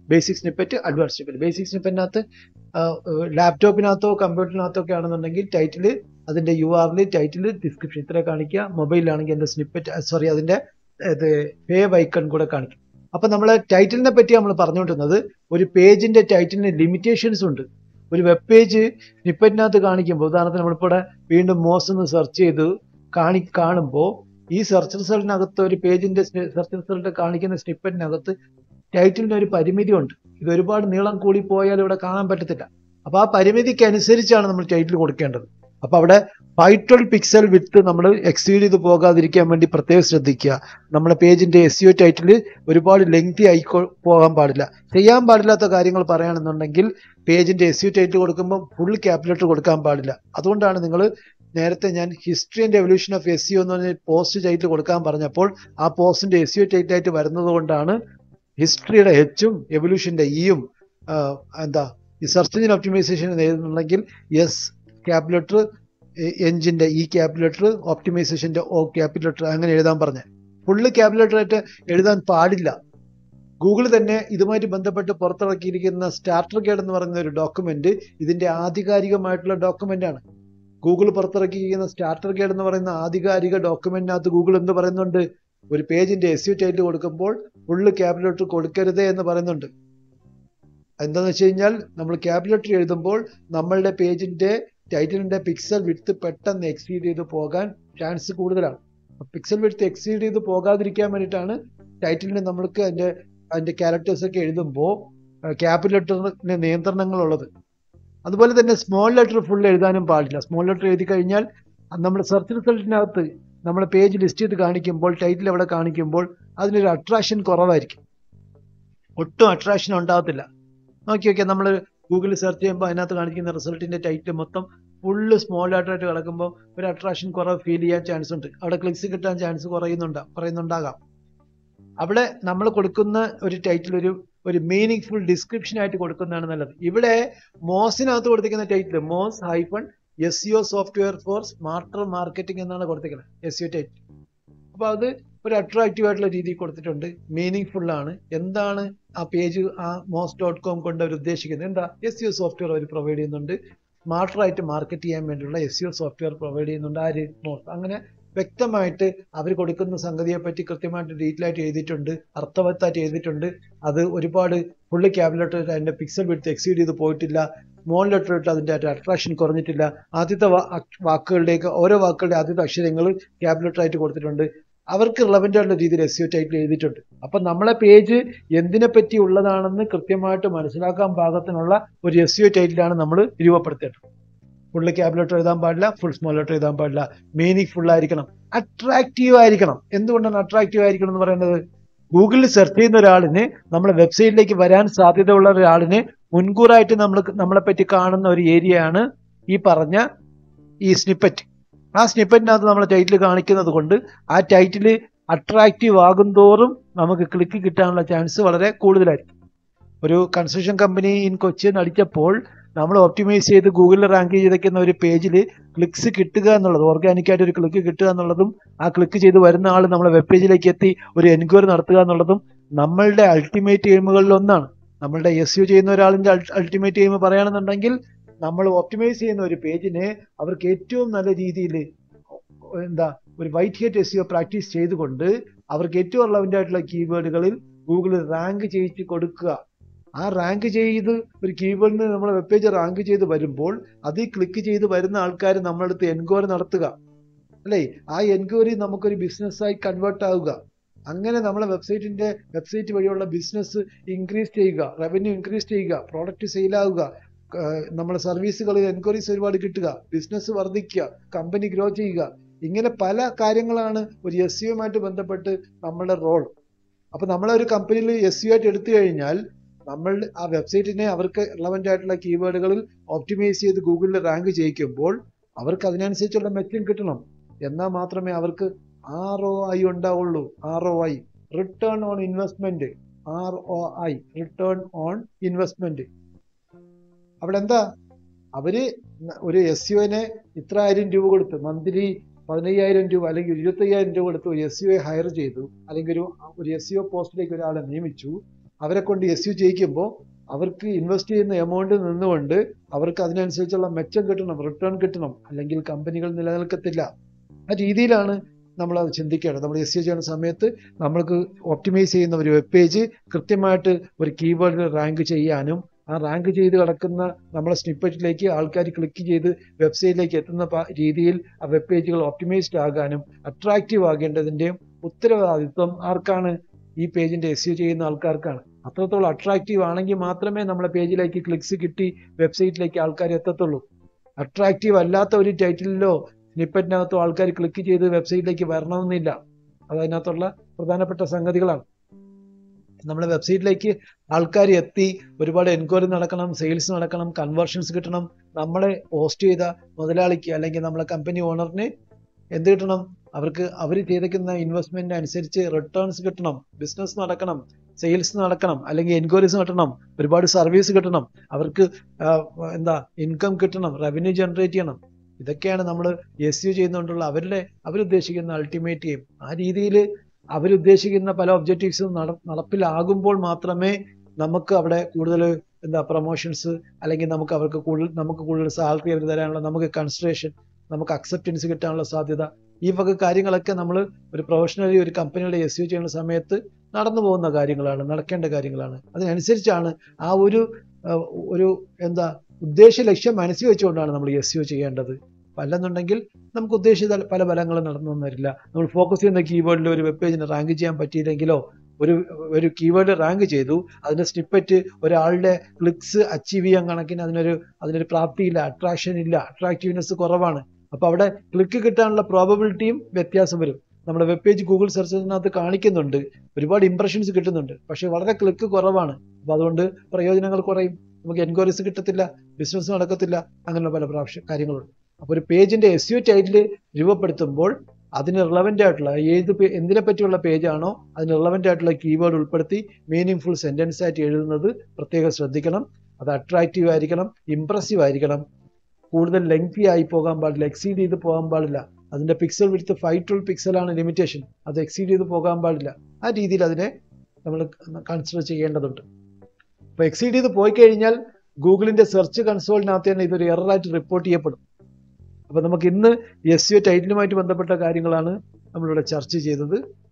basic snippet advance snippet basic സ്നിപ്പറ്റിനകത്ത് ലാപ്ടോപ്പിനകത്തോ കമ്പ്യൂട്ടറിനകത്തോ ഒക്കെ ആണെന്നുണ്ടെങ്കിൽ ടൈറ്റിൽ അതിന്റെ യു ആറിൽ ടൈറ്റിൽ ഡിസ്ക്രിപ്ഷൻ ഇത്ര കാണിക്കുക മൊബൈലിലാണെങ്കിൽ അതിന്റെ സ്നിപ്പറ്റ് സോറി അതിന്റെ ഇത് വേവ് ഐക്കൺ കൂടെ കാണിക്കും അപ്പൊ നമ്മൾ ടൈറ്റിലിനെ പറ്റി നമ്മൾ പറഞ്ഞുകൊണ്ടിരുന്നത് ഒരു പേജിന്റെ ടൈറ്റിലിന് ലിമിറ്റേഷൻസ് ഉണ്ട് ഒരു വെബ് പേജ് സ്നിപ്പറ്റിനകത്ത് കാണിക്കുമ്പോൾ ഉദാഹരണത്തിന് നമ്മളിപ്പോൾ ഇവിടെ വീണ്ടും മോസ് എന്ന് സെർച്ച് ചെയ്ത് കാണി കാണുമ്പോൾ ഈ സെർച്ച് റിസൾട്ടിനകത്ത് ഒരു പേജിന്റെ സെർച്ച് റിസൾട്ട് കാണിക്കുന്ന സ്നിപ്പറ്റിനകത്ത് ടൈറ്റിലിന് ഒരു പരിമിതി ഉണ്ട് ഇത് ഒരുപാട് നീളം കൂടി പോയാൽ ഇവിടെ കാണാൻ പറ്റത്തില്ല അപ്പൊ ആ പരിമിതിക്ക് അനുസരിച്ചാണ് നമ്മൾ ടൈറ്റിൽ കൊടുക്കേണ്ടത് അപ്പൊ അവിടെ ഫൈവ് ട്വൽവ് പിക്സൽ വിത്ത് നമ്മൾ എക്സീഡ് ചെയ്ത് പോകാതിരിക്കാൻ വേണ്ടി പ്രത്യേകം ശ്രദ്ധിക്കുക നമ്മുടെ പേജിന്റെ എസ് യു ടൈറ്റിൽ ഒരുപാട് ലെങ്തി ആയി പോകാൻ പാടില്ല ചെയ്യാൻ പാടില്ലാത്ത കാര്യങ്ങൾ പറയുകയാണെന്നുണ്ടെങ്കിൽ പേജിന്റെ എസ് യു ടൈറ്റിൽ കൊടുക്കുമ്പോൾ ഫുൾ ക്യാപിറ്റൽ കൊടുക്കാൻ പാടില്ല അതുകൊണ്ടാണ് നിങ്ങൾ നേരത്തെ ഞാൻ history and evolution of S E O എന്ന് പറഞ്ഞ പോസ്റ്റ് ടൈറ്റിൽ കൊടുക്കാൻ പറഞ്ഞപ്പോൾ ആ പോസ്റ്റിന്റെ എസ് യു ടൈറ്റിൽ ആയിട്ട് വരുന്നത് കൊണ്ടാണ് ഹിസ്റ്ററിയുടെ എച്ചും എവല്യൂഷന്റെ ഇയും എന്താ ഈ സെർച്ച് എഞ്ചിൻ ഒപ്റ്റിമൈസേഷൻ എഴുതുന്നുണ്ടെങ്കിൽ എസ് ക്യാപിറ്റൽ എഞ്ചിന്റെ ഈ ക്യാപിറ്റൽ ഒപ്റ്റിമൈസേഷന്റെ ഓ ക്യാപിറ്റൽ അങ്ങനെ എഴുതാൻ പറഞ്ഞ ഫുള്ള് ക്യാപിറ്റൽ ആയിട്ട് എഴുതാൻ പാടില്ല ഗൂഗിൾ തന്നെ ഇതുമായിട്ട് ബന്ധപ്പെട്ട് പുറത്തിറക്കിയിരിക്കുന്ന സ്റ്റാർട്ടർ ഗൈഡ് എന്ന് പറയുന്ന ഒരു ഡോക്യുമെന്റ് ഇതിന്റെ ആധികാരികമായിട്ടുള്ള ഡോക്യുമെന്റ് ആണ് ഗൂഗിൾ പുറത്തിറക്കിയിരിക്കുന്ന സ്റ്റാർട്ടർ ഗൈഡ് എന്ന് പറയുന്ന ആധികാരിക ഡോക്യുമെന്റിനകത്ത് ഗൂഗിൾ എന്ത് പറയുന്നുണ്ട് ഒരു പേജിന്റെ എസ് യു ടൈറ്റിൽ കൊടുക്കുമ്പോൾ ഫുള്ള് ക്യാപിറ്റൽ കൊടുക്കരുതേ എന്ന് പറയുന്നുണ്ട് എന്താന്ന് വെച്ച് കഴിഞ്ഞാൽ നമ്മൾ ക്യാപിറ്റൽ എഴുതുമ്പോൾ നമ്മളുടെ പേജിന്റെ ടൈറ്റിലിന്റെ പിക്സൽ വിഡ്ത്ത് പെട്ടെന്ന് എക്സീഡ് ചെയ്ത് പോകാൻ ചാൻസ് കൂടുതലാണ് പിക്സൽ വിഡ്ത്ത് എക്സീഡ് ചെയ്ത് പോകാതിരിക്കാൻ വേണ്ടിയിട്ടാണ് ടൈറ്റിലിന് നമ്മൾക്ക് അതിന്റെ അതിന്റെ ക്യാരക്ടേഴ്സ് ഒക്കെ എഴുതുമ്പോൾ ക്യാപിറ്റൽ ലെറ്ററിന് നിയന്ത്രണങ്ങളുള്ളത് അതുപോലെ തന്നെ സ്മോൾ ലെറ്റർ ഫുൾ എഴുതാനും പാടില്ല സ്മോൾ ലെറ്റർ എഴുതി കഴിഞ്ഞാൽ നമ്മൾ സെർച്ച് റിസൾട്ടിനകത്ത് നമ്മൾ പേജ് ലിസ്റ്റ് ചെയ്ത് കാണിക്കുമ്പോൾ ടൈറ്റിൽ അവിടെ കാണിക്കുമ്പോൾ അതിനൊരു അട്രാക്ഷൻ കുറവായിരിക്കും ഒട്ടും അട്രാക്ഷൻ ഉണ്ടാകത്തില്ല നോക്കി നോക്കിയാൽ നമ്മൾ ഗൂഗിളിൽ സെർച്ച് ചെയ്യുമ്പോൾ അതിനകത്ത് കാണിക്കുന്ന റിസൾട്ടിന്റെ ടൈറ്റിൽ മൊത്തം ഫുള്ള് സ്മോൾ ലെറ്ററായിട്ട് കിടക്കുമ്പോൾ ഒരു അട്രാക്ഷൻ കുറവ് ഫീൽ ചെയ്യാൻ ചാൻസ് ഉണ്ട് അവിടെ ക്ലിക്സ് കിട്ടാൻ ചാൻസ് കുറയുന്നുണ്ടാ പറയുന്നുണ്ടാകാം അവിടെ നമ്മൾ കൊടുക്കുന്ന ഒരു ടൈറ്റിൽ ഒരു ഒരു മീനിങ് ഫുൾ ഡിസ്ക്രിപ്ഷൻ ആയിട്ട് കൊടുക്കുന്നതാണ് നല്ലത് ഇവിടെ മോസിനകത്ത് കൊടുത്തിരിക്കുന്ന title Moz hyphen S E O software for smarter marketing എന്നാണ് കൊടുത്തിരിക്കുന്നത് എസ് യു ടൈറ്റിൽ അപ്പോൾ അത് ഒരു അട്രാക്റ്റീവ് ആയിട്ടുള്ള രീതിയിൽ കൊടുത്തിട്ടുണ്ട് മീനിങ് ഫുൾ ആണ് എന്താണ് ആ പേജ് ആ മോസ് ഡോട്ട് കോം കൊണ്ട് അവർ ഉദ്ദേശിക്കുന്നത് എന്താ എസ് യു സോഫ്റ്റ്വെയർ അവർ പ്രൊവൈഡ് ചെയ്യുന്നുണ്ട് സ്മാർട്ടറായിട്ട് മാർക്കറ്റ് ചെയ്യാൻ വേണ്ടിയുള്ള എസ് യു സോഫ്റ്റ്വെയർ പ്രൊവൈഡ് ചെയ്യുന്നുണ്ട് ആര് മോസ് അങ്ങനെ വ്യക്തമായിട്ട് അവർ കൊടുക്കുന്ന സംഗതിയെ പറ്റി കൃത്യമായിട്ട് ഡീറ്റെയിൽ ആയിട്ട് എഴുതിയിട്ടുണ്ട് അർത്ഥവത്തായിട്ട് എഴുതിയിട്ടുണ്ട് അത് ഒരുപാട് ഫുള്ള് ക്യാബിലറ്റ് അതിന്റെ പിക്സൽ വിട്ട് എക്സീഡ് ചെയ്ത് പോയിട്ടില്ല സ്മോൾ ലെറ്റർ ഇട്ട് അതിന്റെ അട്രാക്ഷൻ കുറഞ്ഞിട്ടില്ല ആദ്യത്തെ വാക്കുകളുടെയൊക്കെ ഓരോ വാക്കുകളുടെ ആദ്യത്തെ അക്ഷരങ്ങൾ ക്യാബിലറ്റ് ആയിട്ട് കൊടുത്തിട്ടുണ്ട് അവർക്ക് റിലവൻ്റ് ആയിട്ടുള്ള രീതിയിൽ എസ് യു ടൈറ്റിൽ എഴുതിയിട്ടുണ്ട് അപ്പം നമ്മളെ പേജ് എന്തിനെ പറ്റി ഉള്ളതാണെന്ന് കൃത്യമായിട്ട് മനസ്സിലാക്കാൻ പാകത്തിനുള്ള ഒരു എസ് യു ടൈറ്റിലാണ് നമ്മൾ രൂപപ്പെടുത്തിയിട്ടുണ്ട് ഫുള്ള് ക്യാബിലറ്റ് എഴുതാൻ പാടില്ല ഫുൾ സ്മോൾ ലെറ്റർ എഴുതാൻ പാടില്ല മീനിങ് ഫുൾ ആയിരിക്കണം അട്രാക്റ്റീവ് ആയിരിക്കണം എന്തുകൊണ്ടാണ് അട്രാക്റ്റീവ് ആയിരിക്കണം എന്ന് പറയുന്നത് ഗൂഗിളിൽ സെർച്ച് ചെയ്യുന്ന ഒരാളിന് നമ്മുടെ വെബ്സൈറ്റിലേക്ക് വരാൻ സാധ്യതയുള്ള ഒരാളിന് മുൻകൂറായിട്ട് നമ്മൾ നമ്മളെ പറ്റി കാണുന്ന ഒരു ഏരിയയാണ് ഈ പറഞ്ഞ ഈ സ്നിപ്പറ്റ് ആ സ്നിപ്പറ്റിനകത്ത് നമ്മൾ ടൈറ്റിൽ കാണിക്കുന്നത് കൊണ്ട് ആ ടൈറ്റിൽ അട്രാക്റ്റീവ് ആകും തോറും നമുക്ക് ക്ലിക്ക് കിട്ടാനുള്ള ചാൻസ് വളരെ കൂടുതലായിരിക്കും ഒരു കൺസ്ട്രക്ഷൻ കമ്പനി ഇൻ കൊച്ചി നടിച്ചപ്പോൾ നമ്മൾ ഒപ്റ്റിമൈസ് ചെയ്ത് ഗൂഗിളിൽ റാങ്ക് ചെയ്തിരിക്കുന്ന ഒരു പേജിൽ ക്ലിക്സ് കിട്ടുക എന്നുള്ളത് ഓർഗാനിക് ആയിട്ട് ഒരു ക്ലിക്ക് കിട്ടുക എന്നുള്ളതും ആ ക്ലിക്ക് ചെയ്ത് വരുന്ന ആൾ നമ്മളെ വെബ് പേജിലേക്ക് എത്തി ഒരു എൻക്വയറി നടത്തുക എന്നുള്ളതും നമ്മളുടെ അൾട്ടിമേറ്റ് എയിമുകളിൽ ഒന്നാണ് നമ്മളുടെ എസ് യു ചെയ്യുന്ന ഒരാളിന്റെ അൾട്ടിമേറ്റ് എയിം പറയുകയാണെന്നുണ്ടെങ്കിൽ നമ്മൾ ഒപ്റ്റിമൈസ് ചെയ്യുന്ന ഒരു പേജിനെ അവർക്ക് ഏറ്റവും നല്ല രീതിയിൽ എന്താ ഒരു white hat S E O practice ചെയ്തുകൊണ്ട് അവർക്ക് ഏറ്റവും റിലവൻ്റ് ആയിട്ടുള്ള കീവേഡുകളിൽ ഗൂഗിളിൽ റാങ്ക് ചെയ്യിച്ച് കൊടുക്കുക ആ റാങ്ക് ചെയ്ത് ഒരു കീവേഡിന് നമ്മൾ വെബ് പേജ് റാങ്ക് ചെയ്ത് വരുമ്പോൾ അതിൽ ക്ലിക്ക് ചെയ്ത് വരുന്ന ആൾക്കാർ നമ്മളടുത്ത് എൻക്വയറി നടത്തുക അല്ലേ ആ എൻക്വയറി നമുക്കൊരു ബിസിനസ്സായി കൺവേർട്ട് ആവുക അങ്ങനെ നമ്മളെ വെബ്സൈറ്റിന്റെ വെബ്സൈറ്റ് വഴിയുള്ള ബിസിനസ് ഇൻക്രീസ് ചെയ്യുക റവന്യൂ ഇൻക്രീസ് ചെയ്യുക പ്രോഡക്റ്റ് സെയിലാവുക നമ്മുടെ സർവീസുകളിൽ എൻക്വയറീസ് ഒരുപാട് കിട്ടുക ബിസിനസ് വർദ്ധിക്കുക കമ്പനി ഗ്രോ ചെയ്യുക ഇങ്ങനെ പല കാര്യങ്ങളാണ് ഒരു എസ് യുമായിട്ട് ബന്ധപ്പെട്ട് നമ്മളുടെ റോൾ അപ്പൊ നമ്മളെ ഒരു കമ്പനിയിൽ എസ് യു ആയിട്ട് എടുത്തു കഴിഞ്ഞാൽ നമ്മൾ ആ വെബ്സൈറ്റിനെ അവർക്ക് റിലവൻ്റ് ആയിട്ടുള്ള കീവേഡുകളിൽ ഓപ്റ്റിമൈസ് ചെയ്ത് ഗൂഗിളിൽ റാങ്ക് ചെയ്യിക്കുമ്പോൾ അവർക്ക് അതിനനുസരിച്ചുള്ള മെച്ചം കിട്ടണം എന്നാൽ മാത്രമേ അവർക്ക് ആർ ഒ ഐ ഉണ്ടാവുള്ളൂ R O I return on investment R O I return on investment അവിടെ എന്താ അവര് ഒരു എസ് യുവിനെ ഇത്ര ആയിരം രൂപ കൊടുത്ത് മന്ത്ലി പതിനയ്യായിരം രൂപ അല്ലെങ്കിൽ ഇരുപത്തയ്യായിരം രൂപ കൊടുത്ത് ഒരു എസ് യു ഹയർ ചെയ്തു അല്ലെങ്കിൽ ഒരു ഒരു എസ് യു പോസ്റ്റിലേക്ക് ഒരാളെ നിയമിച്ചു അവരെ കൊണ്ട് എസ് യു ചെയ്യിക്കുമ്പോൾ അവർക്ക് ഇൻവെസ്റ്റ് ചെയ്യുന്ന എമൗണ്ട് നിന്നുകൊണ്ട് അവർക്ക് അതിനനുസരിച്ചുള്ള മെച്ചം കിട്ടണം റിട്ടേൺ കിട്ടണം അല്ലെങ്കിൽ കമ്പനികൾ നിലനിൽക്കത്തില്ല ആ രീതിയിലാണ് നമ്മൾ അത് ചിന്തിക്കേണ്ടത് നമ്മൾ എസ് യു ചെയ്യുന്ന സമയത്ത് നമ്മൾക്ക് ഒപ്റ്റിമൈസ് ചെയ്യുന്ന ഒരു വെബ് പേജ് കൃത്യമായിട്ട് ഒരു കീവേഡിൽ റാങ്ക് ചെയ്യാനും ആ റാങ്ക് ചെയ്ത് കിടക്കുന്ന നമ്മളെ സ്നിപ്പറ്റിലേക്ക് ആൾക്കാർ ക്ലിക്ക് ചെയ്ത് വെബ്സൈറ്റിലേക്ക് എത്തുന്ന പ- രീതിയിൽ ആ വെബ് പേജുകൾ ഒപ്റ്റിമൈസ്ഡ് ആകാനും അട്രാക്റ്റീവ് ആകേണ്ടതിൻ്റെയും ഉത്തരവാദിത്വം ആർക്കാണ് ഈ പേജിന്റെ എസ് ചെയ്യുന്ന ആൾക്കാർക്കാണ് അത്രത്തോളം അട്രാക്റ്റീവ് ആണെങ്കിൽ മാത്രമേ നമ്മളെ പേജിലേക്ക് ക്ലിക്സ് കിട്ടി വെബ്സൈറ്റിലേക്ക് ആൾക്കാർ എത്തത്തുള്ളൂ അട്രാക്റ്റീവ് അല്ലാത്ത ഒരു ടൈറ്റിലിലോ സ്നിപ്പറ്റിനകത്തോ ആൾക്കാർ ക്ലിക്ക് ചെയ്ത് വെബ്സൈറ്റിലേക്ക് വരണമെന്നില്ല അത് അതിനകത്തുള്ള പ്രധാനപ്പെട്ട സംഗതികളാണ് നമ്മുടെ വെബ്സൈറ്റിലേക്ക് ആൾക്കാർ എത്തി ഒരുപാട് എൻക്വയറി നടക്കണം സെയിൽസ് നടക്കണം കൺവേർഷൻസ് കിട്ടണം നമ്മളെ പോസ്റ്റ് ചെയ്ത മുതലാളിക്ക് അല്ലെങ്കിൽ നമ്മളെ കമ്പനി ഓണറിന് എന്ത് കിട്ടണം അവർക്ക് അവർ ചെയ്തേക്കുന്ന ഇൻവെസ്റ്റ്മെന്റ് അനുസരിച്ച് റിട്ടേൺസ് കിട്ടണം ബിസിനസ് നടക്കണം സെയിൽസ് നടക്കണം അല്ലെങ്കിൽ എൻക്വയറീസ് കിട്ടണം ഒരുപാട് സർവീസ് കിട്ടണം അവർക്ക് ആ, എന്താ ഇൻകം കിട്ടണം റവന്യൂ ജനറേറ്റ് ചെയ്യണം ഇതൊക്കെയാണ് നമ്മൾ എസ് യു ചെയ്യുന്നതുകൊണ്ടുള്ള അവരുടെ അവരുദ്ദേശിക്കുന്ന അൾട്ടിമേറ്റ് എയിം ആ രീതിയിൽ അവരുദ്ദേശിക്കുന്ന പല ഒബ്ജക്റ്റീവ്സും നട നടപ്പിലാകുമ്പോൾ മാത്രമേ നമുക്ക് അവിടെ കൂടുതൽ എന്താ പ്രൊമോഷൻസ് അല്ലെങ്കിൽ നമുക്ക് അവർക്ക് കൂടുതൽ നമുക്ക് കൂടുതൽ സാലറി അവർ തരാനുള്ള നമുക്ക് കൺസിഡറേഷൻ നമുക്ക് അക്സെപ്റ്റൻസ് കിട്ടാനുള്ള സാധ്യത ഈ വക കാര്യങ്ങളൊക്കെ നമ്മൾ ഒരു പ്രൊഫഷണലി ഒരു കമ്പനിയുടെ എസ് യു ചെയ്യുന്ന സമയത്ത് നടന്നു പോകുന്ന കാര്യങ്ങളാണ് നടക്കേണ്ട കാര്യങ്ങളാണ് അതിനനുസരിച്ചാണ് ആ ഒരു ആ, ഒരു എന്താ ഉദ്ദേശ ലക്ഷ്യം മനസ്സിൽ വെച്ചുകൊണ്ടാണ് നമ്മൾ എസ് യു ചെയ്യേണ്ടത് അല്ലെന്നുണ്ടെങ്കിൽ നമുക്ക് ഉദ്ദേശിച്ച പല ഫലങ്ങളും നടന്നു വന്നിരില്ല നമ്മൾ ഫോക്കസ് ചെയ്യുന്ന കീവേഡിൽ ഒരു വെബ് പേജിന് റാങ്ക് ചെയ്യാൻ പറ്റിയില്ലെങ്കിലോ ഒരു ഒരു കീവേഡ് റാങ്ക് ചെയ്തു അതിന്റെ സ്നിപ്പറ്റ് ഒരാളുടെ ക്ലിക്സ് അച്ചീവ് ചെയ്യാൻ കണക്കിന് അതിനൊരു അതിനൊരു പ്രാപ്തിയില്ല അട്രാക്ഷൻ ഇല്ല അട്രാക്റ്റീവ്നെസ് കുറവാണ് അപ്പൊ അവിടെ ക്ലിക്ക് കിട്ടാനുള്ള പ്രോബബിലിറ്റിയും വ്യത്യാസം വരും നമ്മുടെ വെബ് പേജ് ഗൂഗിൾ സെർച്ചിനകത്ത് കാണിക്കുന്നുണ്ട് ഒരുപാട് ഇംപ്രഷൻസ് കിട്ടുന്നുണ്ട് പക്ഷെ വളരെ ക്ലിക്ക് കുറവാണ് അപ്പൊ അതുകൊണ്ട് പ്രയോജനങ്ങൾ കുറയും നമുക്ക് എൻക്വയറീസ് കിട്ടത്തില്ല ബിസിനസ് നടക്കത്തില്ല അങ്ങനെയുള്ള പല പ്രാവശ്യം കാര്യങ്ങളുണ്ട് അപ്പൊ ഒരു പേജിന്റെ എസ് യു ടൈറ്റിൽ രൂപപ്പെടുത്തുമ്പോൾ അതിന് റിലവൻ്റ് ആയിട്ടുള്ള ഏത് പേ- എന്തിനെ പറ്റിയുള്ള പേജാണോ അതിന് റിലവൻ്റ് ആയിട്ടുള്ള കീവേഡ് ഉൾപ്പെടുത്തി മീനിങ് ഫുൾ സെന്റൻസ് ആയിട്ട് എഴുതുന്നത് പ്രത്യേകം ശ്രദ്ധിക്കണം അത് അട്രാക്റ്റീവ് ആയിരിക്കണം ഇംപ്രസീവ് ആയിരിക്കണം കൂടുതൽ ലെങ്തി ആയി പോകാൻ പാടില്ല എക്സീഡ് ചെയ്ത് പോകാൻ പാടില്ല അതിന്റെ പിക്സൽ വിടുത്ത് ഫൈവ് ട്വൽവ് പിക്സലാണ് ലിമിറ്റേഷൻ അത് എക്സീഡ് ചെയ്ത് പോകാൻ പാടില്ല ആ രീതിയിൽ അതിനെ നമ്മൾ കൺസിഡർ ചെയ്യേണ്ടതുണ്ട് അപ്പൊ എക്സീഡ് ചെയ്ത് പോയി കഴിഞ്ഞാൽ ഗൂഗിളിന്റെ സെർച്ച് കൺസോളിനകത്ത് തന്നെ ഇതൊരു എററായിട്ട് റിപ്പോർട്ട് ചെയ്യപ്പെടും അപ്പൊ നമുക്ക് ഇന്ന് എസ് യു ടൈറ്റിലുമായിട്ട് ബന്ധപ്പെട്ട കാര്യങ്ങളാണ് നമ്മളിവിടെ ചർച്ച ചെയ്തത്